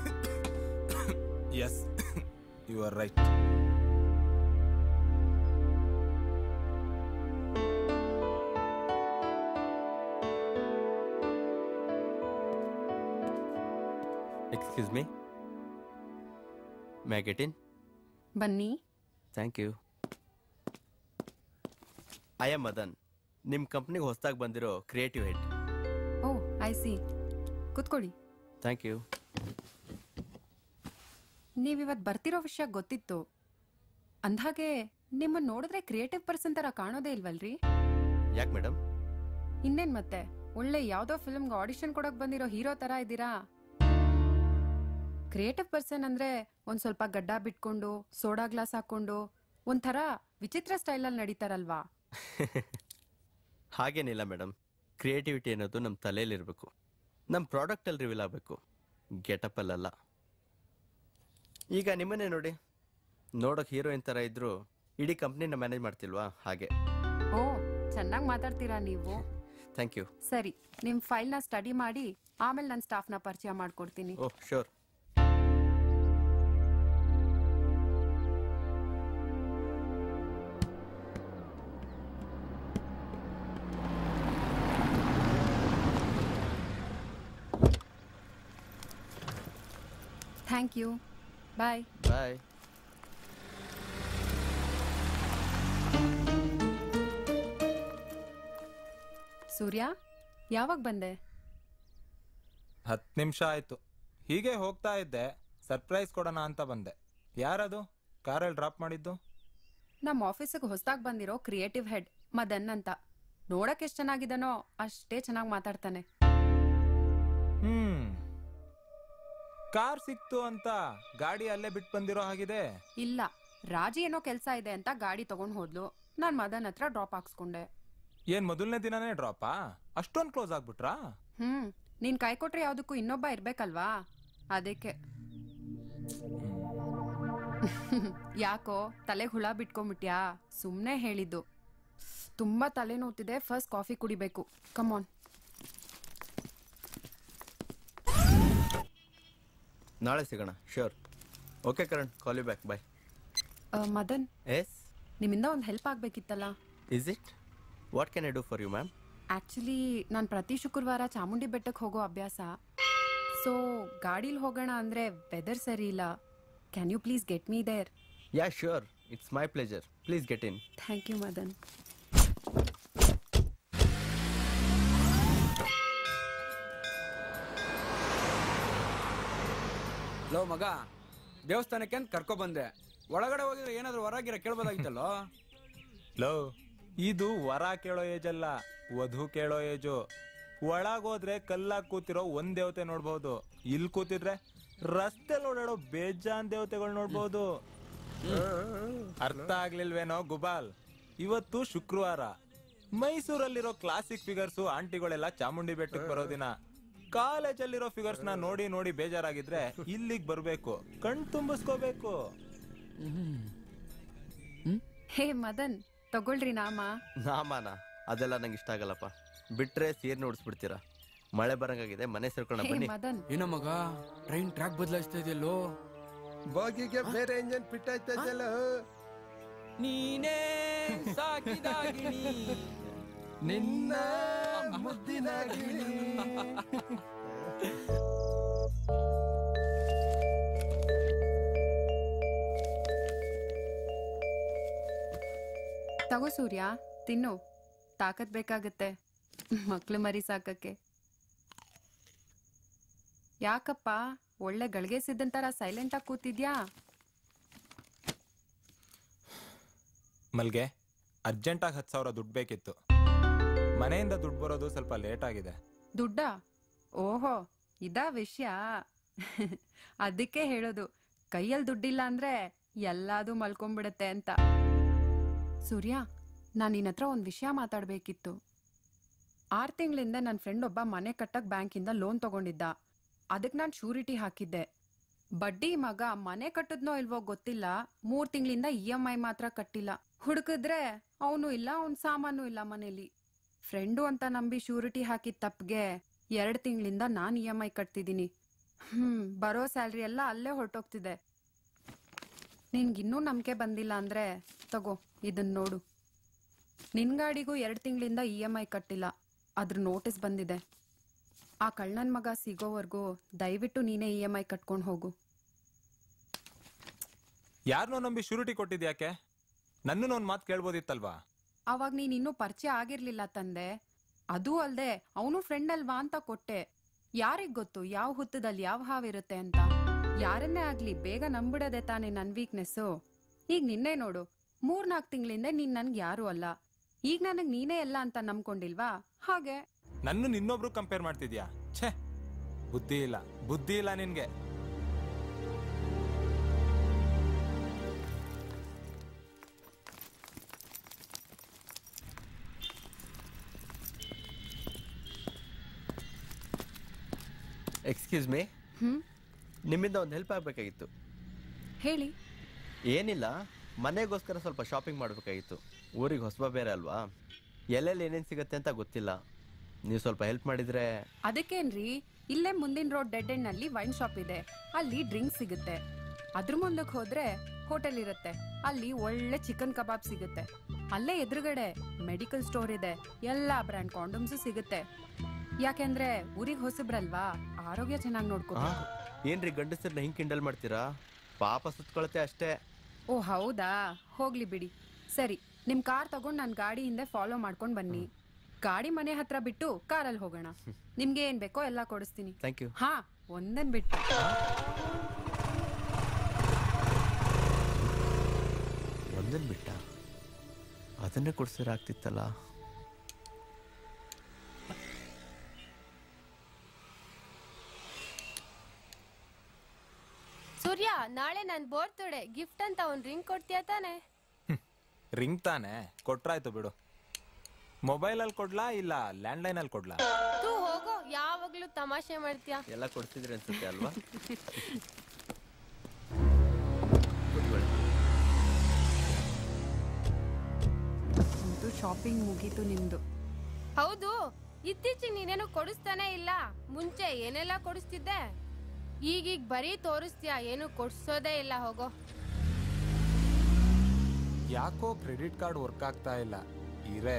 yes you are right excuse me may get in ಬನ್ನಿ thank you I am Madan ನಿಮ್ಮ ಕಂಪ್ನಿಗೆ ಹೊಸದಾಗಿ ಬಂದಿರೋ creative head oh I see ಕುತ್ಕೊಳ್ಳಿ ಥ್ಯಾಂಕ್ ಯು ನೀವಿವತ್ ಬರ್ತಿರೋ ವಿಷಯ ಗೊತ್ತಿತ್ತು ಅಂದ್ಹಾಗೆ ನಿಮ್ಮನ್ನ ನೋಡಿದ್ರೆ ಕ್ರಿಯೇಟಿವ್ ಪರ್ಸನ್ ತರ ಕಾಣೋದೇ ಇಲ್ವಲ್ರಿ ಯಾಕೆ ಮೇಡಮ್ ಇನ್ನೇನ್ ಮತ್ತೆ ಒಳ್ಳೆ ಯಾವ್ದೋ ಫಿಲ್ಮ್ಗೆ ಆಡಿಷನ್ ಕೊಡಕ್ ಬಂದಿರೋ ಹೀರೋ ತರ ಇದ್ದೀರಾ ಕ್ರಿಯೇಟಿವ್ ಪರ್ಸನ್ ಅಂದ್ರೆ ಒಂದ್ ಸ್ವಲ್ಪ ಗಡ್ಡ ಬಿಟ್ಕೊಂಡು ಸೋಡಾ ಗ್ಲಾಸ್ ಹಾಕೊಂಡು ಒಂಥರ ವಿಚಿತ್ರ ಸ್ಟೈಲಲ್ಲಿ ನಡೀತಾರಲ್ವಾ ಹಾಗೇನಿಲ್ಲ ಮೇಡಮ್ ಕ್ರಿಯೇಟಿವಿಟಿ ಅನ್ನೋದು ನಮ್ಮ ತಲೆಯಲ್ಲಿರಬೇಕು ನಮ್ಮ ಪ್ರಾಡಕ್ಟಲ್ಲಿ ರಿವೀಲ್ ಆಗಬೇಕು ಗೆಟಪಲ್ಲಲ್ಲ ಈಗ ನಿಮ್ಮನ್ನೇ ನೋಡಿ ನೋಡೋಕೆ ಹೀರೋಯಿನ್ ಥರ ಇದ್ದರೂ ಇಡೀ ಕಂಪ್ನಿನ ಮ್ಯಾನೇಜ್ ಮಾಡ್ತಿಲ್ವಾ ಹಾಗೆ ಓ ಚೆನ್ನಾಗಿ ಮಾತಾಡ್ತೀರಾ ನೀವು ಥ್ಯಾಂಕ್ ಯು ಸರಿ ನಿಮ್ ಫೈಲ್ನ ಸ್ಟಡಿ ಮಾಡಿ ಆಮೇಲೆ ನನ್ನ ಸ್ಟಾಫ್ನ ಪರಿಚಯ ಮಾಡ್ಕೊಡ್ತೀನಿ oh sure thank you bye bye Surya ಯಾವಾಗ ಬಂದೆ ಹತ್ತು ನಿಮಿಷ ಆಯ್ತು ಹೀಗೆ ಹೋಗ್ತಾ ಇದ್ದೆ ಸರ್ಪ್ರೈಸ್ ಕೊಡೋಣ ಅಂತ ಬಂದೆ ಯಾರದು ಕಾರಲ್ಲಿ ಡ್ರಾಪ್ ಮಾಡಿದ್ದು ನಮ್ಮ ಆಫೀಸಿಗೆ ಹೊಸದಾಗಿ ಬಂದಿರೋ ಕ್ರಿಯೇಟಿವ್ ಹೆಡ್ ಮದನ್ ಅಂತ ನೋಡಕ್ ಎಷ್ಟ್ ಚೆನ್ನಾಗಿದ್ದಾನೋ ಅಷ್ಟೇ ಚೆನ್ನಾಗಿ ಮಾತಾಡ್ತಾನೆ ಹ್ಮ್ ಕಾರ್ ಸಿಕ್ತು ಅಂತ ಗಾಡಿ ಅಲ್ಲೇ ಬಿಟ್ಟು ಬಂದಿರೋ ಹಾಗಿದೆ ಇಲ್ಲ ರಾಜಿ ಏನೋ ಕೆಲ್ಸ ಇದೆ ಅಂತ ಗಾಡಿ ತಗೊಂಡ್ ಹೋದ್ಲು ನಾನ್ ಮದನ್ ಹತ್ರ ಡ್ರಾಪ್ ಹಾಕ್ಸ್ಕೊಂಡೆ ಏನ್ ಮೊದಲನೇ ದಿನನೇ ಡ್ರಾಪಾ ಅಷ್ಟೊಂದ್ ಕ್ಲೋಸ್ ಆಗ್ಬಿಟ್ರಾ ಹ್ಮ್ ನೀನ್ ಕೈ ಕೊಟ್ರೆ ಯಾವ್ದಕ್ಕೂ ಇನ್ನೊಬ್ಬ ಇರ್ಬೇಕಲ್ವಾ ಅದಕ್ಕೆ ಯಾಕೋ ತಲೆಗೆ ಹುಳ ಬಿಟ್ಕೊಂಬಿಟ್ಯಾ ಸುಮ್ನೆ ಹೇಳಿದ್ದು ತುಂಬಾ ತಲೆ ನೋವ್ತಿದೆ ಫಸ್ಟ್ ಕಾಫಿ ಕುಡಿಬೇಕು ಕಮಾನ್ ನಾಳೆ ಸಿಗೋಣ sure okay Karan call you back bye Madan yes ನಿಮ್ಮಿಂದ ಒಂದು ಹೆಲ್ಪ್ ಆಗ್ಬೇಕಿತ್ತಲ್ಲ is it what can I do for you ma'am actually ನಾನು ಪ್ರತಿ ಶುಕ್ರವಾರ ಚಾಮುಂಡಿ ಬೆಟ್ಟಕ್ಕೆ ಹೋಗೋ ಅಭ್ಯಾಸ ಸೊ ಗಾಡೀಲಿ ಹೋಗೋಣ ಅಂದ್ರೆ ವೆದರ್ ಸರಿ ಇಲ್ಲ can you please get me there yeah sure it's my pleasure please get in thank you Madan ಲೋ ಮಗ ದೇವಸ್ಥಾನಕ್ಕೆ ಅಂತ ಕರ್ಕೊ ಬಂದೆ ಒಳಗಡೆ ಹೋಗಿದ್ರೆ ಏನಾದ್ರು ಹೊರಗಿರ ಕೇಳ್ಬೋದಾಗಿತ್ತಲ್ಲೋ ಲೋ ಇದು ವರ ಕೇಳೋ ಏಜ್ ಅಲ್ಲ ವಧು ಕೇಳೋ ಏಜು ಒಳಗೋದ್ರೆ ಕಲ್ಲಾಗ್ ಕೂತಿರೋ ಒಂದ್ ದೇವತೆ ನೋಡ್ಬೋದು ಇಲ್ ಕೂತಿದ್ರೆ ರಸ್ತೆ ಓಡಾಡೋ ಬೇಜಾನ್ ದೇವತೆಗಳು ನೋಡ್ಬೋದು ಅರ್ಥ ಆಗ್ಲಿಲ್ವೇನೋ ಗುಬಾಲ್ ಇವತ್ತು ಶುಕ್ರವಾರ ಮೈಸೂರಲ್ಲಿರೋ ಕ್ಲಾಸಿಕ್ ಫಿಗರ್ಸು ಆಂಟಿಗಳೆಲ್ಲ ಚಾಮುಂಡಿ ಬೆಟ್ಟಕ್ಕೆ ಬರೋ ದಿನ ಕಾಲೇಜಲ್ಲಿರೋ ಫಿಗರ್ಸ್ ನ ನೋಡಿ ನೋಡಿ ಬೇಜಾರಾಗಿದ್ರೆ ಇಲ್ಲಿಗ್ ಬರ್ಬೇಕು ಕಣ್ ತುಂಬಿಸ್ಕೋಬೇಕು ಹೇ ಮದನ್ ತಗೊಳ್ರಿ ನಾಮ ನಾಮಾನ ಅದೆಲ್ಲ ನಂಗೆ ಇಷ್ಟ ಆಗಲ್ಲಪ್ಪ ಬಿಟ್ರೆ ಸೀರೆ ನೋಡಿಸ್ಬಿಡ್ತೀರಾ ಮಳೆ ಬರಂಗಾಗಿದೆ ಮನೆ ಸೇರ್ಕೊಂಡ ಹೇ ಬನ್ನಿ ಮದನ್ ಏನೋ ಮಗ ಟ್ರೈನ್ ಟ್ರ್ಯಾಕ್ ಬದಲಾಯಿಸ್ತಾ ಇದೆಯಲ್ಲೋ ಬಾಗಿಗೆ ಬೇರೆ ಇಂಜನ್ ಫಿಟ್ ಆಯ್ತಾ ಇದೆಯಲ್ಲ ನೀನೇ ಸಾಕಿದಾಗಿಣಿ ನಿನ್ನ ಮುದ್ದಿನ ಗಿಳಿ ತಗೋ ಸೂರ್ಯ ತಿನ್ನು ತಾಕತ್ ಬೇಕಾಗತ್ತೆ ಮಕ್ಳು ಮರಿ ಸಾಕಕ್ಕೆ ಯಾಕಪ್ಪ ಒಳ್ಳೆ ಗಳಿಗೆ ಸಿದ್ದಂತರ ಸೈಲೆಂಟ್ ಆಗಿ ಕೂತಿದ್ಯಾ ಮಲ್ಗೆ ಅರ್ಜೆಂಟಾಗಿ ಹತ್ತು ಸಾವಿರ ದುಡ್ಡು ಬೇಕಿತ್ತು ಮನೆಯಿಂದ ದುಡ್ಡು ಬರೋದು ಸ್ವಲ್ಪ ಲೇಟ್ ಆಗಿದೆ ದುಡ್ಡ ಓಹೋ ಇದಾ ವಿಷಯ ಅದಕ್ಕೆ ಹೇಳೋದು ಕೈಯಲ್ಲಿ ದುಡ್ಡಿಲ್ಲ ಅಂದ್ರೆ ಎಲ್ಲಾದು ಮಲ್ಕೊಂಡ್ಬಿಡತ್ತೆ ಅಂತ ಸೂರ್ಯ ನಾನು ನಿನ್ನ ಹತ್ರ ಒಂದು ವಿಷಯ ಮಾತಾಡ್ಬೇಕಿತ್ತು ಆರು ತಿಂಗಳಿಂದ ನನ್ನ ಫ್ರೆಂಡ್ ಒಬ್ಬ ಮನೆ ಕಟ್ಟಕ್ ಬ್ಯಾಂಕಿಂದ ಲೋನ್ ತಗೊಂಡಿದ್ದ ಅದಕ್ಕೆ ನಾನು ಶೂರಿಟಿ ಹಾಕಿದ್ದೆ ಬಡ್ಡಿ ಮಗ ಮನೆ ಕಟ್ಟದ್ನೋ ಇಲ್ವೋ ಗೊತ್ತಿಲ್ಲ ಮೂರ್ ತಿಂಗಳಿಂದ ಇ ಎಂ ಐ ಮಾತ್ರ ಕಟ್ಟಿಲ್ಲ ಹುಡುಕಿದ್ರೆ ಅವನು ಇಲ್ಲ ಅವನ್ ಸಾಮಾನು ಇಲ್ಲ ಮನೇಲಿ ಫ್ರೆಂಡು ಅಂತ ನಂಬಿ ಶೂರಿಟಿ ಹಾಕಿದ ತಪ್ಪಿಗೆ ಎರಡು ತಿಂಗಳಿಂದ ನಾನು ಇ ಎಂ ಐ ಕಟ್ತಿದ್ದೀನಿ ಹ್ಮ್ ಬರೋ ಸ್ಯಾಲ್ರಿ ಎಲ್ಲ ಅಲ್ಲೇ ಹೊರಟೋಗ್ತಿದೆ ನಿನ್ಗಿನ್ನೂ ನಂಬಿಕೆ ಬಂದಿಲ್ಲ ಅಂದ್ರೆ ತಗೋ ಇದನ್ನ ನೋಡು ನಿನ್ ಗಾಡಿಗೂ ಎರಡು ತಿಂಗಳಿಂದ ಇ ಎಂ ಐ ಕಟ್ಟಿಲ್ಲ ಅದ್ರ ನೋಟಿಸ್ ಬಂದಿದೆ ಆ ಕಳ್ಳನ್ ಮಗ ಸಿಗೋವರೆಗೂ ದಯವಿಟ್ಟು ನೀನೇ ಇ ಎಂ ಐ ಕಟ್ಕೊಂಡು ಹೋಗು ಯಾರನ್ನೋ ನಂಬಿ ಶೂರಿಟಿ ಕೊಟ್ಟಿದ್ಯಾಕೆ ನನ್ನನ್ನು ಒಂದು ಮಾತು ಕೇಳ್ಬೋದಿತ್ತಲ್ವಾ ಅವಾಗ ನೀನ್ ಇನ್ನೂ ಪರಿಚಯ ಆಗಿರ್ಲಿಲ್ಲ ತಂದೆ ಅದೂ ಅಲ್ದೆ ಅವನು ಫ್ರೆಂಡ್ ಅಲ್ವಾ ಅಂತ ಕೊಟ್ಟೆ ಯಾರಿಗ್ ಗೊತ್ತು ಯಾವ ಹುತ್ತದಲ್ಲಿ ಯಾವ ಹಾವಿರುತ್ತೆ ಅಂತ ಯಾರನ್ನೇ ಆಗ್ಲಿ ಬೇಗ ನಂಬಿಡದೆ ತಾನೇ ನನ್ ವೀಕ್ನೆಸ್ಸು ಈಗ ನಿನ್ನೆ ನೋಡು ಮೂರ್ನಾಲ್ಕು ತಿಂಗಳಿಂದ ನೀನ್ ನನ್ಗೆ ಯಾರು ಅಲ್ಲ ಈಗ ನನಗ್ ನೀನೇ ಎಲ್ಲ ಅಂತ ನಂಬ್ಕೊಂಡಿಲ್ವಾ ಹಾಗೆ ನನ್ನ ಇನ್ನೊಬ್ರು ಕಂಪೇರ್ ಮಾಡ್ತಿದ್ಯಾ ಛೇ ಬುದ್ಧಿ ಇಲ್ಲ ಬುದ್ಧಿ ಇಲ್ಲ ನಿನ್ಗೆ ಎಕ್ಸ್ಕ್ಯೂಸ್ ಮೀ ಹ್ಮ್ ನಿಮ್ಮಿಂದ ಒಂದು ಹೆಲ್ಪ್ ಆಗಬೇಕಾಗಿತ್ತು ಹೇಳಿ ಏನಿಲ್ಲ ಮನೆಗೋಸ್ಕರ ಸ್ವಲ್ಪ ಶಾಪಿಂಗ್ ಮಾಡಬೇಕಾಗಿತ್ತು ಊರಿಗೆ ಹೊಸಬ ಬೇರೆ ಅಲ್ವಾ ಎಲ್ಲೆಲ್ಲಿ ಏನೇನು ಸಿಗುತ್ತೆ ಅಂತ ಗೊತ್ತಿಲ್ಲ ನೀವು ಸ್ವಲ್ಪ ಹೆಲ್ಪ್ ಮಾಡಿದರೆ ಅದಕ್ಕೇನ್ರಿ ಇಲ್ಲೇ ಮುಂದಿನ ರೋಡ್ ಡೆಡ್ ಎಂಡ್ ನಲ್ಲಿ ವೈನ್ ಶಾಪ್ ಇದೆ ಅಲ್ಲಿ ಡ್ರಿಂಕ್ಸ್ ಸಿಗುತ್ತೆ ಅದ್ರ ಮುಂದಕ್ಕೆ ಹೋದ್ರೆ ಹೋಟೆಲ್ ಇರುತ್ತೆ ಅಲ್ಲಿ ಒಳ್ಳೆ ಚಿಕನ್ ಕಬಾಬ್ ಸಿಗುತ್ತೆ ಅಲ್ಲೇ ಎದುರುಗಡೆ ಮೆಡಿಕಲ್ ಸ್ಟೋರ್ ಇದೆ ಎಲ್ಲಾ ಬ್ರ್ಯಾಂಡ್ ಕಾಂಡಮ್ಸು ಸಿಗುತ್ತೆ ಯಾಕೆಂದ್ರೆ ಊರಿಗೆ ಹೊಸಬ್ರಲ್ವಾ ಆರೋಗ್ಯ ಚೆನ್ನಾಗಿ ನೋಡ್ಕೋಬೇಕು ಏನ್ರಿ ಗಂಡಸರನ್ನ ಹಿಂಗೆ ಕಿಂಡಲ್ ಮಾಡ್ತೀರಾ ಪಾಪ ಸುತ್ಕೊಳತ್ತೆ ಅಷ್ಟೇ ಓ ಹೌದಾ ಹೋಗ್ಲಿ ಬಿಡಿ ಸರಿ ನಿಮ್ ಕಾರ್ ತಗೊಂಡ್ ನನ್ ಗಾಡಿ ಹಿಂದೆ ಫಾಲೋ ಮಾಡ್ಕೊಂಡ್ ಬನ್ನಿ ಗಾಡಿ ಮನೆ ಹತ್ರ ಬಿಟ್ಟು ಕಾರಲ್ಲಿ ಹೋಗೋಣ ನಿಮ್ಗೆ ಏನ್ ಬೇಕೋ ಎಲ್ಲ ಕೊಡಿಸ್ತೀನಿ ಥ್ಯಾಂಕ್ ಯು ಹಾ ಒಂದನ್ ಬಿಟ್ಟು ಒಂದನ್ನು ಬಿಟ್ಟ ಅದನ್ನೇ ಕೊಡ್ಸಿರಾಗ್ತಿತ್ತಲ್ಲ ನಾಳೆ ನನ್ ಬೋರ್ತಡೆ ಗಿಫ್ಟ್ ಅಂತ ಒಂದ್ ರಿಂಗ್ ಕೊಡ್ತೀಯ ತಾನೆ ರಿಂಗ್ ತಾನೆ ಕೊಟ್ರಾಯ್ತು ಬಿಡು ಮೊಬೈಲಲ್ಲಿ ಕೊಡ್ಲಾ ಇಲ್ಲ ಲ್ಯಾಂಡ್ಲೈನಲ್ಲಿ ಕೊಡ್ಲಾ ತೂ ಹೋಗೋ ಯಾವಾಗ್ಲೂ ತಮಾಷೆ ಮಾಡ್ತೀಯ ಎಲ್ಲ ಕೊಡ್ತಿದ್ರಿ ಅನ್ಸುತ್ತೆ ಅಲ್ವಾ ಅಂತೂ ಶಾಪಿಂಗ್ ಮುಗೀತು ನಿಮ್ದು ಹೌದು ಇತ್ತೀಚೆಗೆ ನೀನೇನು ಕೊಡಿಸ್ತಾನೆ ಇಲ್ಲ ಮುಂಚೆ ಏನೆಲ್ಲ ಕೊಡಿಸ್ತಿದ್ದೆ ಈಗೀಗ ಬರೀ ತೋರಿಸ್ತೀಯ ಏನು ಕೊಡ್ಸೋದೇ ಇಲ್ಲ ಹೋಗೋ ಯಾಕೋ ಕ್ರೆಡಿಟ್ ಕಾರ್ಡ್ ವರ್ಕ್ ಆಗ್ತಾ ಇಲ್ಲ ಇರೇ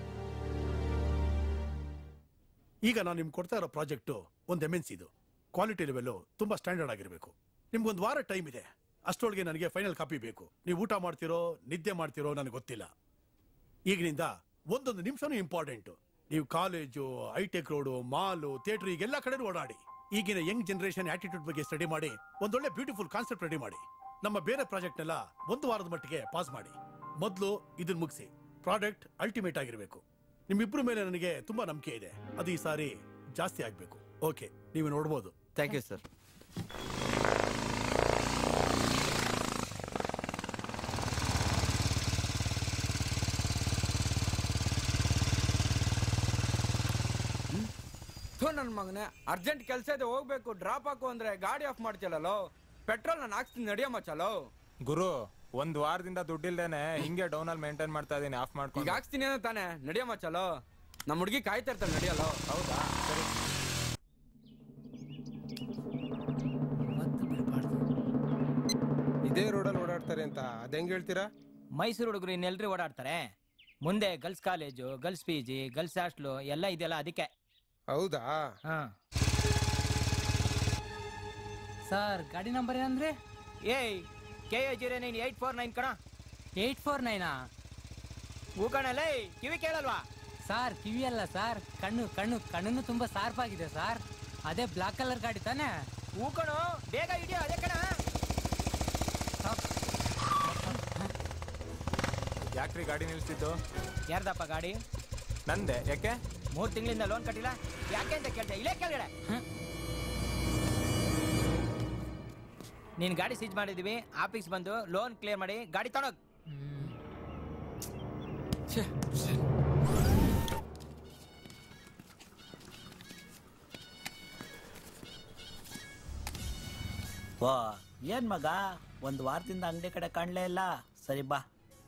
ಈಗ ನಾನು ನಿಮ್ಗೆ ಕೊಡ್ತಾ ಇರೋ ಪ್ರಾಜೆಕ್ಟು ಒಂದು ಎಮ್ ಎನ್ ಸಿದು ಕ್ವಾಲಿಟಿ ಲೆವೆಲ್ಲು ತುಂಬ ಸ್ಟ್ಯಾಂಡರ್ಡ್ ಆಗಿರಬೇಕು ನಿಮ್ಗೊಂದು ವಾರ ಟೈಮ್ ಇದೆ ಅಷ್ಟರೊಳಗೆ ನನಗೆ ಫೈನಲ್ ಕಾಪಿ ಬೇಕು ನೀವು ಊಟ ಮಾಡ್ತಿರೋ ನಿದ್ದೆ ಮಾಡ್ತಿರೋ ನನಗೆ ಗೊತ್ತಿಲ್ಲ ಈಗಿನಿಂದ ಒಂದೊಂದು ನಿಮಿಷನೂ ಇಂಪಾರ್ಟೆಂಟು ನೀವು college high tech road mall theatre ಈಗೆಲ್ಲ ಕಡೆ ಓಡಾಡಿ ಈಗಿನ ಯಂಗ್ ಜನರೇಷನ್ ಆಟಿಟ್ಯೂಡ್ ಬಗ್ಗೆ ಸ್ಟಡಿ ಮಾಡಿ ಒಂದೊಳ್ಳೆ ಬ್ಯೂಟಿಫುಲ್ ಕಾನ್ಸೆಪ್ಟ್ ರೆಡಿ ಮಾಡಿ ನಮ್ಮ ಬೇರೆ ಪ್ರಾಜೆಕ್ಟ್ನೆಲ್ಲ ಒಂದು ವಾರದ ಮಟ್ಟಿಗೆ ಪಾಸ್ ಮಾಡಿ ಮೊದಲು ಇದನ್ನ ಮುಗಿಸಿ ಪ್ರಾಡಕ್ಟ್ ಅಲ್ಟಿಮೇಟ್ ಆಗಿರಬೇಕು ನಿಮ್ಮಿಬ್ಬರ ಮೇಲೆ ನನಗೆ ತುಂಬಾ ನಂಬಿಕೆ ಇದೆ ಅದು ಈ ಸಾರಿ ಜಾಸ್ತಿ ಆಗಬೇಕು ಓಕೆ ನೀವು ನೋಡ್ಬೋದು ಥ್ಯಾಂಕ್ ಯು ಸರ್ ಥೂ ನನ್ನ ಮಗನೇ ಅರ್ಜೆಂಟ್ ಕೆಲಸ ಇದೆ ಹೋಗ್ಬೇಕು ಡ್ರಾಪ್ ಹಾಕು ಅಂದ್ರೆ ಗಾಡಿ ಆಫ್ ಮಾಡ್ತಿಲ್ಲೋ ಪೆಟ್ರೋಲ್ ನಾನು ಹಾಕ್ಸ್ತೀನಿ ನಡಿಯಮ್ಮ ಚಲೋ ಗುರು ಒಂದ್ ವಾರದಿಂದ ದುಡ್ಡಿಲ್ದೇನೆ ಹಿಂಗೆ ಡೌನ್ ಅಲ್ಲಿ ಮೇಂಟೈನ್ ಮಾಡ್ತಾ ಇದೀನಿ ಆಫ್ ಈಗ ಮಾಡ್ಕೊಂಡು ಹಾಕ್ಸ್ತೀನಿ ಅನ್ನೋ ತಾನೆ ನಡಿಯಮ್ಮ ಚಲೋ ನಮ್ಮ ಹುಡುಗಿ ಕಾಯ್ತಾ ಇರ್ತಾಳೆ ನಡಿಯಲ್ಲ ಹೌದಾ ಸರಿ ಇದೇ ರೋಡಲ್ಲಿ ಓಡಾಡ್ತಾರೆ ಅಂತ ಅದ್ ಹೆಂಗ್ ಹೇಳ್ತೀರಾ ಮೈಸೂರು ಹುಡುಗರು ಇನ್ನೆಲ್ರಿ ಓಡಾಡ್ತಾರೆ ಮುಂದೆ girls college girls P G girls hostel ಎಲ್ಲ ಇದೆಯಲ್ಲ ಅದಕ್ಕೆ ಹೌದಾ ಸರ್ ಗಾಡಿ ನಂಬರ್ ಏನಂದ್ರೆ ಏಯ್ K A zero nine eight four nine ಕಣ ಏಯ್ಟ್ ಫೋರ್ ನೈನಾ ಹೂ ಕಣಲ್ಲ ಕಿವಿ ಕೇಳಲ್ವಾ ಸಾರ್ ಕಿವಿ ಅಲ್ಲ ಸರ್ ಕಣ್ಣು ಕಣ್ಣು ಕಣ್ಣು ತುಂಬಾ ಶಾರ್ಪ್ ಆಗಿದೆ ಸರ್ ಅದೇ ಬ್ಲಾಕ್ ಕಲರ್ ಗಾಡಿ ತಾನೇ ಹೂ ಕಣು ಬೇಗ ಹಿಡಿಯೋ ಅದೇ ಕಣ ಯಾಕ್ರಿ ಗಾಡಿ ನಿಲ್ಸಿದ್ದು ಯಾರ್ದಪ್ಪ ಗಾಡಿ ನಂದೆ ಯಾಕೆ ಮೂರ್ ತಿಂಗಳಿಂದ ಲೋನ್ ಕಟ್ಟಿಲ್ಲ ಯಾಕೆ ಅಂತ ಕೇಳ್ದೆ ಇಲ್ಲೇ ಕೆಳಗಡೆ ನೀನ್ ಗಾಡಿ ಸೀಜ್ ಮಾಡಿದೀವಿ ಆಫೀಸ್ ಬಂದು ಲೋನ್ ಕ್ಲಿಯರ್ ಮಾಡಿ ಗಾಡಿ ತಗೊಂಡೋಗ್ ವಾ ಏನ್ ಮಗ ಒಂದ್ ವಾರದಿಂದ ಅಂಗಡಿ ಕಡೆ ಕಾಣ್ಲೇ ಇಲ್ಲ ಸರಿ ಬಾ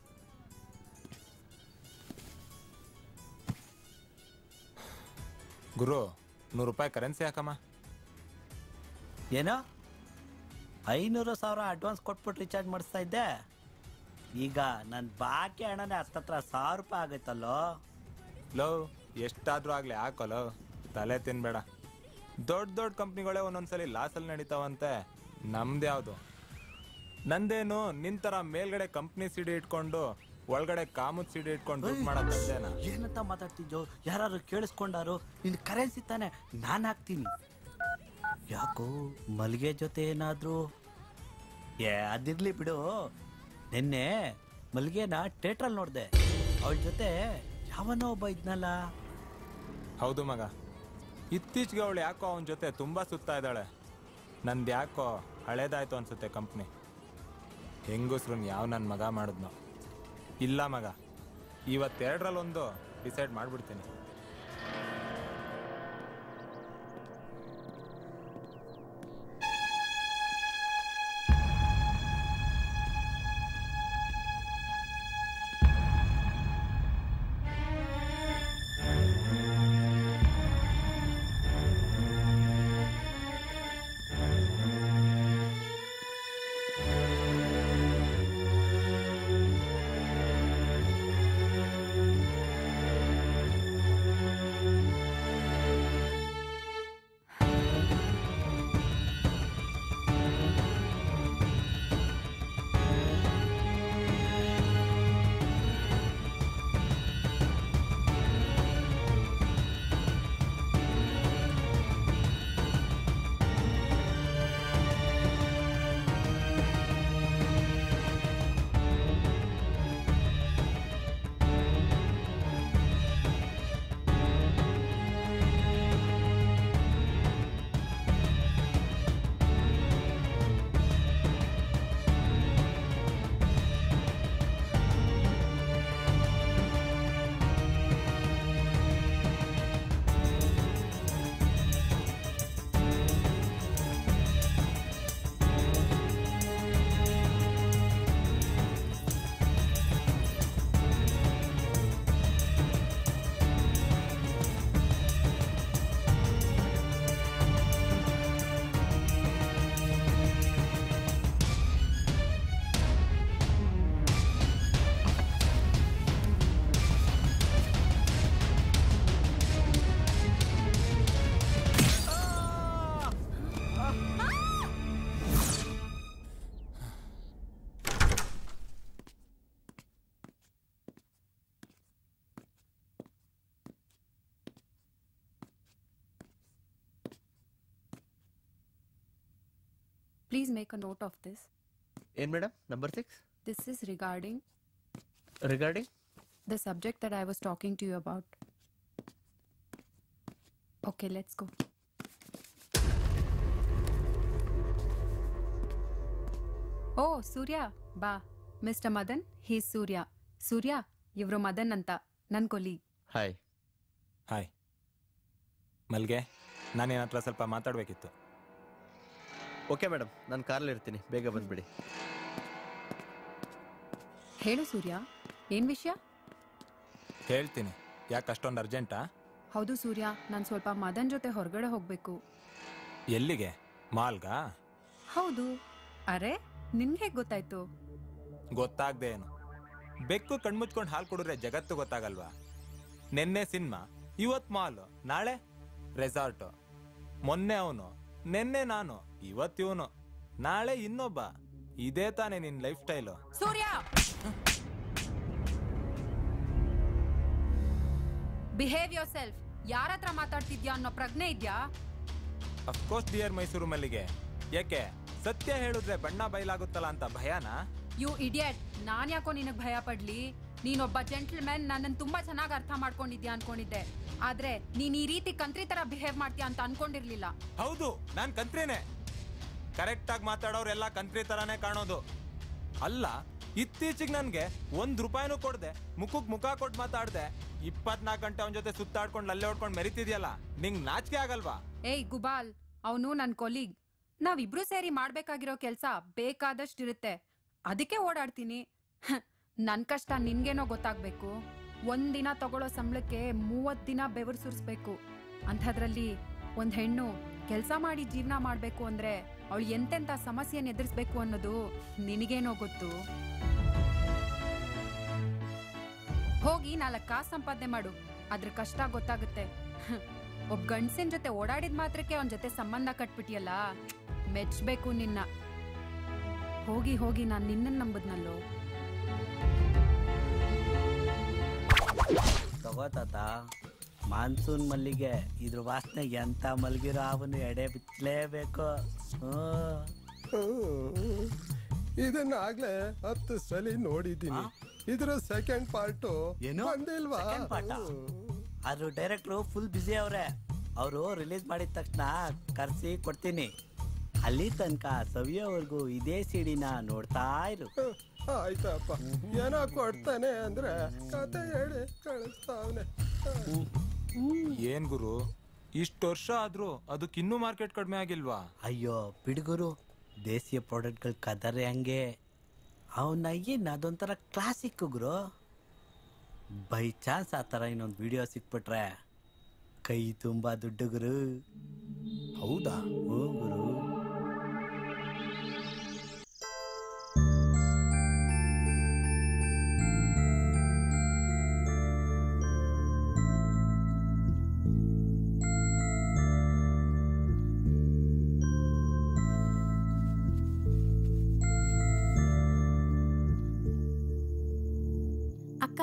ಗುರು ನೂರು ರೂಪಾಯಿ ಕರೆನ್ಸಿ ಹಾಕಮ್ಮ ಏನೋ ಐನೂರು ಸಾವಿರ ಅಡ್ವಾನ್ಸ್ ಕೊಟ್ಬಿಟ್ಟು ರಿಚಾರ್ಜ್ ಮಾಡಿಸ್ತಾ ಇದ್ದೆ ಈಗ ನನ್ನ ಬಾಕಿ ಹಣನೇ ಹತ್ತತ್ರ ಸಾವಿರ ರೂಪಾಯಿ ಆಗೈತಲ್ಲೋ ಲೋ ಎಷ್ಟಾದ್ರೂ ಆಗ್ಲಿ ಹಾಕೋಲೋ ತಲೆ ತಿನ್ಬೇಡ ದೊಡ್ಡ ದೊಡ್ಡ ಕಂಪ್ನಿಗಳೇ ಒಂದೊಂದ್ಸಲಿ ಲಾಸಲ್ಲಿ ನಡೀತಾವಂತೆ ನಮ್ದು ಯಾವುದು ನಂದೇನು ನಿಂತರ ಮೇಲ್ಗಡೆ ಕಂಪ್ನಿ ಸಿಡಿ ಇಟ್ಕೊಂಡು ಒಳಗಡೆ ಕಾಮತ್ ಸಿಡಿ ಇಟ್ಕೊಂಡು ದುಡ್ಡು ಮಾಡೋದಂತೇನ ಏನಂತ ಮಾತಾಡ್ತಿದ್ದೋ ಯಾರು ಕೇಳಿಸ್ಕೊಂಡಾರು ನಿನ್ ಕರೆನ್ಸಿ ತಾನೆ ನಾನು ಹಾಕ್ತೀನಿ ಯಾಕೋ ಮಲ್ಗೆ ಜೊತೆ ಏನಾದ್ರು ಏ ಅದಿರ್ಲಿ ಬಿಡು ನಿನ್ನೆ ಮಲ್ಗೆನ ಥಿಯೇಟ್ರಲ್ಲಿ ನೋಡ್ದೆ ಅವಳ ಜೊತೆ ಯಾವನೋ ಒಬ್ಬ ಇದ್ನಲ್ಲ ಹೌದು ಮಗ ಇತ್ತೀಚೆಗೆ ಅವಳು ಯಾಕೋ ಅವನ ಜೊತೆ ತುಂಬಾ ಸುತ್ತಾ ಇದ್ದಾಳೆ ನಂದು ಯಾಕೋ ಹಳೇದಾಯ್ತು ಅನ್ಸುತ್ತೆ ಕಂಪ್ನಿ ಹೆಂಗಸ್ರನ್ ಯಾವ ನನ್ನ ಮಗ ಮಾಡಿದ್ನೋ ಇಲ್ಲ ಮಗ ಇವತ್ತೆರಡರಲ್ಲೊಂದು ಡಿಸೈಡ್ ಮಾಡ್ಬಿಡ್ತೀನಿ please make a note of this ಏನ್ madam number six this is regarding regarding the subject that I was talking to you about. Okay, let's go. ಓ ಸೂರ್ಯ ಬಾ ಮಿಸ್ಟರ್ ಮದನ್ ಹೀಸ್ ಸೂರ್ಯ ಸೂರ್ಯ ಇವ್ರು ಮದನ್ ಅಂತ ನನ್ ಕೊಲೀಗ್ ಹಾಯ್ ಹಾಯ್ ಮಲ್ಗೆ ನಾನು ಹತ್ರ ಸ್ವಲ್ಪ ಮಾತಾಡಬೇಕಿತ್ತು ಓಕೆ ಮೇಡಮ್ ನಾನು ಕಾರಲ್ಲಿ ಇರ್ತೀನಿ ಬೇಗ ಬಂದ್ಬಿಡಿ ಹೇಳು ಸೂರ್ಯ ಏನ್ ವಿಷಯ ಹೇಳ್ತೀನಿ ಯಾಕೆ ಅಷ್ಟೊಂದು ಅರ್ಜೆಂಟಾ ಹೌದು ಸೂರ್ಯ ನಾನು ಸ್ವಲ್ಪ ಮದನ್ ಜೊತೆ ಹೊರಗಡೆ ಹೋಗ್ಬೇಕು ಎಲ್ಲಿಗೆ ಮಾಲ್ಗಾ ಹೌದು ಅರೆ ನಿನ್ಗೆ ಗೊತ್ತಾಯ್ತು ಗೊತ್ತಾಗ್ದೆ ಏನು ಬೆಕ್ಕು ಕಣ್ಮುಚ್ಕೊಂಡು ಹಾಲು ಕುಡಿದ್ರೆ ಜಗತ್ತು ಗೊತ್ತಾಗಲ್ವಾ ನಿನ್ನೆ ಸಿನಿಮಾ ಇವತ್ ಮಾಲ್ ನಾಳೆ ರೆಸಾರ್ಟ್ ಮೊನ್ನೆ ಅವನು ನಿನ್ನೆ ನಾನು ಇವತ್ತು ಇವನು ನಾಳೆ ಇನ್ನೊಬ್ಬ ಇದೇ ತಾನೇ ನಿನ್ lifestyle Surya behave yourself ಯಾರ ಹತ್ರ ಮಾತಾಡ್ತಿದ್ಯಾ ಅನ್ನೋ ಪ್ರಜ್ಞೆ ಇದ್ಯಾ ಅಫ್ಕೋರ್ಸ್ ಡಿಯರ್ ಮೈಸೂರು ಮಲ್ಲಿಗೆ ಯಾಕೆ ಸತ್ಯ ಹೇಳಿದ್ರೆ ಬಣ್ಣ ಬಯಲಾಗುತ್ತಲ್ಲ ಅಂತ ಭಯನಾ ಯು ಇಡಿಯಟ್ ನಾನ್ ಯಾಕೋ ನಿನಗ್ ಭಯ ಪಡ್ಲಿ ನೀನೊಬ್ಬ ಜೆಂಟಲ್ ಮ್ಯಾನ್ ನನ್ನನ್ನು ತುಂಬಾ ಚೆನ್ನಾಗಿ ಅರ್ಥ ಮಾಡ್ಕೊಂಡಿದ್ಯಾ ಅನ್ಕೊಂಡಿದ್ದೆ ಆದ್ರೆ ನೀನ್ ಈ ರೀತಿ ಕಂತ್ರಿ ತರ ಬಿಹೇವ್ ಮಾಡ್ತೀಯ ಅಂತ ಅನ್ಕೊಂಡಿರ್ಲಿಲ್ಲ ಹೌದು ನಾನ್ ಕಂತ್ರಿನೇ ಕರೆಕ್ಟ್ ಆಗಿ ಮಾತಾಡೋರೆಲ್ಲ ಕಂತ್ರಿ ತರಾನೇ ಕಾಣೋದು ಅಲ್ಲ ಇತ್ತೀಚೆಗೆ ನನ್ಗೆ ಒಂದ್ ರೂಪಾಯಿನೂ ಕೊಡ್ದೆ ಮುಖಕ್ ಮುಖ ಕೊಟ್ಟು ಮಾತಾಡ್ದೆ ಇಪ್ಪತ್ನಾಲ್ಕು ಗಂಟೆ ಅವನ ಜೊತೆ ಸುತ್ತಾಡ್ಕೊಂಡು ಅಲ್ಲೇ ಹೊಡ್ಕೊಂಡು ಮೆರಿತಿದ್ಯಲ್ಲ ನಿಂಗ್ ನಾಚಿಕೆ ಆಗಲ್ವಾ ಏಯ್ ಗುಬಾಲ್ ಅವನು ನನ್ ಕೊಲೀಗ್ ನಾವಿಬ್ರು ಸೇರಿ ಮಾಡ್ಬೇಕಾಗಿರೋ ಕೆಲ್ಸ ಬೇಕಾದಷ್ಟಿರುತ್ತೆ ಅದಕ್ಕೆ ಓಡಾಡ್ತೀನಿ ಹ, ನನ್ ಕಷ್ಟ ನಿನ್ಗೇನೋ ಗೊತ್ತಾಗ್ಬೇಕು ಒಂದಿನ ತಗೊಳ್ಳೋ ಸಂಬಳಕ್ಕೆ ಮೂವತ್ ದಿನ ಬೆವರು ಸುರಿಸ್ಬೇಕು ಅಂಥದ್ರಲ್ಲಿ ಒಂದ್ ಹೆಣ್ಣು ಕೆಲ್ಸ ಮಾಡಿ ಜೀವನ ಮಾಡ್ಬೇಕು ಅಂದ್ರೆ ಅವಳು ಎಂತೆಂತ ಸಮಸ್ಯೆನ ಎದುರಿಸ್ಬೇಕು ಅನ್ನೋದು ನಿನಗೇನೋ ಗೊತ್ತು ಹೋಗಿ ನಾಲ್ಕು ಕಾಸು ಸಂಪಾದನೆ ಮಾಡು ಅದ್ರ ಕಷ್ಟ ಗೊತ್ತಾಗುತ್ತೆ ಹ, ಒಬ್ಬ ಗಂಡಸಿನ ಜೊತೆ ಓಡಾಡಿದ ಮಾತ್ರಕ್ಕೆ ಅವನ ಜೊತೆ ಸಂಬಂಧ ಕಟ್ಬಿಟ್ಟಿಯಲ್ಲ ಮೆಚ್ಬೇಕು ನಿನ್ನ ಹೋಗಿ ಹೋಗಿ ನಾನು ನಿನ್ನನ್ನು ನಂಬುದ್ನಲ್ಲೋ ತಗೋ ತಾತ ಮಾನ್ಸೂನ್ ಮಲ್ಲಿಗೆ ಇದ್ರ ವಾಸನೆಗೆ ಎಂತ ಮಲಗಿರೋ ಅವನು ಎಡೆ ಬಿಚ್ಚಲೇಬೇಕು ಇದನ್ನ ಆಗ್ಲೇ ಹತ್ತು ಸಲ ನೋಡಿದ್ದೀನಿ ಇದ್ರ ಸೆಕೆಂಡ್ ಪಾರ್ಟು ಬಂದಿಲ್ವಾ Second part ಆ? ಅದು ಡೈರೆಕ್ಟ್ರು ಫುಲ್ ಬ್ಯುಸಿ ಅವ್ರೆ ಅವರು ರಿಲೀಸ್ ಮಾಡಿದ ತಕ್ಷಣ ಕರ್ಸಿ ಕೊಡ್ತೀನಿ ಅಲ್ಲಿ ತನಕ ಸವಿಯೋವರೆಗೂ ಇದೇ ಸಿಡಿನ ನೋಡ್ತಾ ಇರು ಆಯ್ತಪ್ಪ ಏನೋ ಕೊಡ್ತಾನೆ ಅಂದ್ರೆ ಕತೆ ಹೇಳಿ ಕಳಿಸ್ತಾವನೆ ಏನ್ ಗುರು ಇಷ್ಟು ವರ್ಷ ಆದ್ರೂ ಅದಕ್ಕಿನ್ನೂ ಮಾರ್ಕೆಟ್ ಕಡಿಮೆ ಆಗಿಲ್ವಾ ಅಯ್ಯೋ ಬಿಡುಗರು ದೇಸಿಯ ಪ್ರಾಡಕ್ಟ್ಗಳ ಕದರೆ ಹಂಗೆ ಅವನ ಏನು ಅದೊಂಥರ ಕ್ಲಾಸಿಕ್ ಗುರು ಬೈ ಚಾನ್ಸ್ ಆ ಥರ ಇನ್ನೊಂದು ವಿಡಿಯೋ ಸಿಕ್ಬಿಟ್ರೆ ಕೈ ತುಂಬ ದುಡ್ಡು ಗುರು ಹೌದಾ ಓ ಗುರು ಅಕ್ಕ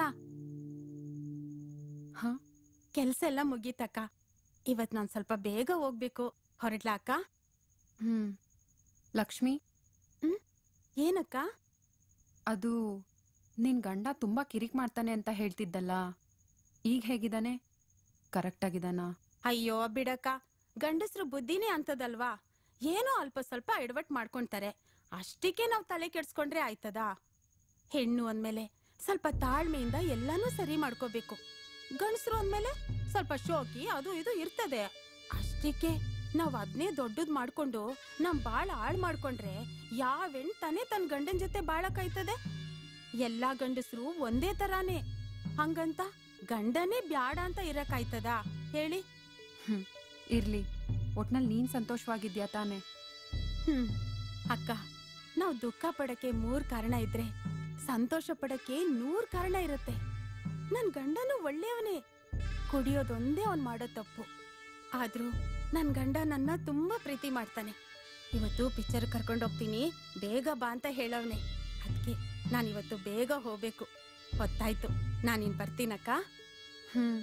ಹ ಕೆಲ್ಸ ಎಲ್ಲ ಮುಗೀತಕ್ಕ ಇವತ್ ನಾನ್ ಸ್ವಲ್ಪ ಬೇಗ ಹೋಗ್ಬೇಕು ಹೊರಡ್ಲಾ ಅಕ್ಕ ಹ್ಮ್ ಲಕ್ಷ್ಮಿ ಏನಕ್ಕ ಅದು ನಿನ್ ಗಂಡ ತುಂಬಾ ಕಿರಿಕ್ ಮಾಡ್ತಾನೆ ಅಂತ ಹೇಳ್ತಿದ್ದಲ್ಲ ಈಗ ಹೇಗಿದ್ದಾನೆ ಕರೆಕ್ಟ್ ಆಗಿದಾನಾ ಅಯ್ಯೋ ಬಿಡಕ್ಕ ಗಂಡಸ್ರು ಬುದ್ಧಿನೇ ಅಂತದಲ್ವಾ ಏನೋ ಅಲ್ಪ ಸ್ವಲ್ಪ ಎಡವಟ್ ಮಾಡ್ಕೊಂತಾರೆ ಅಷ್ಟಕ್ಕೆ ನಾವ್ ತಲೆ ಕೆಡ್ಸ್ಕೊಂಡ್ರೆ ಆಯ್ತದಾ ಹೆಣ್ಣು ಅಂದ್ಮೇಲೆ ಸ್ವಲ್ಪ ತಾಳ್ಮೆಯಿಂದ ಎಲ್ಲಾನು ಸರಿ ಮಾಡ್ಕೋಬೇಕು ಗಂಡಸ್ರು ಅಂದ್ಮೇಲೆ ಸ್ವಲ್ಪ ಶೋಕಿ ಅದು ಇದು ಇರ್ತದೆ ಅಷ್ಟಕ್ಕೆ ನಾವ್ ಅದ್ನೇ ದೊಡ್ಡದ್ ಮಾಡ್ಕೊಂಡು ನಮ್ ಬಾಳ ಹಾಳ್ ಮಾಡ್ಕೊಂಡ್ರೆ ಯಾವ ಹೆಣ್ ತಾನೇ ತನ್ ಗಂಡನ್ ಜೊತೆ ಬಾಳಕಾಯ್ತದೆ ಎಲ್ಲಾ ಗಂಡಸ್ರು ಒಂದೇ ತರಾನೇ ಹಂಗಂತ ಗಂಡನೇ ಬ್ಯಾಡ ಅಂತ ಇರಕಾಯ್ತದಾ ಹೇಳಿ ಹ್ಮ್ ಇರ್ಲಿ ಒಟ್ನಲ್ಲಿ ನೀನ್ ಸಂತೋಷವಾಗಿದ್ಯಾ ತಾನೆ ಹ್ಮ್ ಅಕ್ಕ ನಾವ್ ದುಃಖ ಪಡಕ್ಕೆ ಮೂರ್ ಕಾರಣ ಇದ್ರೆ ಸಂತೋಷ ಪಡಕ್ಕೆ ನೂರ್ ಕಾರಣ ಇರುತ್ತೆ ನನ್ ಗಂಡನು ಒಳ್ಳೆಯವನೇ ಕುಡಿಯೋದೊಂದೇ ಅವ್ನ್ ಮಾಡೋ ತಪ್ಪು ಆದ್ರೂ ನನ್ ಗಂಡ ನನ್ನ ತುಂಬಾ ಪ್ರೀತಿ ಮಾಡ್ತಾನೆ ಇವತ್ತು ಪಿಕ್ಚರ್ ಕರ್ಕೊಂಡು ಹೋಗ್ತೀನಿ ಬೇಗ ಬಾ ಅಂತ ಹೇಳವ್ನೆ ಅದಕ್ಕೆ ನಾನಿವತ್ತು ಬೇಗ ಹೋಗ್ಬೇಕು ಹೊತ್ತಾಯ್ತು ನಾನಿನ್ ಬರ್ತೀನಕ್ಕ ಹ್ಮ್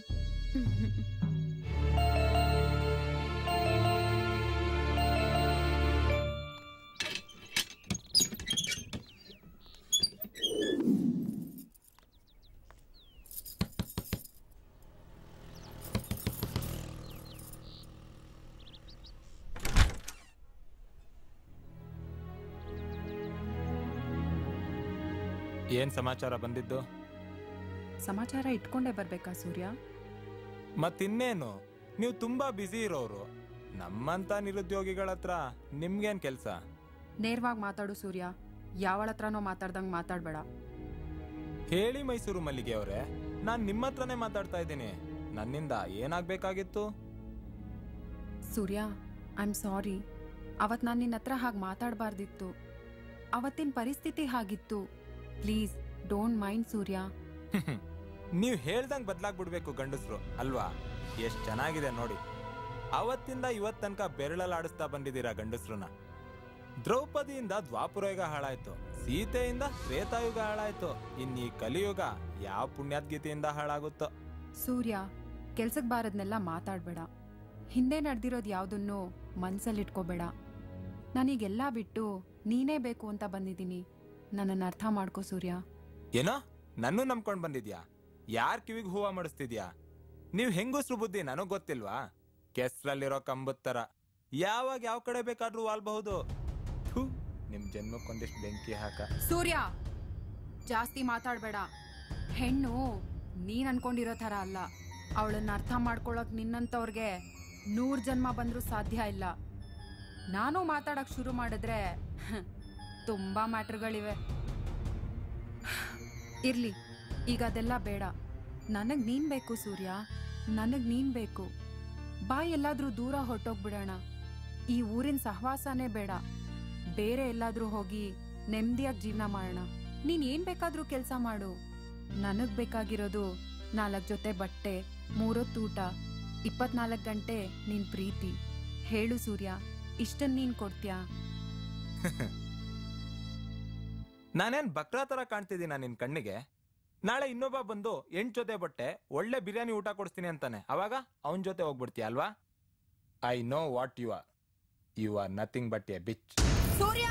ಏನ್ ಸಮಾಚಾರ ಬಂದಿದ್ದು ಸಮಾಚಾರ ಇಟ್ಕೊಂಡೇ ಬರ್ಬೇಕಾ ಸೂರ್ಯ ಮತ್ತಿನ್ನೇನು ನೀವು ತುಂಬಾ ಬ್ಯುಸಿ ಇರೋರು ನಮ್ಮಂತ ನಿರುದ್ಯೋಗಿಗಳ ಹತ್ರ ನಿಮ್ಗೇನ್ ಕೆಲ್ಸ ನೇರವಾಗಿ ಮಾತಾಡು ಸೂರ್ಯ ಯಾವಳ ಹತ್ರನೋ ಮಾತಾಡ್ದಂಗ್ ಮಾತಾಡ್ಬೇಡ ಹೇಳಿ ಮೈಸೂರು ಮಲ್ಲಿಗೆ ಅವರೇ ನಾನ್ ನಿಮ್ಮ ಹತ್ರನೇ ಮಾತಾಡ್ತಾ ಇದ್ದೀನಿ ನನ್ನಿಂದ ಏನಾಗ್ಬೇಕಾಗಿತ್ತು ಸೂರ್ಯ ಐ ಆಮ್ ಸಾರಿ ಅವತ್ ನಾನು ನಿನ್ನ ಹತ್ರ ಹಾಗೆ ಮಾತಾಡಬಾರ್ದಿತ್ತು ಅವತ್ತಿನ ಪರಿಸ್ಥಿತಿ ಹಾಗಿತ್ತು ಪ್ಲೀಸ್ ಡೋಂಟ್ ಮೈಂಡ್ ಸೂರ್ಯ ನೀವ್ ಹೇಳ್ದಂಗ್ ಬದ್ಲಾಗ್ಬಿಡ್ಬೇಕು ಗಂಡಸ್ರು ಅಲ್ವಾ ಎಷ್ಟ್ ಚೆನ್ನಾಗಿದೆ ನೋಡಿ ಅವತ್ತಿಂದ ಇವತ್ ತನಕ ಬೆರಳಲ್ಲಾಡಿಸ್ತಾ ಬಂದಿದ್ದೀರಾ ಗಂಡಸ್ರನ್ನ ದ್ರೌಪದಿಯಿಂದ ದ್ವಾಪುರಯುಗ ಹಾಳಾಯ್ತು ಸೀತೆಯಿಂದ ತ್ರೇತಾಯುಗ ಹಾಳಾಯ್ತು ಇನ್ ಈ ಕಲಿಯುಗ ಯಾವ ಪುಣ್ಯಾದ್ಗೀತೆಯಿಂದ ಹಾಳಾಗುತ್ತೋ ಸೂರ್ಯ ಕೆಲ್ಸಕ್ಕೆ ಬಾರದ್ನೆಲ್ಲ ಮಾತಾಡ್ಬೇಡ ಹಿಂದೆ ನಡೆದಿರೋದು ಯಾವುದನ್ನು ಮನ್ಸಲ್ಲಿಟ್ಕೋಬೇಡ ನಾನೀಗೆಲ್ಲ ಬಿಟ್ಟು ನೀನೇ ಬೇಕು ಅಂತ ಬಂದಿದ್ದೀನಿ ನನ್ನನ್ನು ಅರ್ಥ ಮಾಡ್ಕೋ ಸೂರ್ಯ ಏನೋ ನನ್ನೂ ನಂಬ್ಕೊಂಡ್ ಬಂದಿದ್ಯಾ ಯಾರ್ ಕಿವಿಗ್ ಹೂವ ಮಾಡಿಸ್ತಿದ್ಯಾ ನೀವ್ ಹೆಂಗಸ್ರು ಬುದ್ಧಿ ನನಗ್ ಗೊತ್ತಿಲ್ವಾ ಕೆಸ್ರಲ್ಲಿರೋ ಕಂಬದ್ ತರ ಯಾವಾಗ ಯಾವ ಕಡೆ ಬೇಕಾದ್ರೂ ವಾಲ್ಬಹುದು ಥು, ನಿಮ್ ಜನ್ಮಕ್ಕೊಂದಿಷ್ಟು ಬೆಂಕಿ ಹಾಕ ಸೂರ್ಯ ಜಾಸ್ತಿ ಮಾತಾಡ್ಬೇಡ ಹೆಣ್ಣು ನೀನ್ ಅನ್ಕೊಂಡಿರೋ ಥರ ಅಲ್ಲ ಅವಳನ್ನ ಅರ್ಥ ಮಾಡ್ಕೊಳಕ್ ನಿನ್ನಂತವ್ರಿಗೆ ನೂರ್ ಜನ್ಮ ಬಂದ್ರೂ ಸಾಧ್ಯ ಇಲ್ಲ ನಾನು ಮಾತಾಡಕ್ ಶುರು ಮಾಡಿದ್ರೆ ಹ್, ತುಂಬಾ ಮ್ಯಾಟ್ರ್ಗಳಿವೆ ಇರ್ಲಿ ಈಗ ಅದೆಲ್ಲ ಬೇಡ ನನಗ್ ನೀನ್ ಬೇಕು ಸೂರ್ಯ ನನಗ್ ನೀನ್ ಬೇಕು ಬಾ ಎಲ್ಲಾದ್ರೂ ದೂರ ಹೊರಟೋಗ್ಬಿಡೋಣ ಈ ಊರಿನ ಸಹವಾಸನೇ ಬೇಡ ಬೇರೆ ಎಲ್ಲಾದ್ರೂ ಹೋಗಿ ನೆಮ್ಮದಿಯಾಗಿ ಜೀವನ ಮಾಡೋಣ ನೀನ್ ಏನ್ ಬೇಕಾದ್ರೂ ಕೆಲಸ ಮಾಡು ನನಗ್ ಬೇಕಾಗಿರೋದು ನಾಲ್ಕು ಜೊತೆ ಬಟ್ಟೆ ಮೂರೊತ್ತು ಊಟ ಇಪ್ಪತ್ನಾಲ್ಕು ಗಂಟೆ ನಿನ್ ಪ್ರೀತಿ ಹೇಳು ಸೂರ್ಯ ಇಷ್ಟನ್ ನೀನ್ ಕೊಡ್ತ್ಯಾ ನಾನೇನ್ ಬಕ್ರಾ ತರ ಕಾಣ್ತಿದ್ದೀನ ನಿನ್ ಕಣ್ಣಿಗೆ ನಾಳೆ ಇನ್ನೊಬ್ಬ ಬಂದು ಎಂಟ್ ಜೊತೆ ಬಟ್ಟೆ ಒಳ್ಳೆ ಬಿರಿಯಾನಿ ಊಟ ಕೊಡಿಸ್ತೀನಿ ಅಂತಾನೆ ಅವಾಗ ಅವನ್ ಜೊತೆ ಹೋಗ್ಬಿಡ್ತೀಯ ಅಲ್ವಾ I know what you are you are nothing but a bitch Surya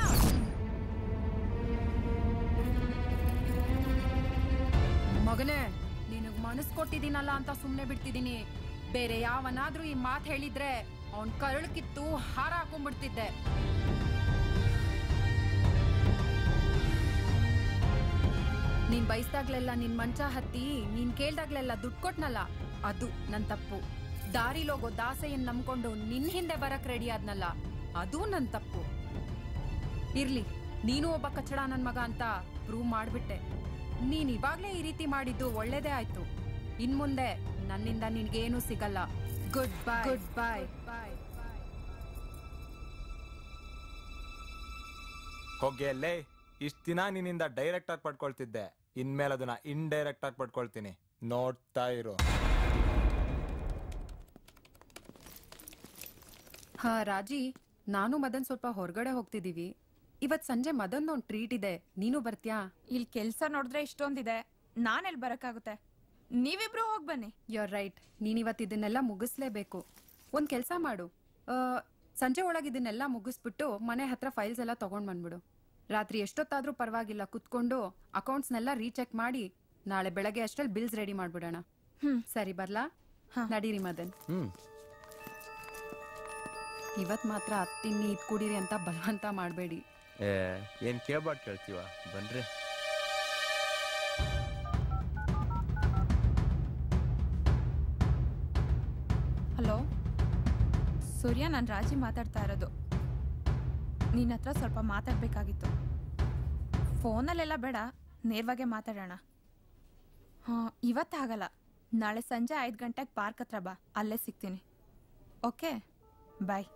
ಮಗನೇ ನಿನಗ್ ಮನಸ್ ಕೊಟ್ಟಿದ್ದೀನಲ್ಲ ಅಂತ ಸುಮ್ನೆ ಬಿಡ್ತಿದ್ದೀನಿ ಬೇರೆ ಯಾವನಾದ್ರೂ ಈ ಮಾತ್ ಹೇಳಿದ್ರೆ ಅವನ್ ಕರಳು ಕಿತ್ತು ಹಾರ ಹಾಕೊಂಡ್ಬಿಡ್ತಿದ್ದೆ ನೀನ್ ಬಯಸ್ದಾಗ್ಲೆಲ್ಲ ನಿನ್ ಮಂಚ ಹತ್ತಿ ನೀನ್ ಕೇಳ್ದಾಗ್ಲೆಲ್ಲ ದುಡ್ಡು ಕೊಟ್ನಲ್ಲ ಅದು ನನ್ ತಪ್ಪು ದಾರಿಲೋಗೋ ದಾಸೆಯನ್ ನಂಬ್ಕೊಂಡು ನಿನ್ ಹಿಂದೆ ಬರಕ್ ರೆಡಿ ಆದ್ನಲ್ಲ ಅದು ನನ್ ತಪ್ಪು ಇರ್ಲಿ ನೀನು ಒಬ್ಬ ಕಚ್ಚಡ ನನ್ ಮಗ ಅಂತ ಪ್ರೂವ್ ಮಾಡ್ಬಿಟ್ಟೆ ನೀನ್ ಇವಾಗ್ಲೇ ಈ ರೀತಿ ಮಾಡಿದ್ದು ಒಳ್ಳೇದೇ ಆಯ್ತು ಇನ್ ಮುಂದೆ ನನ್ನಿಂದ ನಿನ್ಗೇನು ಸಿಗಲ್ಲ ಗುಡ್ ಬೈ ಗುಡ್ ಬೈ ಹೋಗಿ ಅಲ್ಲೇ ಇಷ್ಟ ದಿನ ನಿನ್ನಿಂದ ಡೈರೆಕ್ಟ್ ಆಗಿ ಪಡ್ಕೊಳ್ತಿದ್ದೆ ಇನ್ಮೇಲೆ ಅದನ್ನ ಇಂಡೈರೆಕ್ಟ್ ಆಗಿ ಪಡ್ಕೊಳ್ತೀನಿ ನೋಡ್ತಾ ಇರು ಹಾ ರಾಜಿ ನಾನು ಮದನ್ ಸ್ವಲ್ಪ ಹೊರಗಡೆ ಹೋಗ್ತಿದೀವಿ ಇವತ್ ಸಂಜೆ ಮದನ್ ಒಂದ್ ಟ್ರೀಟ್ ಇದೆ ನೀನು ಬರ್ತ್ಯಾ ಇಲ್ಲಿ ಕೆಲ್ಸ ನೋಡಿದ್ರೆ ಇಷ್ಟೊಂದಿದೆ ನಾನೆಲ್ಲಿ ಬರಕ್ಕಾಗುತ್ತೆ ನೀವಿಬ್ರು ಹೋಗ್ ಬನ್ನಿ ಯು ರೈಟ್ ನೀನ್ ಇವತ್ತು ಇದನ್ನೆಲ್ಲ ಮುಗಿಸ್ಲೇಬೇಕು ಒಂದ್ ಕೆಲ್ಸ ಮಾಡು ಆ, ಸಂಜೆ ಒಳಗೆ ಇದನ್ನೆಲ್ಲ ಮುಗಿಸ್ಬಿಟ್ಟು ಮನೆ ಹತ್ರ ಫೈಲ್ಸ್ ಎಲ್ಲ ತಗೊಂಡ್ ಬಂದ್ಬಿಡು ರಾತ್ರಿ ಎಷ್ಟೊತ್ತಾದ್ರೂ ಪರವಾಗಿಲ್ಲ ಕುತ್ಕೊಂಡು ಅಕೌಂಟ್ಸ್ನೆಲ್ಲ ರೀಚೆಕ್ ಮಾಡಿ ನಾಳೆ ಬೆಳಗ್ಗೆ ಅಷ್ಟ್ರಲ್ಲಿ ಬಿಲ್ಸ್ ರೆಡಿ ಮಾಡ್ಬಿಡೋಣ ಸರಿ ಬರ್ಲಾ ನಡೀರಿ ಮದನ್ ಹ್ಮ್ ಇವತ್ ಮಾತ್ರ ಅತ್ತಿನ್ನಿ ಇದ್ ಕುಡೀರಿ ಅಂತ ಬಲವಂತ ಮಾಡಬೇಡಿ ಏ ಏನ್ ಕೇಳ್ಬಾರ್ದು ಕೇಳ್ತೀವ ಬನ್ರಿ ಹಲೋ ಸೂರ್ಯ ನಾನು ರಾಜಿ ಮಾತಾಡ್ತಾ ಇರೋದು ನಿನ್ನ ಹತ್ರ ಸ್ವಲ್ಪ ಮಾತಾಡಬೇಕಾಗಿತ್ತು ಫೋನಲ್ಲೆಲ್ಲ ಬೇಡ ನೇರವಾಗೆ ಮಾತಾಡೋಣ ಹಾಂ ಇವತ್ತಾಗಲ್ಲ ನಾಳೆ ಸಂಜೆ ಐದು ಗಂಟೆಗೆ ಪಾರ್ಕ್ ಹತ್ರ ಬಾ ಅಲ್ಲೇ ಸಿಗ್ತೀನಿ ಓಕೆ ಬಾಯ್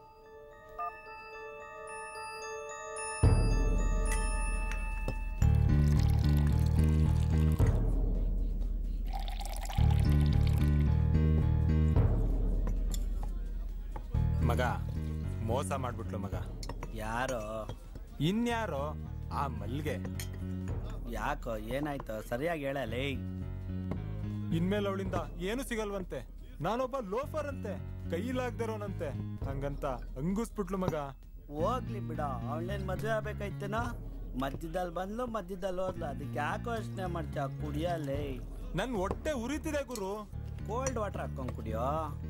ಮಗ ಮೋಸ ಮಾಡ್ಬಿಟ್ಲು ಮಗ ಯಾರೋ ಇನ್ಯಾರೋ ಆ ಮಲ್ಗೆ ಯಾಕೋ ಏನಾಯ್ತು ಸರಿಯಾಗಿ ಹೇಳಲೇ ಇನ್ಮೇಲೆ ಅವಳಿಂದ ಏನು ಸಿಗಲ್ವಂತೆ ನಾನೊಬ್ಬ ಲೋಫರ್ ಅಂತೆ ಕೈಲಾಗ್ದಿರೋನಂತೆ ಹಂಗಂತ ಹಂಗುಸ್ಬಿಟ್ಲು ಮಗ ಹೋಗ್ಲಿ ಬಿಡ ಅವಳೇನ್ ಮದ್ವೆ ಆಗ್ಬೇಕಾಯ್ತೇನೋ ಮಧ್ಯದಲ್ಲಿ ಬಂದ್ಲು ಮಧ್ಯದಲ್ಲಿ ಹೋದ್ಲು ಅದಕ್ಕೆ ಯಾಕೋ ಯೋಚನೆ ಮಾಡ್ತೀಯ ಕುಡಿಯಲೇ ನನ್ ಹೊಟ್ಟೆ ಉರಿತಿದೆ ಗುರು ಕೋಲ್ಡ್ ವಾಟರ್ ಹಾಕೊಂಡ್ ಕುಡಿಯೋ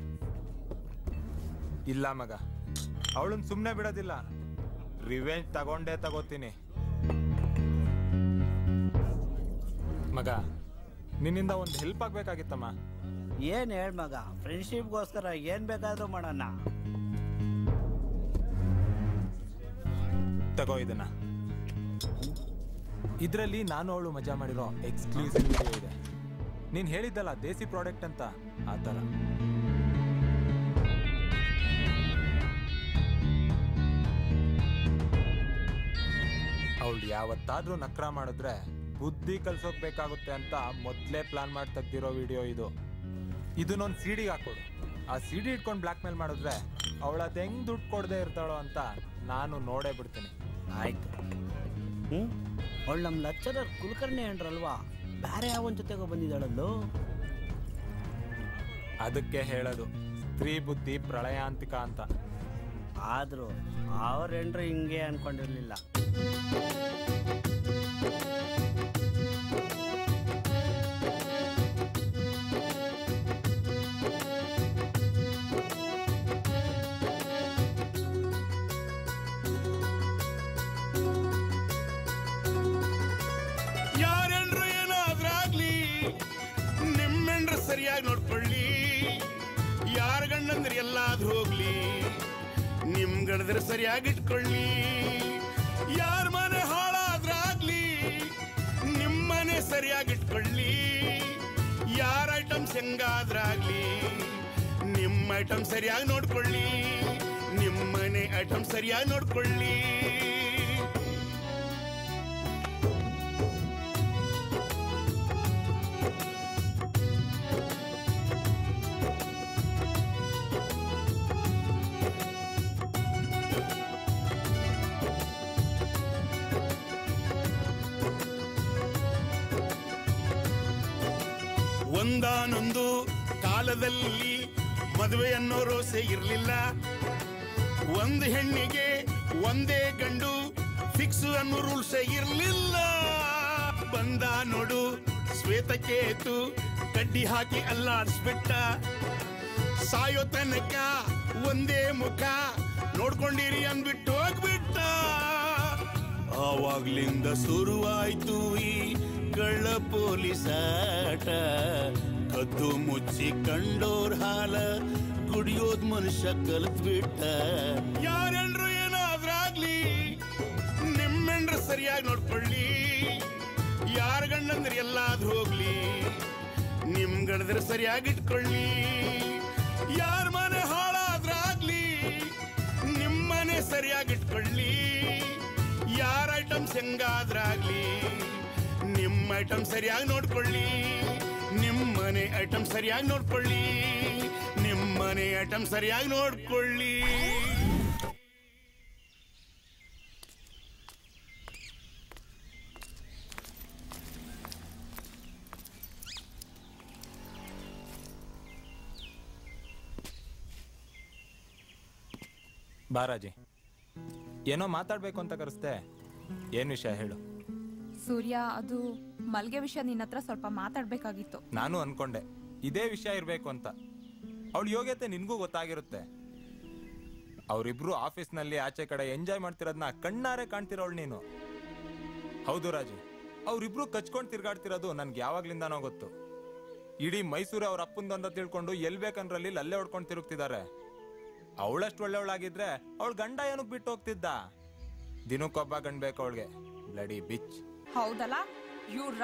ಇಲ್ಲ ಮಗ ಅವಳನ್ ಸುಮ್ನೆ ಬಿಡೋದಿಲ್ಲ ರಿವೆಂಜ್ ತಗೊಂಡೇ ತಗೋತೀನಿ ಮಗ ನಿನ್ನಿಂದ ಒಂದು ಹೆಲ್ಪ್ ಆಗ್ಬೇಕಾಗಿತ್ತಮ್ಮ ಏನ್ ಹೇಳ್ ಮಗ ಫ್ರೆಂಡ್ಶಿಪ್ಗೋಸ್ಕರ ಏನ್ ಬೇಕಾದ್ರೂ ಮಾಡೋಣ ತಗೋ ಇದನ್ನ ಇದರಲ್ಲಿ ನಾನು ಅವಳು ಮಜಾ ಮಾಡಿರೋ ಎಕ್ಸ್ಕ್ಲೂಸಿವ್ ವಿಡಿಯೋ ಇದೆ ನೀನ್ ಹೇಳಿದ್ದಲ್ಲ ದೇಸಿ ಪ್ರಾಡಕ್ಟ್ ಅಂತ ಆ ಥರ ಅವಳು ಯಾವತ್ತಾದ್ರೂ ನಕ್ರ ಮಾಡಿದ್ರೆ ಬುದ್ಧಿ ಕಲ್ಸೋಕ್ ಬೇಕಾಗುತ್ತೆ ಅಂತ ಮೊದ್ಲೇ ಪ್ಲಾನ್ ಮಾಡಿ ತೆಗ್ದಿರೋ ವಿಡಿಯೋ ಇದು ಇದನ್ನೊಂದು ಸಿಡಿಗೆ ಹಾಕೊಡು ಆ ಸಿಡಿ ಇಟ್ಕೊಂಡು ಬ್ಲಾಕ್ ಮೇಲ್ ಮಾಡಿದ್ರೆ ಅವಳ ಅದ್ ಹೆಂಗ್ ದುಡ್ಡು ಕೊಡದೆ ಇರ್ತಾಳೋ ಅಂತ ನಾನು ನೋಡೇ ಬಿಡ್ತೀನಿ ಆಯ್ತು ಹ್ಮ್ ಅವಳು ನಮ್ಮ ಲೆಕ್ಚರರ್ ಕುಲಕರ್ಣಿ ಅಂಡ್ರಲ್ವಾ ಬೇರೆ ಯಾವನ್ ಜೊತೆಗೋ ಬಂದಿದ್ದಾಳಲ್ಲೋ ಅದಕ್ಕೆ ಹೇಳೋದು ಸ್ತ್ರೀ ಬುದ್ಧಿ ಪ್ರಳಯಾಂತಿಕ ಅಂತ ಆದ್ರೂ ಅವ್ರೇನ್ರು ಹಿಂಗೆ ಅನ್ಕೊಂಡಿರ್ಲಿಲ್ಲ ಯಾರೆಲ್ರು ಏನಾದ್ರಾಗ್ಲಿ ನಿಮ್ಮೆಂಡ್ರು ಸರಿಯಾಗಿ ನೋಡ್ಕೊಳ್ಳಿ ಯಾರ ಗಂಡಂದ್ರೆ ಎಲ್ಲಾದ್ರೂ ಹೋಗ್ಲಿ ನಿಮ್ ಗಂಡದ್ರೆ ಸರಿಯಾಗಿ ಇಟ್ಕೊಳ್ಳಿ ಯಾರ ಮನೆ ಹಾಳಾದ್ರಾಗ್ಲಿ ನಿಮ್ ಮನೆ ಸರಿಯಾಗಿ ಇಟ್ಕೊಳ್ಳಿ ಯಾರ ಐಟಮ್ಸ್ ಹೆಂಗಾದ್ರಾಗ್ಲಿ ನಿಮ್ ಐಟಮ್ ಸರಿಯಾಗಿ ನೋಡ್ಕೊಳ್ಳಿ ನಿಮ್ ಮನೆ ಐಟಮ್ ಸರಿಯಾಗಿ ನೋಡ್ಕೊಳ್ಳಿ ಒಂದಾನೊಂದು ಕಾಲದಲ್ಲಿ ಮದುವೆ ಅನ್ನೋ ರೋಸೆ ಇರಲಿಲ್ಲ ಒಂದು ಹೆಣ್ಣಿಗೆ ಒಂದೇ ಗಂಡು ಫಿಕ್ಸ್ ಅನ್ನೋ ರೂಲ್ಸೇ ಇರಲಿಲ್ಲ ಬಂದ ನೋಡು ಶ್ವೇತಕೇತು ಕಡ್ಡಿ ಹಾಕಿ ಅಲ್ಲಾಡ್ಸ್ಬಿಟ್ಟ ಸಾಯೋ ತನಕ ಒಂದೇ ಮುಖ ನೋಡ್ಕೊಂಡಿರಿ ಅಂದ್ಬಿಟ್ಟು ಹೋಗ್ಬಿಟ್ಟ ಆವಾಗ್ಲಿಂದ ಶುರುವಾಯ್ತು ಈ ಕಳ್ಳ ಪೊಲೀಸ್ ಆಟ ಕದ್ದು ಮುಚ್ಚಿ ಕಂಡೋರ್ ಹಾಲ ಕುಡಿಯೋದ್ ಮನುಷ್ಯ ಕಲ್ತ್ ಬಿಟ್ಟ ಯಾರೆಲ್ರು ಏನಾದ್ರಾಗ್ಲಿ ನಿಮ್ಮೆಂಡ್ರು ಸರಿಯಾಗಿ ನೋಡ್ಕೊಳ್ಳಿ ಯಾರ ಗಂಡಂದ್ರೆ ಎಲ್ಲಾದ್ರೂ ಹೋಗ್ಲಿ ನಿಮ್ ಗಂಡದ್ರೆ ಸರಿಯಾಗಿ ಇಟ್ಕೊಳ್ಳಿ ಯಾರ ಮನೆ ಹಾಳಾದ್ರಾಗ್ಲಿ ನಿಮ್ ಮನೆ ಸರಿಯಾಗಿ ಇಟ್ಕೊಳ್ಳಿ ಯಾರ ಐಟಮ್ಸ್ ಹೆಂಗಾದ್ರಾಗ್ಲಿ ನಿಮ್ ಐಟಮ್ ಸರಿಯಾಗಿ ನೋಡ್ಕೊಳ್ಳಿ ನಿಮ್ ಮನೆ ಐಟಮ್ ಸರಿಯಾಗಿ ನೋಡ್ಕೊಳ್ಳಿ ನಿಮ್ ಮನೆ ಐಟಮ್ ಸರಿಯಾಗಿ ನೋಡ್ಕೊಳ್ಳಿ ಬಾರಾಜಿ ಏನೋ ಮಾತಾಡ್ಬೇಕು ಅಂತ ಕರೆಸ್ತೆ ಏನ್ ವಿಷಯ ಹೇಳು ಸೂರ್ಯ ಅದು ಮಲ್ಗೆ ವಿಷಯ ನಿನ್ನ ಹತ್ರ ಸ್ವಲ್ಪ ಮಾತಾಡ್ಬೇಕಾಗಿತ್ತು ನಾನು ಅನ್ಕೊಂಡೆ ಇದೇ ವಿಷಯ ಇರ್ಬೇಕು ಅಂತ ಅವಳ ಯೋಗ್ಯತೆ ನಿನ್ಗೂ ಗೊತ್ತಾಗಿರುತ್ತೆ ಅವರಿಬ್ರು ಆಫೀಸ್ನಲ್ಲಿ ಆಚೆ ಕಡೆ ಎಂಜಾಯ್ ಮಾಡ್ತಿರೋದನ್ನ ಕಣ್ಣಾರೆ ಕಾಣ್ತಿರೋಳು ನೀನು ಹೌದು ರಾಜು ಅವರಿಬ್ರು ಕಚ್ಕೊಂಡ್ ತಿರ್ಗಾಡ್ತಿರೋದು ನನ್ಗೆ ಯಾವಾಗ್ಲಿಂದಾನೋ ಗೊತ್ತು ಇಡೀ ಮೈಸೂರು ಅವ್ರ ಅಪ್ಪಂದು ತಿಳ್ಕೊಂಡು ಎಲ್ ಬೇಕಂದ್ರಲ್ಲಿ ಅಲ್ಲೇ ಹೊಡ್ಕೊಂಡು ತಿರುಗ್ತಿದ್ದಾರೆ ಅವಳಷ್ಟು ಒಳ್ಳೆಯವಳಾಗಿದ್ರೆ ಅವಳ ಗಂಡ ಏನಕ್ ಬಿಟ್ಟು ಹೋಗ್ತಿದ್ದ ದಿನಕ್ಕೊಬ್ಬ ಗಂಡ್ ಬೇಕು ಅವಳಿಗೆ ಬ್ಲಡಿ ಬಿಚ್ ಹೌದಲ್ಲ ಇವ್ರ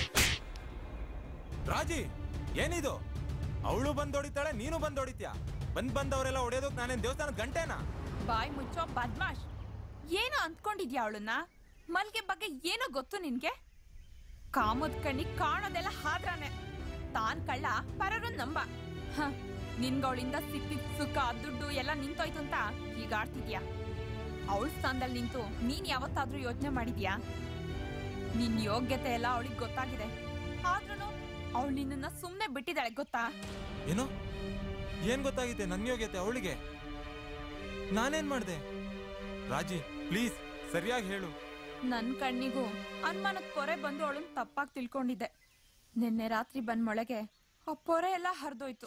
ರಾಜಿ ಏನಿದು ಅವಳು ಬಂದ್ ಹೊಡಿತಾಳೆ ನೀನು ಬಂದ್ ಹೊಡಿತ್ಯಾ ಬಂದ್ ಬಂದವರೆಲ್ಲ ಹೊಡೆಯೋದಕ್ ನಾನೇನ್ ದೇವಸ್ಥಾನದ ಗಂಟೆನಾ ಬಾಯ್ ಮುಚ್ಚೋ ಬದ್ಮಾಶ್ ಏನೋ ಅಂದ್ಕೊಂಡಿದ್ಯಾ ಅವಳನ್ನ ಮಲ್ಗೆ ಬಗ್ಗೆ ಏನೋ ಗೊತ್ತು ನಿನ್ಗೆ ಕಾಮದ್ ಕಣ್ಣಿಗ್ ಕಾಣೋದೆಲ್ಲ ಹಾದ್ರಾನೆ ತಾನ್ ಕಳ್ಳ ಪರರು ನಂಬ ಹ, ನಿನ್ಗವಳಿಂದ ಸಿಕ್ಕಿದ್ ಸುಖ ದುಡ್ಡು ಎಲ್ಲ ನಿಂತೋಯ್ತು ಅಂತ ಈಗ ಆಡ್ತಿದ್ಯಾ ಅವಳ ಸ್ಥಾನದಲ್ಲಿ ನಿಂತು ನೀನ್ ಯಾವತ್ತಾದ್ರೂ ಯೋಚನೆ ಮಾಡಿದ್ಯಾ ನಿನ್ ಯೋಗ್ಯತೆ ಎಲ್ಲ ಅವಳಿಗೆ ಗೊತ್ತಾಗಿದೆ ಆದ್ರೂ ಅವಳು ನಿನ್ನನ್ನ ಸುಮ್ನೆ ಬಿಟ್ಟಿದ್ದಾಳೆ ಗೊತ್ತಾ ಏನು ಏನ್ ಗೊತ್ತಾಗಿದೆ ನನ್ನ ಯೋಗ್ಯತೆ ಅವಳಿಗೆ ನಾನೇನ್ ಮಾಡ್ದೆ ರಾಜಿ ಪ್ಲೀಸ್ ಸರಿಯಾಗಿ ಹೇಳು ನನ್ ಕಣ್ಣಿಗೂ ಅನುಮಾನದ ಪೊರೆ ಬಂದು ಅವಳನ್ನ ತಪ್ಪಾಗಿ ತಿಳ್ಕೊಂಡಿದ್ದೆ ನಿನ್ನೆ ರಾತ್ರಿ ಬಂದ್ ಮೊಳಗೆ ಆ ಪೊರೆ ಎಲ್ಲ ಹರಿದೋಯ್ತು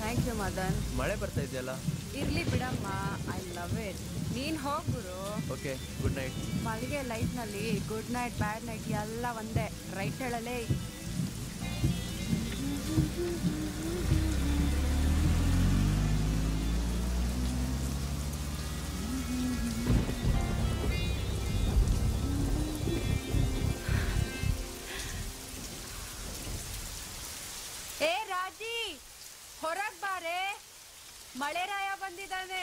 ಥ್ಯಾಂಕ್ ಯು ಮದನ್ ಮಳೆ ಬರ್ತಾ ಇದೆಯಲ್ಲ ಇರ್ಲಿ ಬಿಡಮ್ಮ ಐ ಲವ್ ಇಟ್ ನೀನ್ ಹೋಗ್ಗುರು ಓಕೆ ಗುಡ್ ನೈಟ್ ಮಲ್ಲಿಗೆ ಲೈಟ್ ನಲ್ಲಿ ಗುಡ್ ನೈಟ್ ಬ್ಯಾಡ್ ನೈಟ್ ಎಲ್ಲ ಒಂದೇ ರೈಟ್ ಹೇಳಲೇ ಏ ರಾಜಿ ಹೊರಗ್ ಬಾರೆ ಮಳೆರಾಯ ಬಂದಿದ್ದಾನೆ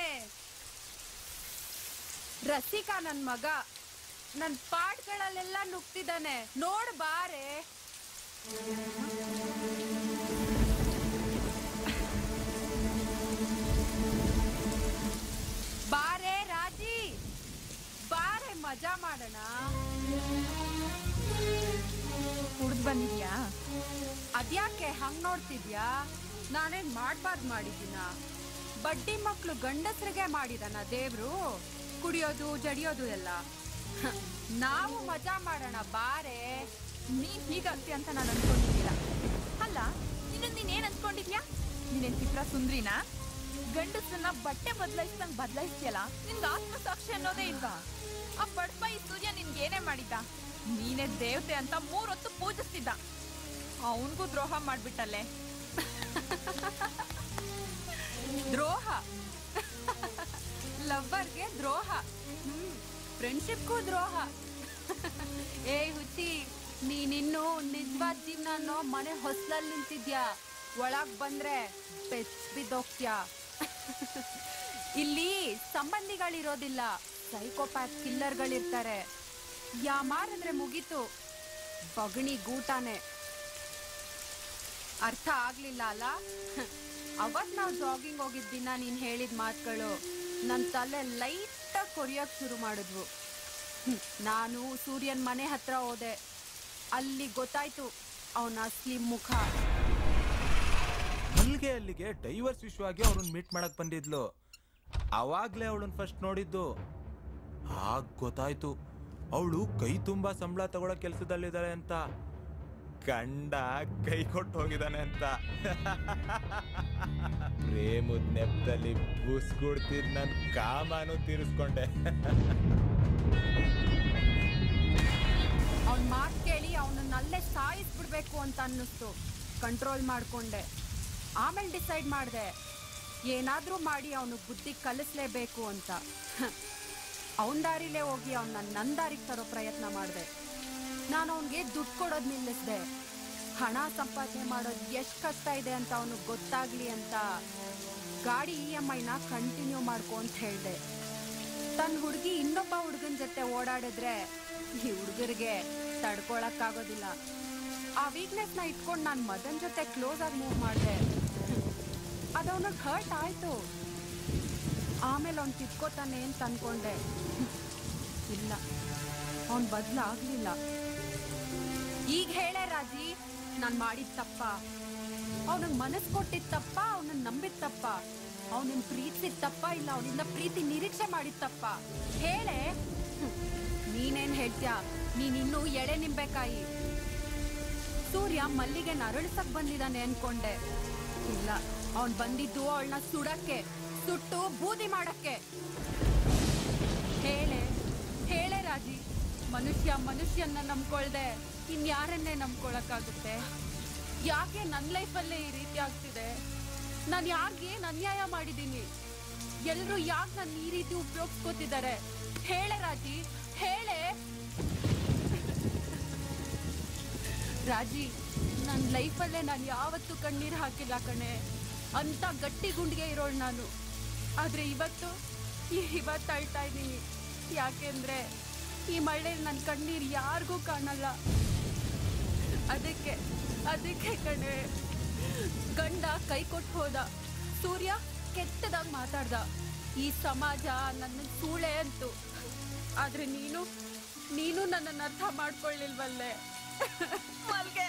ರಸಿಕಾ ನನ್ ಮಗ ನನ್ ಪಾಟ್ಗಳಲ್ಲೆಲ್ಲ ನುಗ್ತಿದ್ದಾನೆ ನೋಡ್ ಬಾರೆ ಬಾರೆ ರಾಜಿ ಬಾರೆ ಮಜಾ ಮಾಡೋಣ ಕುಡ್ದ್ ಬಂದಿದ್ಯಾ ಅದ್ಯಾಕೆ ಹಂಗ್ ನೋಡ್ತಿದ್ಯಾ ನಾನೇನ್ ಮಾಡ್ಬಾರ್ದ್ ಮಾಡಿದ್ದೀನ ಬಡ್ಡಿ ಮಕ್ಳು ಗಂಡಸ್ರಿಗೆ ಮಾಡಿದನ ದೇವ್ರು ಕುಡಿಯೋದು ಜಡಿಯೋದು ಎಲ್ಲ ಹ, ನಾವು ಮಜಾ ಮಾಡೋಣ ಬಾರೆ ನೀನ್ ಹೀಗಂತಿ ಅಂತ ನಾನು ಅನ್ಕೊಂಡಿದ್ದಿಲ್ಲ ಅಲ್ಲ ನೀನು ನೀನೇನ್ ಅನ್ಕೊಂಡಿದ್ಯಾ ನೀನೇನ್ ಚಿತ್ರ ಸುಂದ್ರಿನಾ ಗಂಡಸನ್ನ ಬಟ್ಟೆ ಬದಲಾಯಿಸ್ದಂಗ್ ಬದಲಾಯಿಸ್ತಿಯಲ್ಲ ನಿನ್ಗೆ ಆತ್ಮಸಾಕ್ಷಿ ಅನ್ನೋದೇ ಇಲ್ವಾ ಆ ಬಡಪ ಈ ಸೂರ್ಯ ನಿನ್ಗೆ ಏನೇ ಮಾಡಿದ್ದ ನೀನೇ ದೇವತೆ ಅಂತ ಮೂರೊತ್ತು ಪೂಜಿಸ್ತಿದ್ದ ಅವನ್ಗೂ ದ್ರೋಹ ಮಾಡ್ಬಿಟ್ಟಲ್ಲೇ ದ್ರೋಹ ಲವ್ವರ್ಗೆ ದ್ರೋಹ ಫ್ರೆಂಡ್ಶಿಪ್ಗೂ ದ್ರೋಹ ಏ ಹುಚ್ಚಿ ನೀನಿನ್ನು ನಿಜವಾದ ಜೀವನ ಅನ್ನೋ ಮನೆ ಹೊಸ್ಲಲ್ಲಿ ನಿಂತಿದ್ಯಾ ಒಳಗ್ ಬಂದ್ರೆ ಬೆಚ್ ಬಿದ್ದೋಗ್ತ್ಯಾ ಇಲ್ಲಿ ಸಂಬಂಧಿಗಳಿರೋದಿಲ್ಲ ಸೈಕೋಪ್ಯಾತ್ ಕಿಲ್ಲರ್ಗಳಿರ್ತಾರೆ ಯಾಮಾರಿದ್ರೆ ಮುಗೀತು ಬಗಣಿ ಗೂಟಾನೆ ಅರ್ಥ ಆಗ್ಲಿಲ್ಲ ಅಲ್ಲ ಅವತ್ ನಾವು ಜಾಗಿಂಗ್ ಹೋಗಿದ್ ದಿನ ನೀನ್ ಹೇಳಿದ ಮಾತುಗಳು ನನ್ ತಲೆ ಲೈಟ್ ಕೊರಿಯಕ್ ಶುರು ಮಾಡಿದ್ವು ಹ್ಮ್, ನಾನು ಸೂರ್ಯನ್ ಮನೆ ಹತ್ರ ಹೋದೆ ಅಲ್ಲಿ ಗೊತ್ತಾಯ್ತು ಅವನ ಅಸ್ಲಿ ಮುಖ ಮಲ್ಗೆ ಅಲ್ಲಿಗೆ ಡೈವರ್ಸ್ ವಿಶ್ವಾಗಿ ಅವ್ರನ್ನ ಮೀಟ್ ಮಾಡಕ್ ಬಂದಿದ್ಲು ಅವಾಗ್ಲೇ ಅವಳನ್ನ ಫಸ್ಟ್ ನೋಡಿದ್ದು ಆಗ ಗೊತ್ತಾಯ್ತು ಅವಳು ಕೈ ತುಂಬಾ ಸಂಬಳ ತಗೊಳ್ಳೋ ಕೆಲ್ಸದಲ್ಲಿದ್ದಾಳೆ ಅಂತ ಗಂಡ ಕೈ ಕೊಟ್ಟು ಹೋಗಿದ್ದಾನೆ ಅಂತ ಪ್ರೇಮದ ನೆಪದಲ್ಲಿ ಬೂಸ್ಗುಡ್ತಿದ್ ನನ್ ಕಾಮನು ತೀರಿಸ್ಕೊಂಡೆ ಅವನ್ ಮಾತ್ ಕೇಳಿ ಅವನನ್ನಲ್ಲೇ ಸಾಯಿಸ್ಬಿಡ್ಬೇಕು ಅಂತ ಅನ್ನಿಸ್ತು ಕಂಟ್ರೋಲ್ ಮಾಡ್ಕೊಂಡೆ ಆಮೇಲೆ ಡಿಸೈಡ್ ಮಾಡಿದೆ ಏನಾದ್ರೂ ಮಾಡಿ ಅವನು ಬುದ್ಧಿ ಕಲಿಸ್ಲೇಬೇಕು ಅಂತ ಅವನ ದಾರಿಲೇ ಹೋಗಿ ಅವನ್ನ ನನ್ನ ದಾರಿಗೆ ತರೋ ಪ್ರಯತ್ನ ಮಾಡಿದೆ ನಾನು ಅವನಿಗೆ ದುಡ್ಡು ಕೊಡೋದು ನಿಲ್ಲಿಸ್ದೆ ಹಣ ಸಂಪಾದನೆ ಮಾಡೋದು ಎಷ್ಟು ಕಷ್ಟ ಇದೆ ಅಂತ ಅವನಿಗೆ ಗೊತ್ತಾಗ್ಲಿ ಅಂತ ಗಾಡಿ ಇ ಎಮ್ ಐನ ಕಂಟಿನ್ಯೂ ಮಾಡ್ಕೊ ಅಂತ ಹೇಳಿದೆ ತನ್ನ ಹುಡುಗಿ ಇನ್ನೊಬ್ಬ ಹುಡುಗನ ಜೊತೆ ಓಡಾಡಿದ್ರೆ ಈ ಹುಡುಗರಿಗೆ ತಡ್ಕೊಳಕ್ಕಾಗೋದಿಲ್ಲ ಆ ವೀಕ್ನೆಸ್ನ ಇಟ್ಕೊಂಡು ನಾನು ಮದನ್ ಜೊತೆ ಕ್ಲೋಸ್ ಆಗಿ ಮೂವ್ ಮಾಡಿದೆ ಅದು ಅವನಿಗೆ ಹರ್ಟ್ ಆಯ್ತು ಆಮೇಲೆ ಅವ್ನು ತಿದ್ಕೋತಾನೆ ಅಂತ ಅನ್ಕೊಂಡೆ ಇಲ್ಲ ಅವನ್ ಬದಲಾಗ್ಲಿಲ್ಲ ಈಗ ಹೇಳೇ ರಾಜಿ ನಾನ್ ಮಾಡಿದ ತಪ್ಪ ಅವನಿಗೆ ಮನಸ್ಸು ಕೊಟ್ಟಿದ್ ತಪ್ಪ ಅವನನ್ನ ನಂಬಿದ ತಪ್ಪ ಅವನನ್ನ ಪ್ರೀತಿಸಿದ ತಪ್ಪ ಇಲ್ಲ ಅವನಿಂದ ಪ್ರೀತಿ ನಿರೀಕ್ಷೆ ಮಾಡಿದ ತಪ್ಪ ಹೇಳೆ ಹ್ಮ್. ನೀನೇನ್ ಹೇಳ್ತ್ಯಾ ನೀನಿನ್ನೂ ಎಳೆ ನಿಂಬೆಕಾಯಿ ಸೂರ್ಯ ಮಲ್ಲಿಗೆ ನರಳಿಸಕ್ ಬಂದಿದ್ದಾನೆ ಅನ್ಕೊಂಡೆ ಇಲ್ಲ ಅವನ್ ಬಂದಿದ್ದು ಅವಳನ್ನ ಸುಡಕ್ಕೆ ಸುಟ್ಟು ಬೂದಿ ಮಾಡಕ್ಕೆ ಹೇಳೆ ಹೇಳೆ ರಾಜಿ ಮನುಷ್ಯ ಮನುಷ್ಯನ್ನ ನಂಬ್ಕೊಳ್ದೆ ಇನ್ಯಾರನ್ನೇ ನಂಬ್ಕೊಳಕ್ಕಾಗುತ್ತೆ ಯಾಕೆ ನನ್ನ ಲೈಫಲ್ಲೇ ಈ ರೀತಿ ಆಗ್ತಿದೆ ನಾನು ಯಾರಿಗೆ ಅನ್ಯಾಯ ಮಾಡಿದ್ದೀನಿ ಎಲ್ರು ಯಾಕೆ ನನ್ನ ಈ ರೀತಿ ಉಪಯೋಗಿಸ್ಕೋತಿದ್ದಾರೆ ಹೇಳೆ ರಾಜಿ ಹೇಳೆ ರಾಜಿ ನನ್ನ ಲೈಫಲ್ಲೇ ನಾನು ಯಾವತ್ತೂ ಕಣ್ಣೀರು ಹಾಕಿಲ್ಲ ಕಣೆ ಅಂತ ಗಟ್ಟಿ ಗುಂಡಿಗೆ ಇರೋಳು ನಾನು ಆದ್ರೆ ಇವತ್ತು ಈ- ಇವತ್ತು ಅಳ್ತಾ ಇದ್ದೀನಿ ಯಾಕೆಂದ್ರೆ ಈ ಮಳೆ ನನ್ನ ಕಣ್ಣೀರು ಯಾರಿಗೂ ಕಾಣಲ್ಲ ಅದಕ್ಕೆ ಅದಕ್ಕೆ ಕಣೆ ಗಂಡ ಕೈ ಕೊಟ್ಟು ಹೋದ ಸೂರ್ಯ ಕೆಟ್ಟದಾಗ ಮಾತಾಡ್ದ ಈ ಸಮಾಜ ನನ್ನ ಸೂಳೆ ಅಂತು ಆದ್ರೆ ನೀನು ನೀನು ನನ್ನನ್ನು ಅರ್ಥ ಮಾಡ್ಕೊಳ್ಳಿಲ್ವಲ್ಲೇ ಮಲ್ಗೆ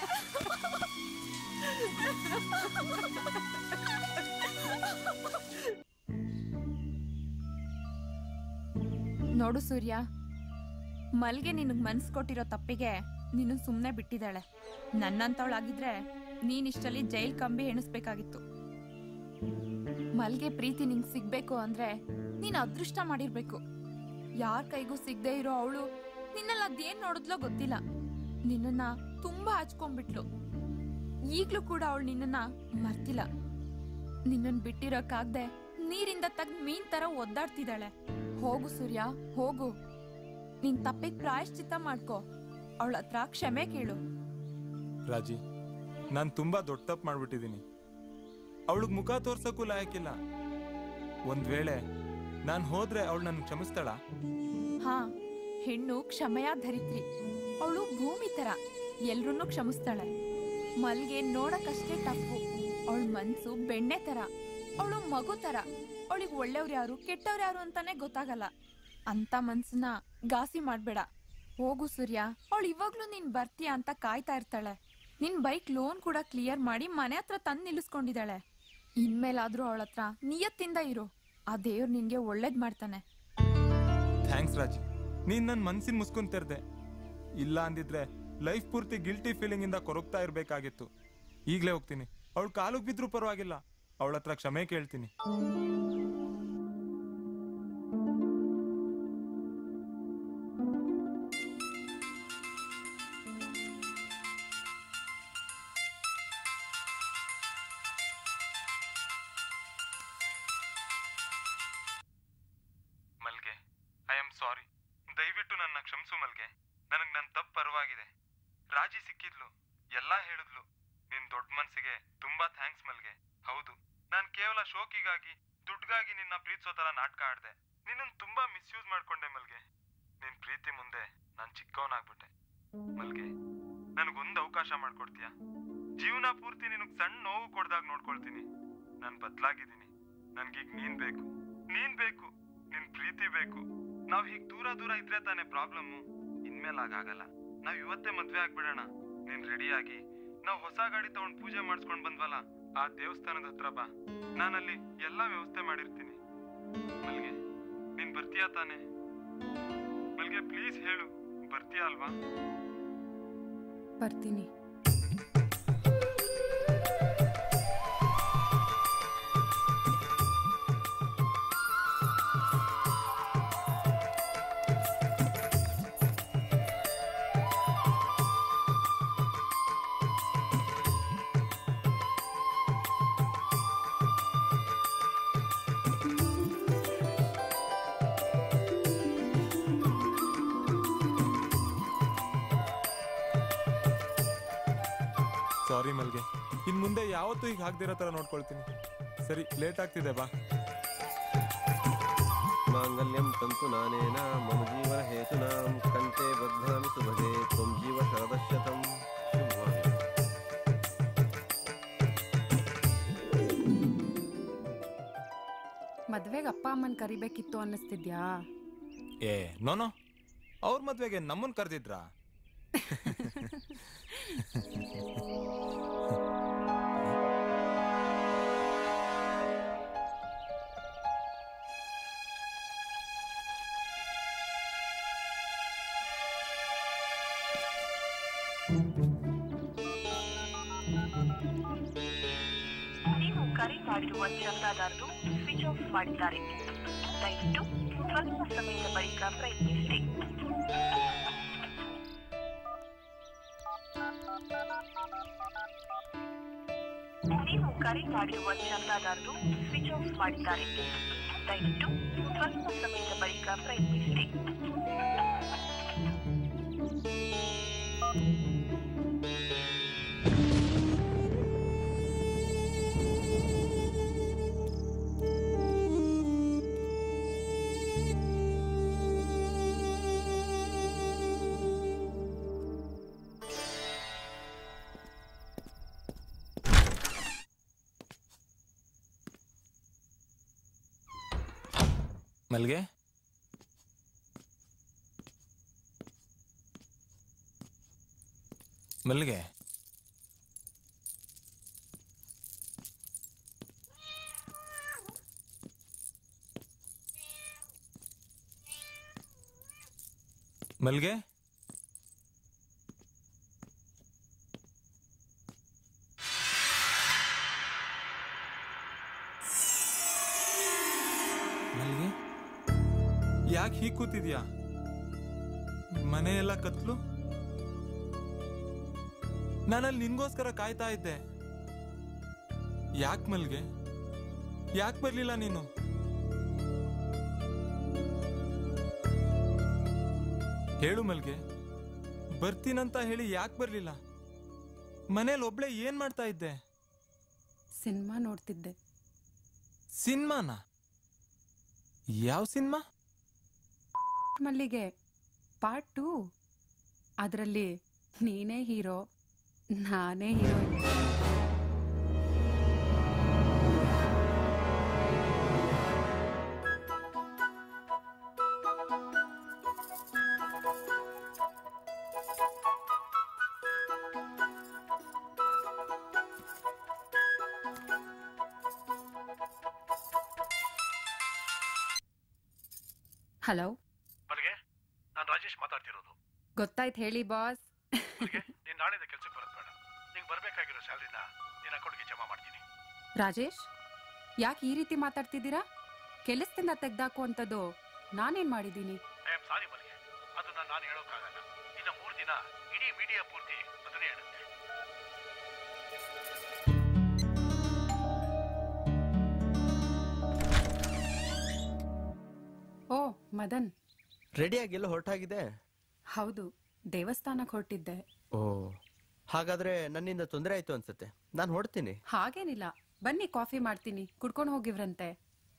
ನೋಡು ಸೂರ್ಯ ಮಲ್ಗೆ ನಿನಗ್ ಮನ್ಸ್ ಕೊಟ್ಟಿರೋ ತಪ್ಪಿಗೆ ನೀನು ಸುಮ್ಮನೆ ಬಿಟ್ಟಿದ್ದಾಳೆ ನನ್ನಂತವಳಾಗಿದ್ರೆ ನೀನ್ ಇಷ್ಟಲ್ಲಿ ಜೈಲ್ ಕಂಬಿ ಎಣಿಸ್ಬೇಕಾಗಿತ್ತು ಮಲ್ಗೆ ಪ್ರೀತಿ ನಿಂಗ್ ಸಿಗ್ಬೇಕು ಅಂದ್ರೆ ನೀನ್ ಅದೃಷ್ಟ ಮಾಡಿರ್ಬೇಕು ಯಾರ ಕೈಗೂ ಸಿಗದೆ ಇರೋ ಅವಳು ನಿನ್ನಲ್ಲಿ ಅದೇನ್ ನೋಡಿದ್ಲೋ ಗೊತ್ತಿಲ್ಲ ನಿನ್ನನ್ನ ತುಂಬಾ ಹಚ್ಕೊಂಡ್ಬಿಟ್ಲು ಈಗ್ಲೂ ಕೂಡ ಅವಳು ನಿನ್ನನ್ನ ಮರ್ತಿಲ್ಲ ನಿನ್ನನ್ ಬಿಟ್ಟಿರೋಕ್ಕಾಗ್ದೆ ನೀರಿಂದ ತೆಗ್ದ್ ಮೀನ್ ತರ ಒದ್ದಾಡ್ತಿದ್ದಾಳೆ ಹೋಗು ಸೂರ್ಯ ಹೋಗು ನಿನ್ ತಪ್ಪಿಗೆ ಪ್ರಾಯಶ್ಚಿತ್ತ ಮಾಡ್ಕೋ ಅವಳ ಹತ್ರ ಕ್ಷಮೆ ಕೇಳು ರಾಜಿ ನಾನು ತುಂಬಾ ದೊಡ್ಡ ತಪ್ಪು ಮಾಡ್ಬಿಟ್ಟಿದ್ದೀನಿ ಅವಳಿಗೆ ಮುಖ ತೋರ್ಸಕ್ಕೂ ಲಾಯಕ್ಕಿಲ್ಲ ಒಂದ್ ವೇಳೆ ನಾನು ಹೋದ್ರೆ ಅವಳು ನನ್ ಕ್ಷಮಿಸ್ತಾಳ ಹಾ ಹೆಣ್ಣು ಕ್ಷಮೆಯ ಧರಿತ್ರಿ ಅವಳು ಭೂಮಿ ತರ ಎಲ್ರನ್ನೂ ಕ್ಷಮಿಸ್ತಾಳೆ ಮಲ್ಗೆ ನೋಡಕ್ಕಷ್ಟೇ ಟಫು ಅವಳ ಮನ್ಸು ಬೆಣ್ಣೆ ತರ ಅವಳು ಮಗು ತರ ಅವಳಿಗೆ ಒಳ್ಳೆಯವ್ರು ಯಾರು ಕೆಟ್ಟವ್ರು ಯಾರು ಅಂತಾನೆ ಗೊತ್ತಾಗಲ್ಲ ಅಂತ ಮನ್ಸನ್ನ ಗಾಸಿ ಮಾಡ್ಬೇಡ ಹೋಗು ಸೂರ್ಯ ಅವಳು ಇವಾಗ್ಲೂ ನೀನ್ ಬರ್ತೀಯ ಅಂತ ಕಾಯ್ತಾ ಇರ್ತಾಳೆ ನಿನ್ ಬೈಕ್ ಲೋನ್ ಕೂಡ ಕ್ಲಿಯರ್ ಮಾಡಿ ಮನೆ ಹತ್ರ ತಂದು ನಿಲ್ಲಿಸ್ಕೊಂಡಿದ್ದಾಳೆ ಇನ್ಮೇಲಾದ್ರೂ ಅವಳ ಹತ್ರ ನಿಯತ್ತಿಂದ ಇರು ಆ ದೇವ್ರು ನಿನ್ಗೆ ಒಳ್ಳೇದ್ ಮಾಡ್ತಾನೆ ಥ್ಯಾಂಕ್ಸ್ ರಾಜಿ ನೀನ್ ನನ್ನ ಮನ್ಸಿನ ಮುಸ್ಕೊಂಡ್ ತೆರ್ದೆ ಇಲ್ಲ ಅಂದಿದ್ರೆ ಲೈಫ್ ಪೂರ್ತಿ ಗಿಲ್ಟಿ ಫೀಲಿಂಗ್ ಇಂದ ಕೊರಗ್ತಾ ಇರ್ಬೇಕಾಗಿತ್ತು ಈಗ್ಲೇ ಹೋಗ್ತೀನಿ ಅವಳು ಕಾಲಿಗೆ ಬಿದ್ರೂ ಪರವಾಗಿಲ್ಲ ಅವಳ ಹತ್ರ ಕ್ಷಮೆ ಕೇಳ್ತೀನಿ ಮಲ್ಗೆ ಐ ಆಮ್ ಸಾರಿ ದಯವಿಟ್ಟು ನನ್ನ ಕ್ಷಮಿಸು ಮಲ್ಗೆ ನನಗೆ ನನ್ನ ತಪ್ಪು ಪರವಾಗಿದೆ ರಾಜಿ ಸಿಕ್ಕಿದ್ಲು ಎಲ್ಲ ಹೇಳಿದ್ಲು ನಿನ್ ದೊಡ್ಡ ಮನ್ಸಿಗೆ ತುಂಬಾ ಥ್ಯಾಂಕ್ಸ್ ಮಲ್ಗೆ ಹೌದು ನಾನು ಕೇವಲ ಶೋಕಿಗಾಗಿ ದುಡ್ಗಾಗಿ ನಿನ್ನ ಪ್ರೀತಿಸೋ ತರ ನಾಟಕ ಆಡ್ದೆ ನಿನ್ನನ್ ತುಂಬಾ ಮಿಸ್ಯೂಸ್ ಮಾಡ್ಕೊಂಡೆ ಮಲ್ಗೆ ನಿನ್ ಪ್ರೀತಿ ಮುಂದೆ ನಾನು ಚಿಕ್ಕವನಾಗ್ಬಿಟ್ಟೆ ಮಲ್ಗೆ ನನಗೊಂದು ಅವಕಾಶ ಮಾಡ್ಕೊಡ್ತೀಯಾ ಜೀವನ ಪೂರ್ತಿ ನಿನಗ್ ಸಣ್ಣ ನೋವು ಕೊಡ್ದಾಗ ನೋಡ್ಕೊಳ್ತೀನಿ ನಾನು ಬದ್ಲಾಗಿದ್ದೀನಿ ನನ್ಗೀಗ ನೀನ್ ಬೇಕು ನೀನ್ ಬೇಕು ನಿನ್ ಪ್ರೀತಿ ಬೇಕು ನಾವ್ ಹೀಗ್ ದೂರ ದೂರ ಇದ್ರೆ ತಾನೇ ಪ್ರಾಬ್ಲಮ್ ಇನ್ಮೇಲೆ ಆಗಾಗಲ್ಲ ನಾವ್ ಇವತ್ತೇ ಮದ್ವೆ ಆಗ್ಬಿಡೋಣ ನೀನ್ ರೆಡಿಯಾಗಿ ನಾವ್ ಹೊಸ ಗಾಡಿ ತಗೊಂಡ್ ಪೂಜೆ ಮಾಡಿಸ್ಕೊಂಡ್ ಬಂದ್ವಲ್ಲ ಆ ದೇವಸ್ಥಾನದ ಹತ್ರ ಬಾ ನಾನಲ್ಲಿ ಎಲ್ಲಾ ವ್ಯವಸ್ಥೆ ಮಾಡಿರ್ತೀನಿ ಮಲ್ಗೆ ನೀನ್ ಬರ್ತೀಯಾ ತಾನೇ ಮಲ್ಗೆ ಪ್ಲೀಸ್ ಹೇಳು ಬರ್ತೀಯಾ ಅಲ್ವಾ ಬರ್ತೀನಿ ಸಾರಿ ಮಲ್ಗೆ ಇನ್ ಮುಂದೆ ಯಾವತ್ತೂ ಈಗ ಹಾಕ್ದಿರೋ ತರ ನೋಡ್ಕೊಳ್ತೀನಿ ಸರಿ ಲೇಟ್ ಆಗ್ತಿದೆ ಬಾ ಮಾಂಗಲ್ಯಂ ತಂತು ನಾನೇನ ಮಮ ಜೀವನ ಹೇತುನಾಂ ಕಂಠೆ ಬಧ್ನಾಮಿ ಸುಭಗೆ ತ್ವಂ ಜೀವ ಶರದಶತಂ ಶುಭವಾಗಲಿ. ಮದ್ವೆಗೆ ಅಪ್ಪ ಅಮ್ಮನ್ ಕರಿಬೇಕಿತ್ತು ಅನ್ನಿಸ್ತಿದ್ಯಾ ಏ ನೋನೋ ಅವ್ರ ಮದ್ವೆಗೆ ನಮ್ಮನ್ ಕರ್ದಿದ್ರಾ ನೀವು ಕರೆ ಮಾಡಿರುವ ಚಂದಾದಾರರು ಸ್ವಿಚ್ ಆಫ್ ಮಾಡಿದ್ದಾರೆ ದಯವಿಟ್ಟು ಸ್ವಲ್ಪ ಸಮಯದ ಬಳಿಕ ಪ್ರಯತ್ನಿಸಿ ನೀವು ಕರೆ ಮಾಡಿರುವ ಚಂದಾದಾರರು ಸ್ವಿಚ್ ಆಫ್ ಮಾಡಿದ್ದಾರೆ ದಯವಿಟ್ಟು ಸ್ವಲ್ಪ ಸಮಯದ ಬಳಿಕ ಪ್ರಯತ್ನಿಸಿ ಮಲ್ಗೆ ಮಲ್ಗೆ ಮಲ್ಗೆ ಮಲ್ಲಿಗೆ ಯಾಕೆ ಹೀಗ್ ಕೂತಿದ್ಯಾ ಮನೆ ಎಲ್ಲ ಕತ್ಲು ನಾನಲ್ಲಿ ನಿನ್ಗೋಸ್ಕರ ಕಾಯ್ತಾ ಇದ್ದೆ ಯಾಕೆ ಮಲ್ಗೆ ಯಾಕೆ ಬರ್ಲಿಲ್ಲ ನೀನು ಹೇಳು ಮಲ್ಗೆ ಬರ್ತೀನಂತ ಹೇಳಿ ಯಾಕೆ ಬರ್ಲಿಲ್ಲ ಮನೇಲಿ ಒಬ್ಳೆ ಏನ್ ಮಾಡ್ತಾ ಇದ್ದೆ ಸಿನಿಮಾ ನೋಡ್ತಿದ್ದೆ ಸಿನಿಮಾನ ಯಾವ ಸಿನಿಮಾ ಮಲ್ಲಿಗೆ ಪಾರ್ಟ್ ಟೂ ಅದರಲ್ಲಿ ನೀನೇ ಹೀರೋ ನಾನೇ ಹೀರೋಯಿನ್ ಹಲೋ ಮಲ್ಲಿಗೆ ನಾನು ರಾಜೇಶ್ ಮಾತಾಡ್ತಿರೋದು ಗೊತ್ತಾಯ್ತು ಹೇಳಿ ಬಾಸ್ ಮಲ್ಲಿಗೆ ನೀನ್ ನಾಳೆದ ಕೆಲ್ಸಕ್ಕೆ ಬರೋದು ಬೇಡ ನಿಂಗೆ ಬರ್ಬೇಕಾಗಿರೋ ಸ್ಯಾಲ್ರಿನ ನಿನ್ನ ಅಕೌಂಟ್ಗೆ ಜಮಾ ಮಾಡ್ತೀನಿ ರಾಜೇಶ್ ಯಾಕೆ ಈ ರೀತಿ ಮಾತಾಡ್ತಿದ್ದೀರಾ ಕೆಲಸದಿಂದ ತೆಗ್ದಾಕು ಅಂತದ್ದು ನಾನೇನ್ ಮಾಡಿದ್ದೀನಿ ಐ ಆಮ್ ಸಾರಿ ಮಲ್ಲಿಗೆ ಅದನ್ನ ನಾನು ಹೇಳೋಕ್ಕಾಗಲ್ಲ ಇನ್ನು ಮೂರು ದಿನ ಇಡೀ ಮೀಡಿಯಾ ಪೂರ್ತಿ ಅದನ್ನೇ ಹೇಳುತ್ತೆ ಓ ಮದನ್ ರೆಡಿಯಾಗೆಲ್ಲ ಹೊರಟಾಗಿದೆ ಹೌದು ದೇವಸ್ಥಾನಕ್ಕೆ ಹೊರಟಿದ್ದೆ ಓ ಹಾಗಾದ್ರೆ ನನ್ನಿಂದ ತೊಂದರೆ ಆಯ್ತು ಅನ್ಸುತ್ತೆ ನಾನು ಹೊಡ್ತೀನಿ ಹಾಗೇನಿಲ್ಲ ಬನ್ನಿ ಕಾಫಿ ಮಾಡ್ತೀನಿ ಕುಡ್ಕೊಂಡು ಹೋಗಿವ್ರಂತೆ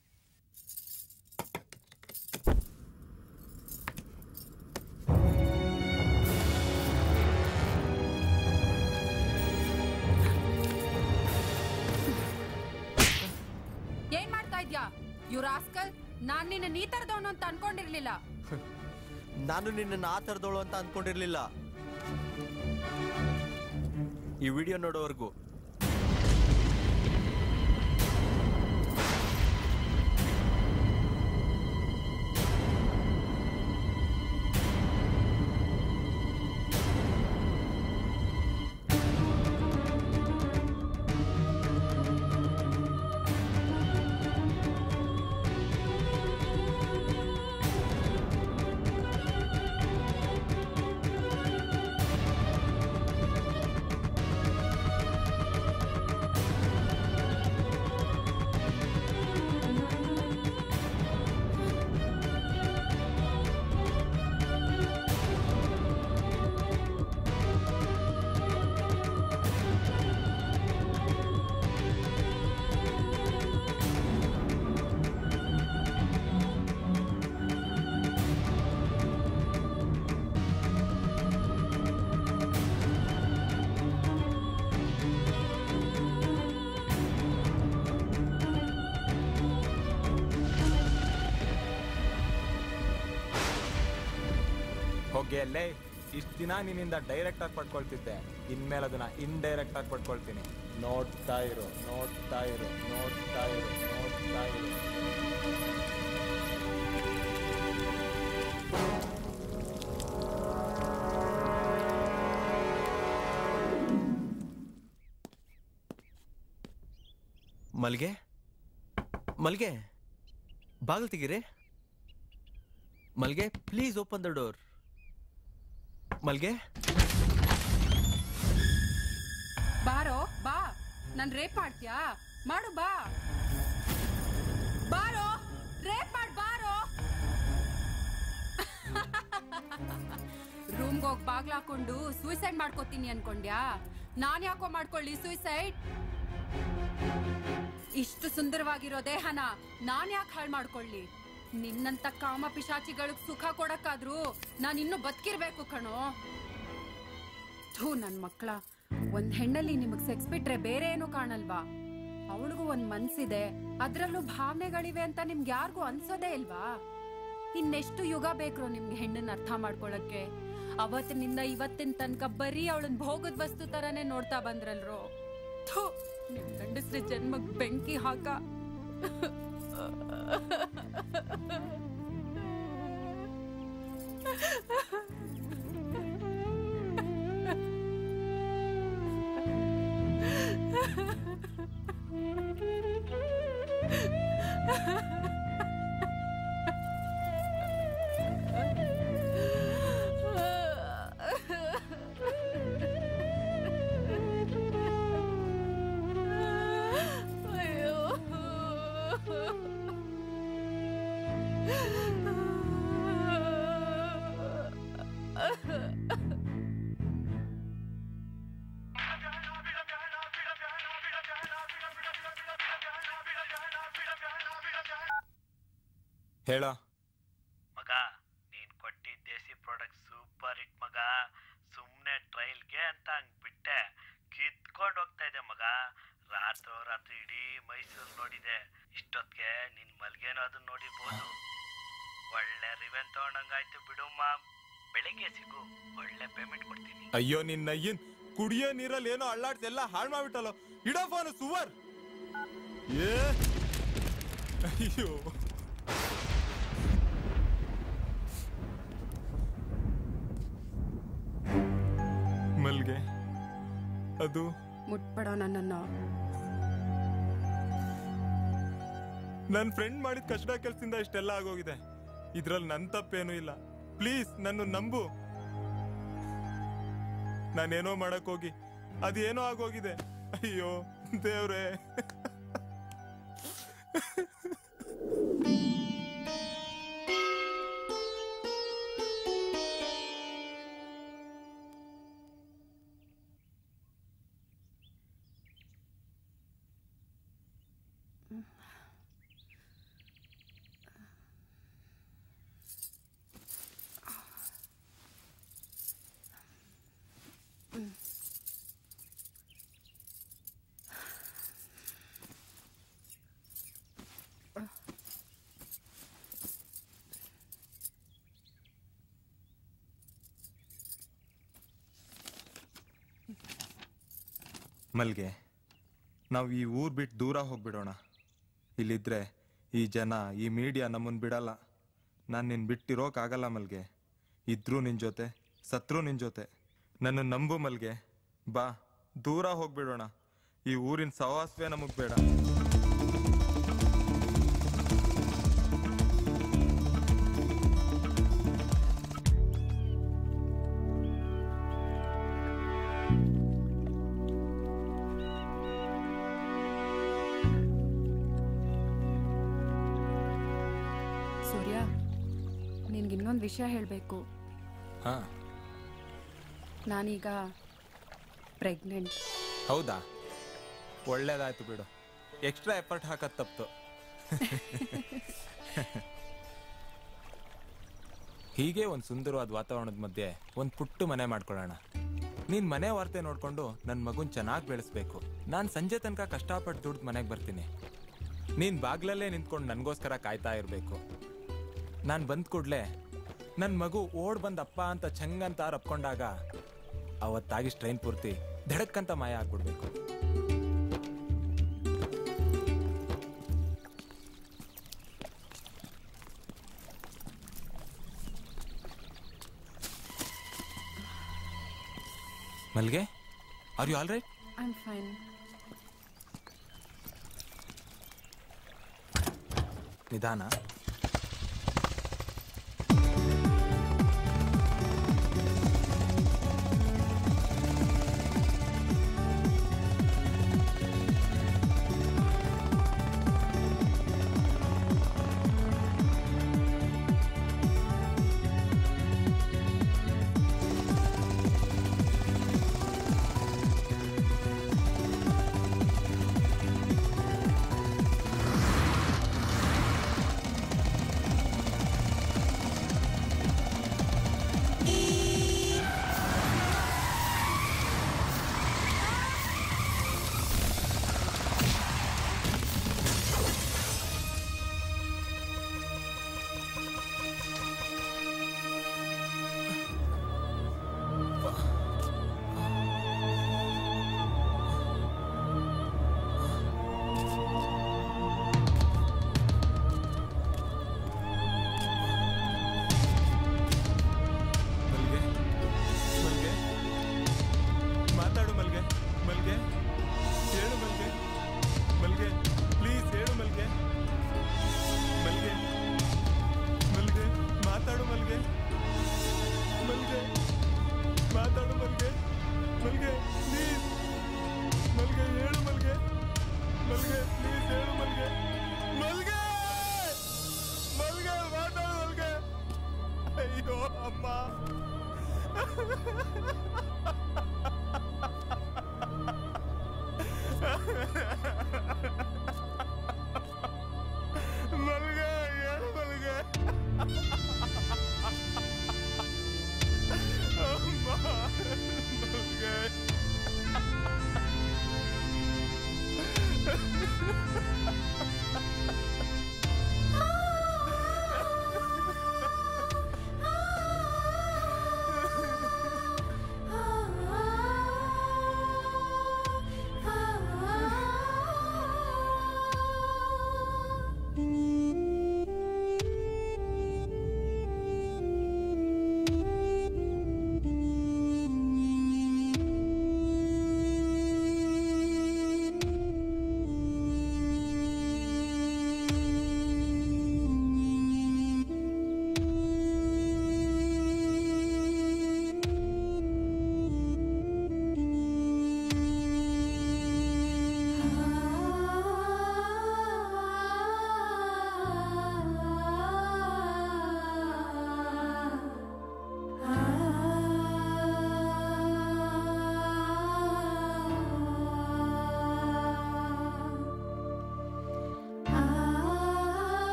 ಏನ್ ಮಾಡ್ತಾ ಇದ್ಯಾ ಇವ್ರ ಆಸ್ಕಲ್ ನಾನ್ ನಿನ್ನ ನೀ ತರದವನು ಅಂತ ಅನ್ಕೊಂಡಿರ್ಲಿಲ್ಲ ನಾನು ನಿನ್ನನ್ನು ಆ ಥರದವಳು ಅಂತ ಅನ್ಕೊಂಡಿರ್ಲಿಲ್ಲ ಈ ವಿಡಿಯೋ ನೋಡೋವರೆಗೂ ಹೋಗಿ ಅಲ್ಲೇ ಇಷ್ಟ ದಿನ ನಿನ್ನಿಂದ ಡೈರೆಕ್ಟ್ ಆಗಿ ಪಡ್ಕೊಳ್ತಿದ್ದೆ ಇನ್ಮೇಲೆ ಅದನ್ನ ಇಂಡೈರೆಕ್ಟ್ ಆಗಿ ಪಡ್ಕೊಳ್ತೀನಿ ನೋಡ್ತಾ ಇರು ನೋಡ್ತಾ ಇರು ನೋಡ್ತಾ ಇರು ನೋಡ್ತಾ ಇರು ಮಲ್ಗೆ ಮಲ್ಗೆ ಬಾಗಿಲು ತೆಗೀರಿ ಮಲ್ಗೆ ಪ್ಲೀಸ್ ಓಪನ್ ದ ಡೋರ್ ಮಲ್ಗೆ ಬಾರೋ ಬಾ ನನ್ ರೇಪ್ ಮಾಡ್ತ್ಯಾ ಮಾಡು ಬಾ ಬಾರೋ ರೇಪ್ ಮಾಡ್ ಬಾರೋ ರೂಮ್ಗೆ ಹೋಗಿ ಬಾಗ್ಲ ಹಾಕೊಂಡು ಸೂಸೈಡ್ ಮಾಡ್ಕೋತೀನಿ ಅನ್ಕೊಂಡ್ಯಾ ನಾನ್ ಯಾಕೋ ಮಾಡ್ಕೊಳ್ಳಿ ಸೂಸೈಡ್ ಇಷ್ಟು ಸುಂದರವಾಗಿರೋ ದೇಹನ ನಾನ್ ಯಾಕೆ ಹಾಳು ಮಾಡ್ಕೊಳ್ಳಿ ನಿನ್ನಂತ ಕಾಮ ಪಿಶಾಚಿಗಳಿಗೆ ಸುಖ ಕೊಡಕ್ಕಾದ್ರೂ ನಾನ್ ಇನ್ನು ಬದುಕಿರ್ಬೇಕು ಕಣೋ ಥೂ ನನ್ ಮಕ್ಳ ಒಂದ್ ಹೆಣ್ಣಲ್ಲಿ ನಿಮಗ್ ಸೆಕ್ಸ್ ಬಿಟ್ರೆ ಬೇರೆ ಏನು ಕಾಣಲ್ವಾ ಅವಳಿಗೂ ಒಂದ್ ಮನ್ಸಿದೆ ಅದ್ರಲ್ಲೂ ಭಾವನೆಗಳಿವೆ ಅಂತ ನಿಮ್ಗೆ ಯಾರಿಗೂ ಅನ್ಸೋದೇ ಇಲ್ವಾ ಇನ್ನೆಷ್ಟು ಯುಗ ಬೇಕ್ರೋ ನಿಮ್ಗೆ ಹೆಣ್ಣನ್ನ ಅರ್ಥ ಮಾಡ್ಕೊಳಕ್ಕೆ ಅವತ್ತಿನಿಂದ ಇವತ್ತಿನ ತನಕ ಬರೀ ಅವಳನ್ ಭೋಗದ ವಸ್ತು ತರಾನೇ ನೋಡ್ತಾ ಬಂದ್ರಲ್ರೋ ಥು, ನಿಮ್ ಗಂಡಸ್ರ ಜನ್ಮಕ್ ಬೆಂಕಿ ಹಾಕ ಹೇಳ ಮಗ ನೀನ್ ಕೊಟ್ಟಿದ್ದ ದೇಸಿ ಪ್ರಾಡಕ್ಟ್ ಸೂಪರ್ ಹಿಟ್ ಮಗ ಸುಮ್ನೆ ಟ್ರಯಲ್ಗೆ ಅಂತ ಹಂಗ್ ಬಿಟ್ಟೆ ಕಿತ್ಕೊಂಡ್ ಹೋಗ್ತಾ ಇದೆ ಮಗ ರಾತ್ರೋ ರಾತ್ರಿ ಇಡೀ ಮೈಸೂರು ನೋಡಿದೆ ಇಷ್ಟೊತ್ತಿಗೆ ನಿನ್ ಮಲ್ಗೇನೋ ಅದನ್ನ ನೋಡಿರ್ಬೋದು ಒಳ್ಳೆ ರಿವೆನ್ ತಗೊಂಡಂಗಾಯ್ತು ಬಿಡುಮ್ಮ ಬೆಳಿಗ್ಗೆ ಸಿಗು ಒಳ್ಳೆ ಪೇಮೆಂಟ್ ಕೊಡ್ತೀನಿ ಅಯ್ಯೋ ನಿನ್ನ ಅಯ್ಯನ್ ಕುಡಿಯೋ ನೀರಲ್ಲಿ ಏನೋ ಅಳ್ಳಾಡ್ಸಿ ಎಲ್ಲ ಹಾಳು ಮಾಡ್ಬಿಟ್ಟಲ್ಲ ಇಡೋ ಫೋನ್ ಸುವರ್ ಏ ಅಯ್ಯೋ ಮಲ್ಗೆ ಅದು ಮುಟ್ಬೇಡ ನನ್ನನ್ನು ನನ್ನ ಫ್ರೆಂಡ್ ಮಾಡಿದ ಕಷ್ಟ ಕೆಲ್ಸದಿಂದ ಇಷ್ಟೆಲ್ಲ ಆಗೋಗಿದೆ ಇದ್ರಲ್ಲಿ ನನ್ ತಪ್ಪೇನೂ ಇಲ್ಲ ಪ್ಲೀಸ್ ನನ್ನ ನಂಬು ನಾನೇನೋ ಮಾಡಕ್ ಹೋಗಿ ಅದೇನೋ ಆಗೋಗಿದೆ ಅಯ್ಯೋ ದೇವ್ರೇ ಮಲ್ಗೆ ನಾವು ಈ ಊರ್ ಬಿಟ್ಟು ದೂರ ಹೋಗ್ಬಿಡೋಣ ಇಲ್ಲಿದ್ರೆ ಈ ಜನ ಈ ಮೀಡಿಯಾ ನಮ್ಮನ್ನು ಬಿಡಲ್ಲ ನಾನು ನಿನ್ನ ಬಿಟ್ಟಿರೋಕ್ಕಾಗಲ್ಲ ಮಲ್ಗೆ ಇದ್ರೂ ನಿನ್ನ ಜೊತೆ ಸತ್ರು ನಿನ್ನ ಜೊತೆ ನನ್ನ ನಂಬು ಮಲ್ಗೆ ಬಾ ದೂರ ಹೋಗ್ಬಿಡೋಣ ಈ ಊರಿನ ಸವಾಸವೇ ನಮಗೆ ಬೇಡ ಸೂರ್ಯ ನಿನ್ಗೆ ಇನ್ನೊಂದು ವಿಷಯ ಹೇಳಬೇಕು ಹಾ ನಾನೀಗ ಪ್ರೆಗ್ನೆಂಟ್ ಹೌದಾ ಒಳ್ಳೇದಾಯ್ತು ಬಿಡು ಎಕ್ಸ್ಟ್ರಾ ಎಫರ್ಟ್ ಹಾಕದ್ ತಪ್ತು ಹೀಗೆ ಒಂದು ಸುಂದರವಾದ ವಾತಾವರಣದ ಮಧ್ಯೆ ಒಂದು ಪುಟ್ಟು ಮನೆ ಮಾಡ್ಕೊಳ್ಳೋಣ ನೀನ್ ಮನೆ ವಾರ್ತೆ ನೋಡ್ಕೊಂಡು ನನ್ನ ಮಗುನ್ ಚೆನ್ನಾಗಿ ಬೆಳೆಸ್ಬೇಕು ನಾನು ಸಂಜೆ ತನಕ ಕಷ್ಟಪಟ್ಟು ದುಡ್ದು ಮನೆಗೆ ಬರ್ತೀನಿ ನೀನ್ ಬಾಗ್ಲಲ್ಲೇ ನಿಂತ್ಕೊಂಡು ನನಗೋಸ್ಕರ ಕಾಯ್ತಾ ಇರಬೇಕು ನಾನು ಬಂದ ಕೂಡ್ಲೆ ನನ್ನ ಮಗು ಓಡ್ ಬಂದ್ ಅಪ್ಪ ಅಂತ ಚಂಗಂತ ರಪ್ಕೊಂಡಾಗ ಅವತ್ತಾಗಿ ಟ್ರೈನ್ ಪೂರ್ತಿ ಧಡಕ್ಕಂತ ಮಾಯ ಆಗ್ಬಿಡ್ಬೇಕು ಮಲ್ಗೆ are you all right I am fine ನಿಧಾನ